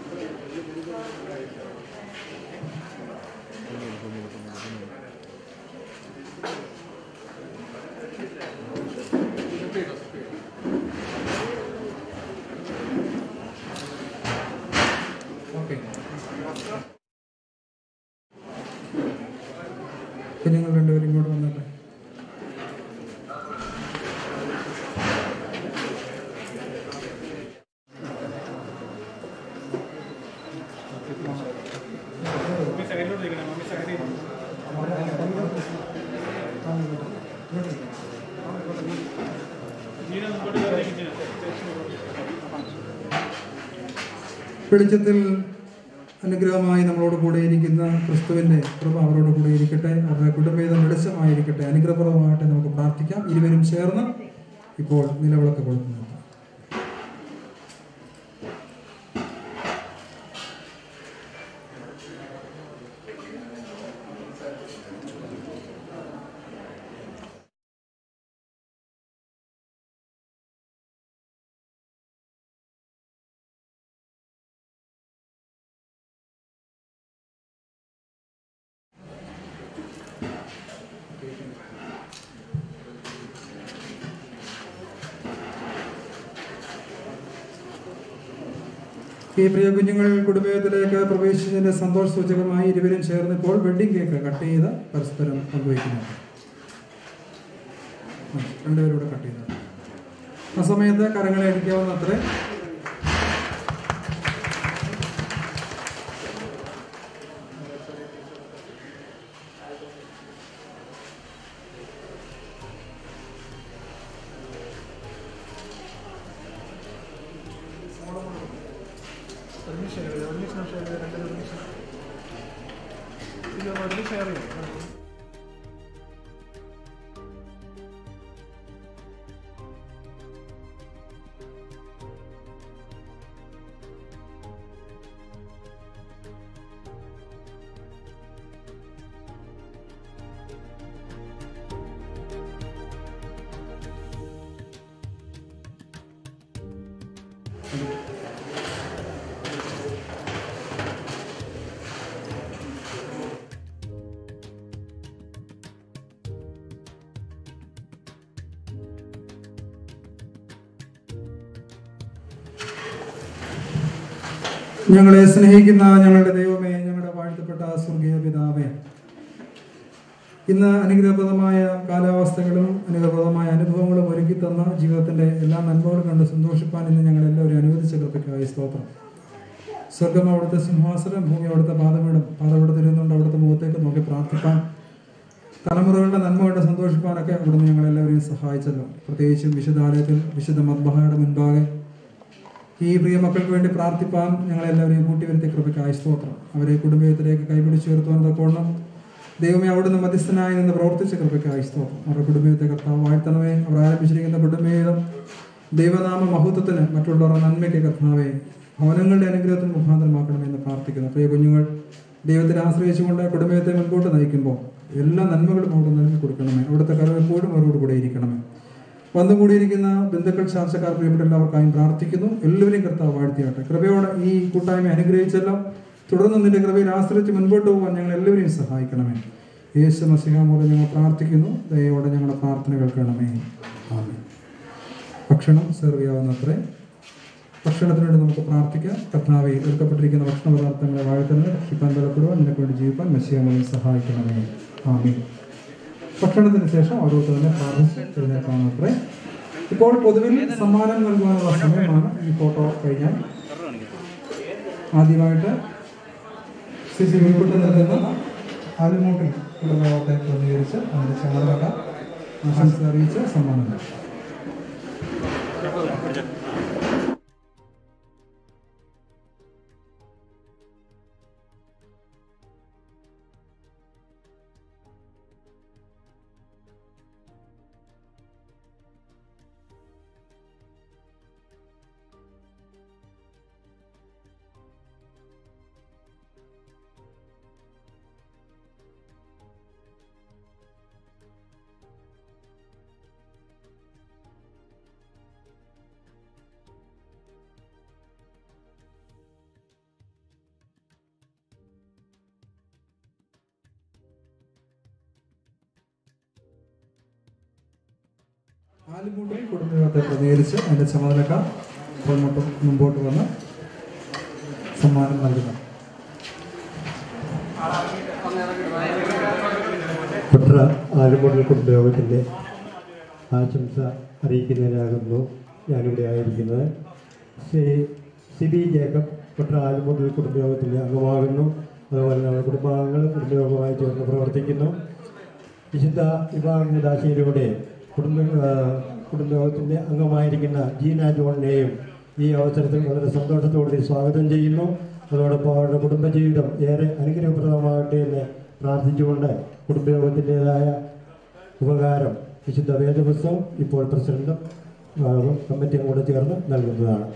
ഓക്കെ കുഞ്ഞുങ്ങൾ രണ്ടുപേരും ഇങ്ങോട്ട് വന്നല്ലേ വെളിച്ചത്തിൽ അനുഗ്രഹമായി നമ്മളോട് കൂടെ ഇരിക്കുന്ന ക്രിസ്തുവിന്റെ കൃപ അവരോട് കൂടെ ഇരിക്കട്ടെ അവരുടെ കുടുംബീതം വെളിച്ചമായിരിക്കട്ടെ അനുഗ്രഹപ്രദമായിട്ട് നമുക്ക് പ്രാർത്ഥിക്കാം ഇരുവരും ചേർന്ന് ഇപ്പോൾ നിലവിളക്ക് കൊടുക്കുന്നു ഈ പ്രിയ കുഞ്ഞുങ്ങൾ കുടുംബത്തിലേക്ക് പ്രവേശിച്ചതിന്റെ സന്തോഷ സൂചകമായി ഇരുവരും ചേർന്ന് ഇപ്പോൾ വെഡിങ് കേക്ക് കട്ട് ചെയ്ത് പരസ്പരം പങ്കുവയ്ക്കുന്നുണ്ട് ആ, രണ്ടുപേരും കൂടെ കട്ട് ചെയ്ത ആ സമയത്ത് കരങ്ങളെ അടിക്കാവുന്ന അത്രേ ഞങ്ങളെ സ്നേഹിക്കുന്ന ഞങ്ങളുടെ ദൈവമേ ഞങ്ങളുടെ വാഴ്ത്തപ്പെട്ട സ്വർഗീയ പിതാവേ ഇന്ന് അനുഗ്രഹപ്രദമായ കാലാവസ്ഥകളും അനുഗ്രഹപ്രദമായ അനുഭവങ്ങളും ഒരുക്കി തന്ന ജീവിതത്തിന്റെ എല്ലാ നന്മകളും കണ്ട് സന്തോഷിപ്പാൻ ഇന്ന് ഞങ്ങൾ എല്ലാവരും അനുവദിച്ച കൃപയ്ക്കായി സ്തോത്രം സ്വർഗം അവിടുത്തെ സിംഹാസനം ഭൂമി അവിടുത്തെ പാദമിടും പാദവിടത്തിൽ ഇരുന്നുകൊണ്ട് അവിടുത്തെ മുഖത്തേക്ക് നോക്കി പ്രാർത്ഥിപ്പാൻ തലമുറകളുടെ നന്മ കൊണ്ട് സന്തോഷിപ്പാനൊക്കെ അവിടുന്ന് ഞങ്ങളെല്ലാവരെയും സഹായിച്ചല്ലോ പ്രത്യേകിച്ചും വിശുദ്ധാലയത്തിൽ വിശുദ്ധ മദ്ബഹയുടെ മുൻപാകെ ഈ പ്രിയ മക്കൾക്ക് വേണ്ടി പ്രാർത്ഥിപ്പാൻ ഞങ്ങളെല്ലാവരെയും കൂട്ടിവരുത്തിയ കൃപയ്ക്കായി സ്തോത്രം അവരെ കുടുംബത്തിലേക്ക് കൈപിടിച്ചു ഉയർത്തുവാൻ തക്കോണം ദൈവമേ അവിടുന്ന് മധ്യസ്ഥനായി നിന്ന് പ്രവർത്തിച്ച കൃപയ്ക്കായി സ്തോത്രം അവരുടെ കുടുംബത്തെ കർത്താവ് വാഴ്ത്തണമേ അവർ ആരംഭിച്ചിരിക്കുന്ന കുടുംബജീവിതം ദൈവനാമ മഹത്വത്തിന് മറ്റുള്ളവരുടെ നന്മയ്ക്ക് കർത്താവെ ഭവനങ്ങളുടെ അനുഗ്രഹത്തിന് മുഖാന്തരമാക്കണമെന്ന് പ്രാർത്ഥിക്കുന്നു പ്രിയ കുഞ്ഞുങ്ങൾ ദൈവത്തെ ആശ്രയിച്ചുകൊണ്ട് കുടുംബത്തെ മുൻപോട്ട് നയിക്കുമ്പോൾ എല്ലാ നന്മകളും അവിടെ നൽകി കൊടുക്കണമേ അവിടുത്തെ കരം എപ്പോഴും അവരോട് കൂടെ ഇരിക്കണമേ വന്നുകൂടിയിരിക്കുന്ന ബന്ധുക്കൾ ശാസ്ത്രക്കാർ പ്രിയപ്പെട്ട എല്ലാവർക്കായും പ്രാർത്ഥിക്കുന്നു എല്ലാവരെയും കർത്താവ് വാഴ്ത്തിയാട്ടെ കൃപയോടെ ഈ കൂട്ടായ്മ അനുഗ്രഹിച്ചല്ലോ തുടർന്ന് നിന്റെ കൃപയിൽ ആശ്രയിച്ച് മുൻപോട്ട് പോകാൻ ഞങ്ങൾ എല്ലാവരെയും സഹായിക്കണമേ യേശു മസിഹ മൂലം ഞങ്ങൾ പ്രാർത്ഥിക്കുന്നു ദയോടെ ഞങ്ങളുടെ പ്രാർത്ഥന കേൾക്കണമേ ആമേൻ ഭക്ഷണം സെർവ് ചെയ്യാവുന്നത്രേ ഭക്ഷണത്തിന് വേണ്ടി നമുക്ക് പ്രാർത്ഥിക്കാം കർത്താവെ ഒരുക്കപ്പെട്ടിരിക്കുന്ന ഭക്ഷണ പദാർത്ഥങ്ങളെ വാഴ്ത്തുന്നത് ഭക്ഷിക്കാൻ ബലപ്പെടുവാൻ നിനക്ക് വേണ്ടി ജീവിക്കാൻ മെസ്സിയ മൂലം സഹായിക്കണമേ ആമീൻ ഭക്ഷണത്തിന് ശേഷം ഓരോരുത്തരെ പ്രാർത്ഥിച്ച് എഴുന്നേൽക്കാമത്രേ ഇപ്പോൾ പൊതുവിൽ സമ്മാനം നൽകുവാനുള്ള സമയമാണ് ഈ ഫോട്ടോ കഴിഞ്ഞാൽ ആദ്യമായിട്ട് സി സി ഉൾപ്പെട്ട് നൽകുന്ന ആലുമൂട്ടിൽ കുടുംബത്തെ പ്രതികരിച്ച് അതിന്റെ ചുമതല ആശംസ അറിയിച്ച് സമ്മാനം നൽകും ആലുമൂട്ടിൽ കുടുംബത്തെ പ്രതികരിച്ച് അതിന്റെ ചുമതലക്കാർ മുമ്പോട്ട് മുമ്പോട്ട് വന്ന് സമ്മാനം നൽകുന്നു കുട്ര ആലുമൂടൽ കുടുംബയോഗത്തിൻ്റെ ആശംസ അറിയിക്കുന്നതിനാകുന്നു ഞാനിവിടെ ആയിരിക്കുന്നത് ശ്രീ സിബി ജേക്കബ് കുട്ര ആലുമൂടൽ കുടുംബയോഗത്തിൻ്റെ അംഗമാകുന്നു അതുപോലെ നമ്മുടെ കുടുംബാംഗങ്ങൾ കുടുംബയോഗവുമായി ചേർന്ന് പ്രവർത്തിക്കുന്നു വിശുദ്ധ വിഭാഗ ദാശയിലൂടെ കുടുംബ ആ, കുടുംബയോഗത്തിൻ്റെ അംഗമായിരിക്കുന്ന ജീന ജോണിനെയും ഈ അവസരത്തിൽ വളരെ സന്തോഷത്തോടെ സ്വാഗതം ചെയ്യുന്നു അതോടൊപ്പം അവരുടെ കുടുംബജീവിതം ഏറെ അനുഗ്രഹപ്രദമാകട്ടെ എന്ന് പ്രാർത്ഥിച്ചുകൊണ്ട് കുടുംബയോഗത്തിൻ്റെതായ ഉപകാരം വിശുദ്ധ വേദപുസ്തകം ഇപ്പോൾ പ്രസിഡന്റും ആ, കമ്മിറ്റിയും കൂടെ ചേർന്ന് നൽകുന്നതാണ്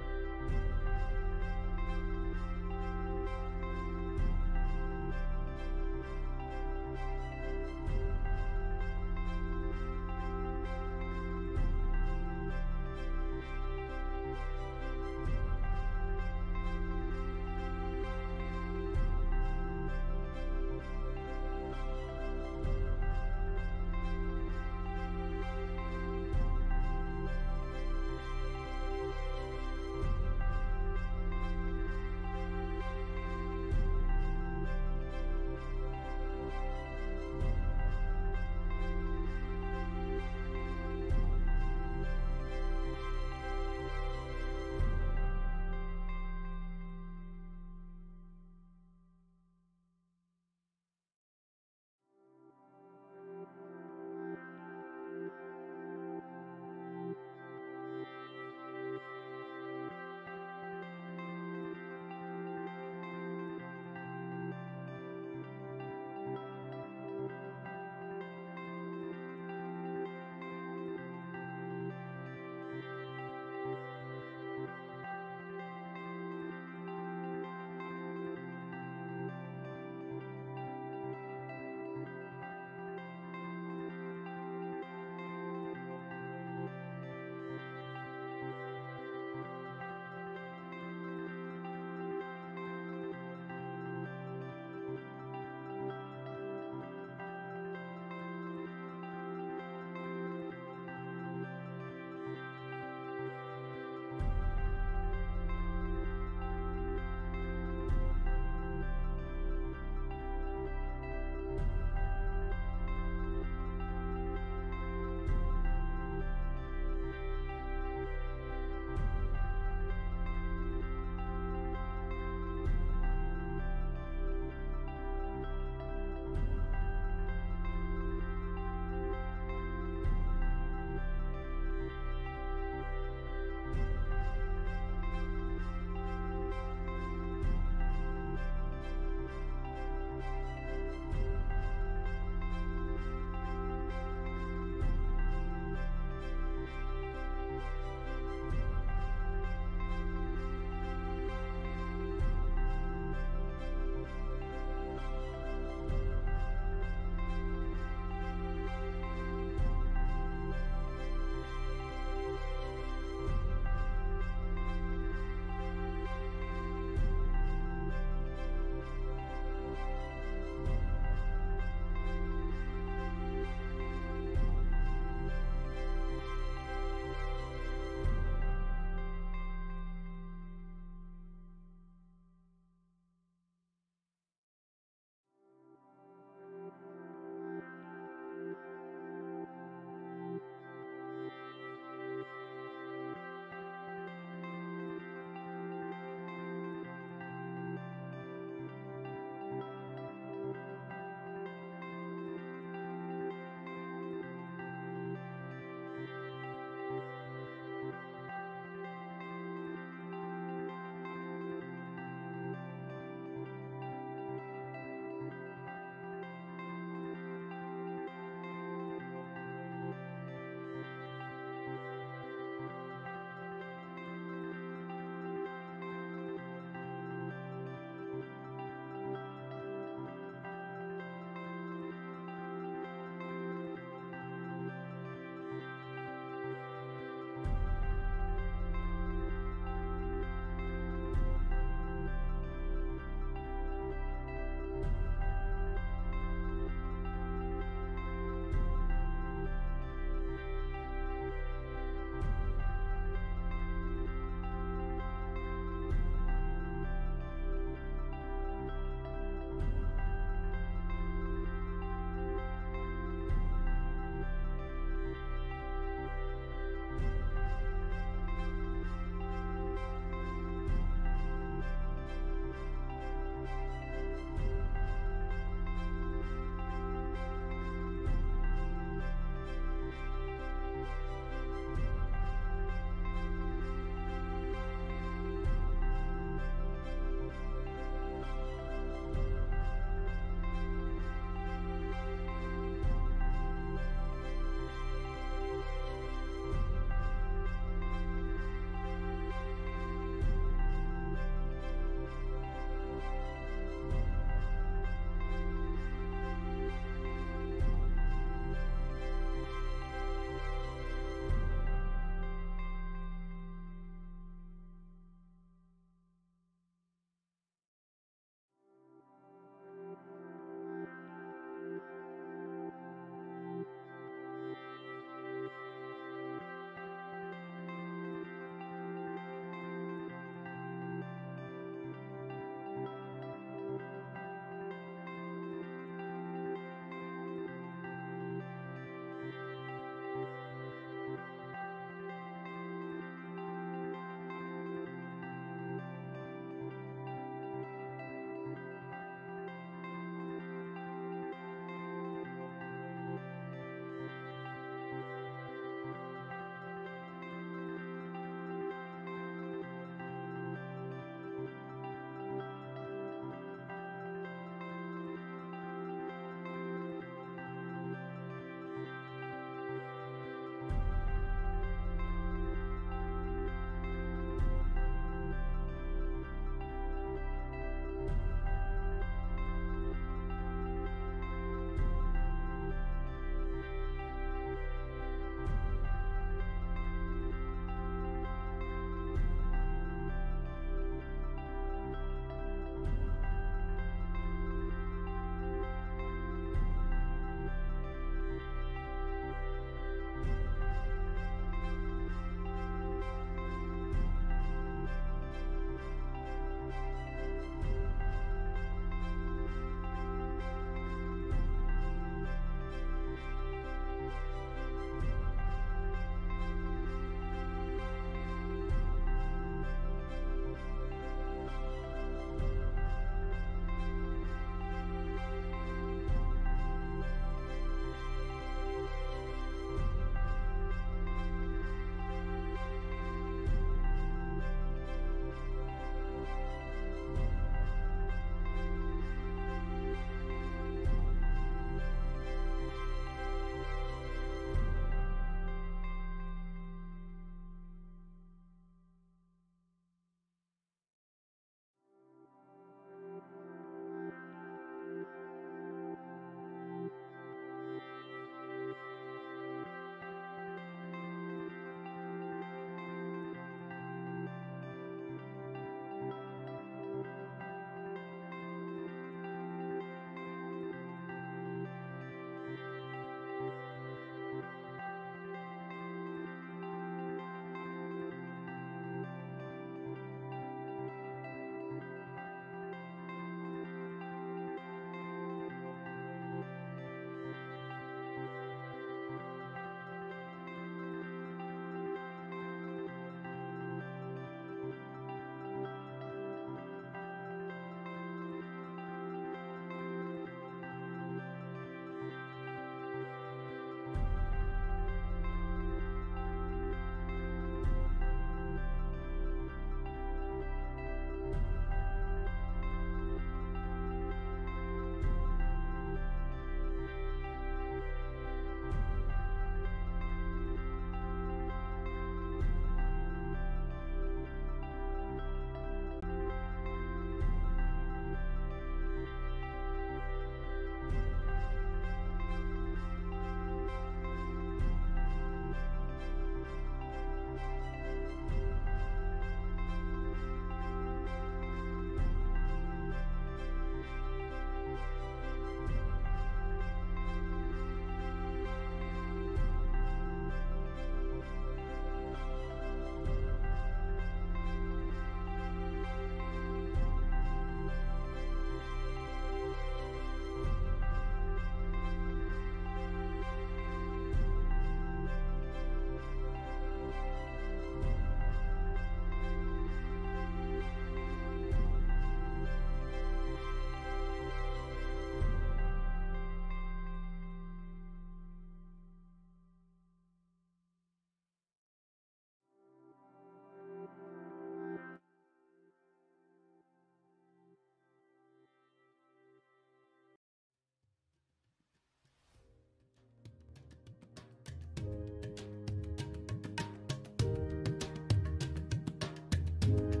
Thank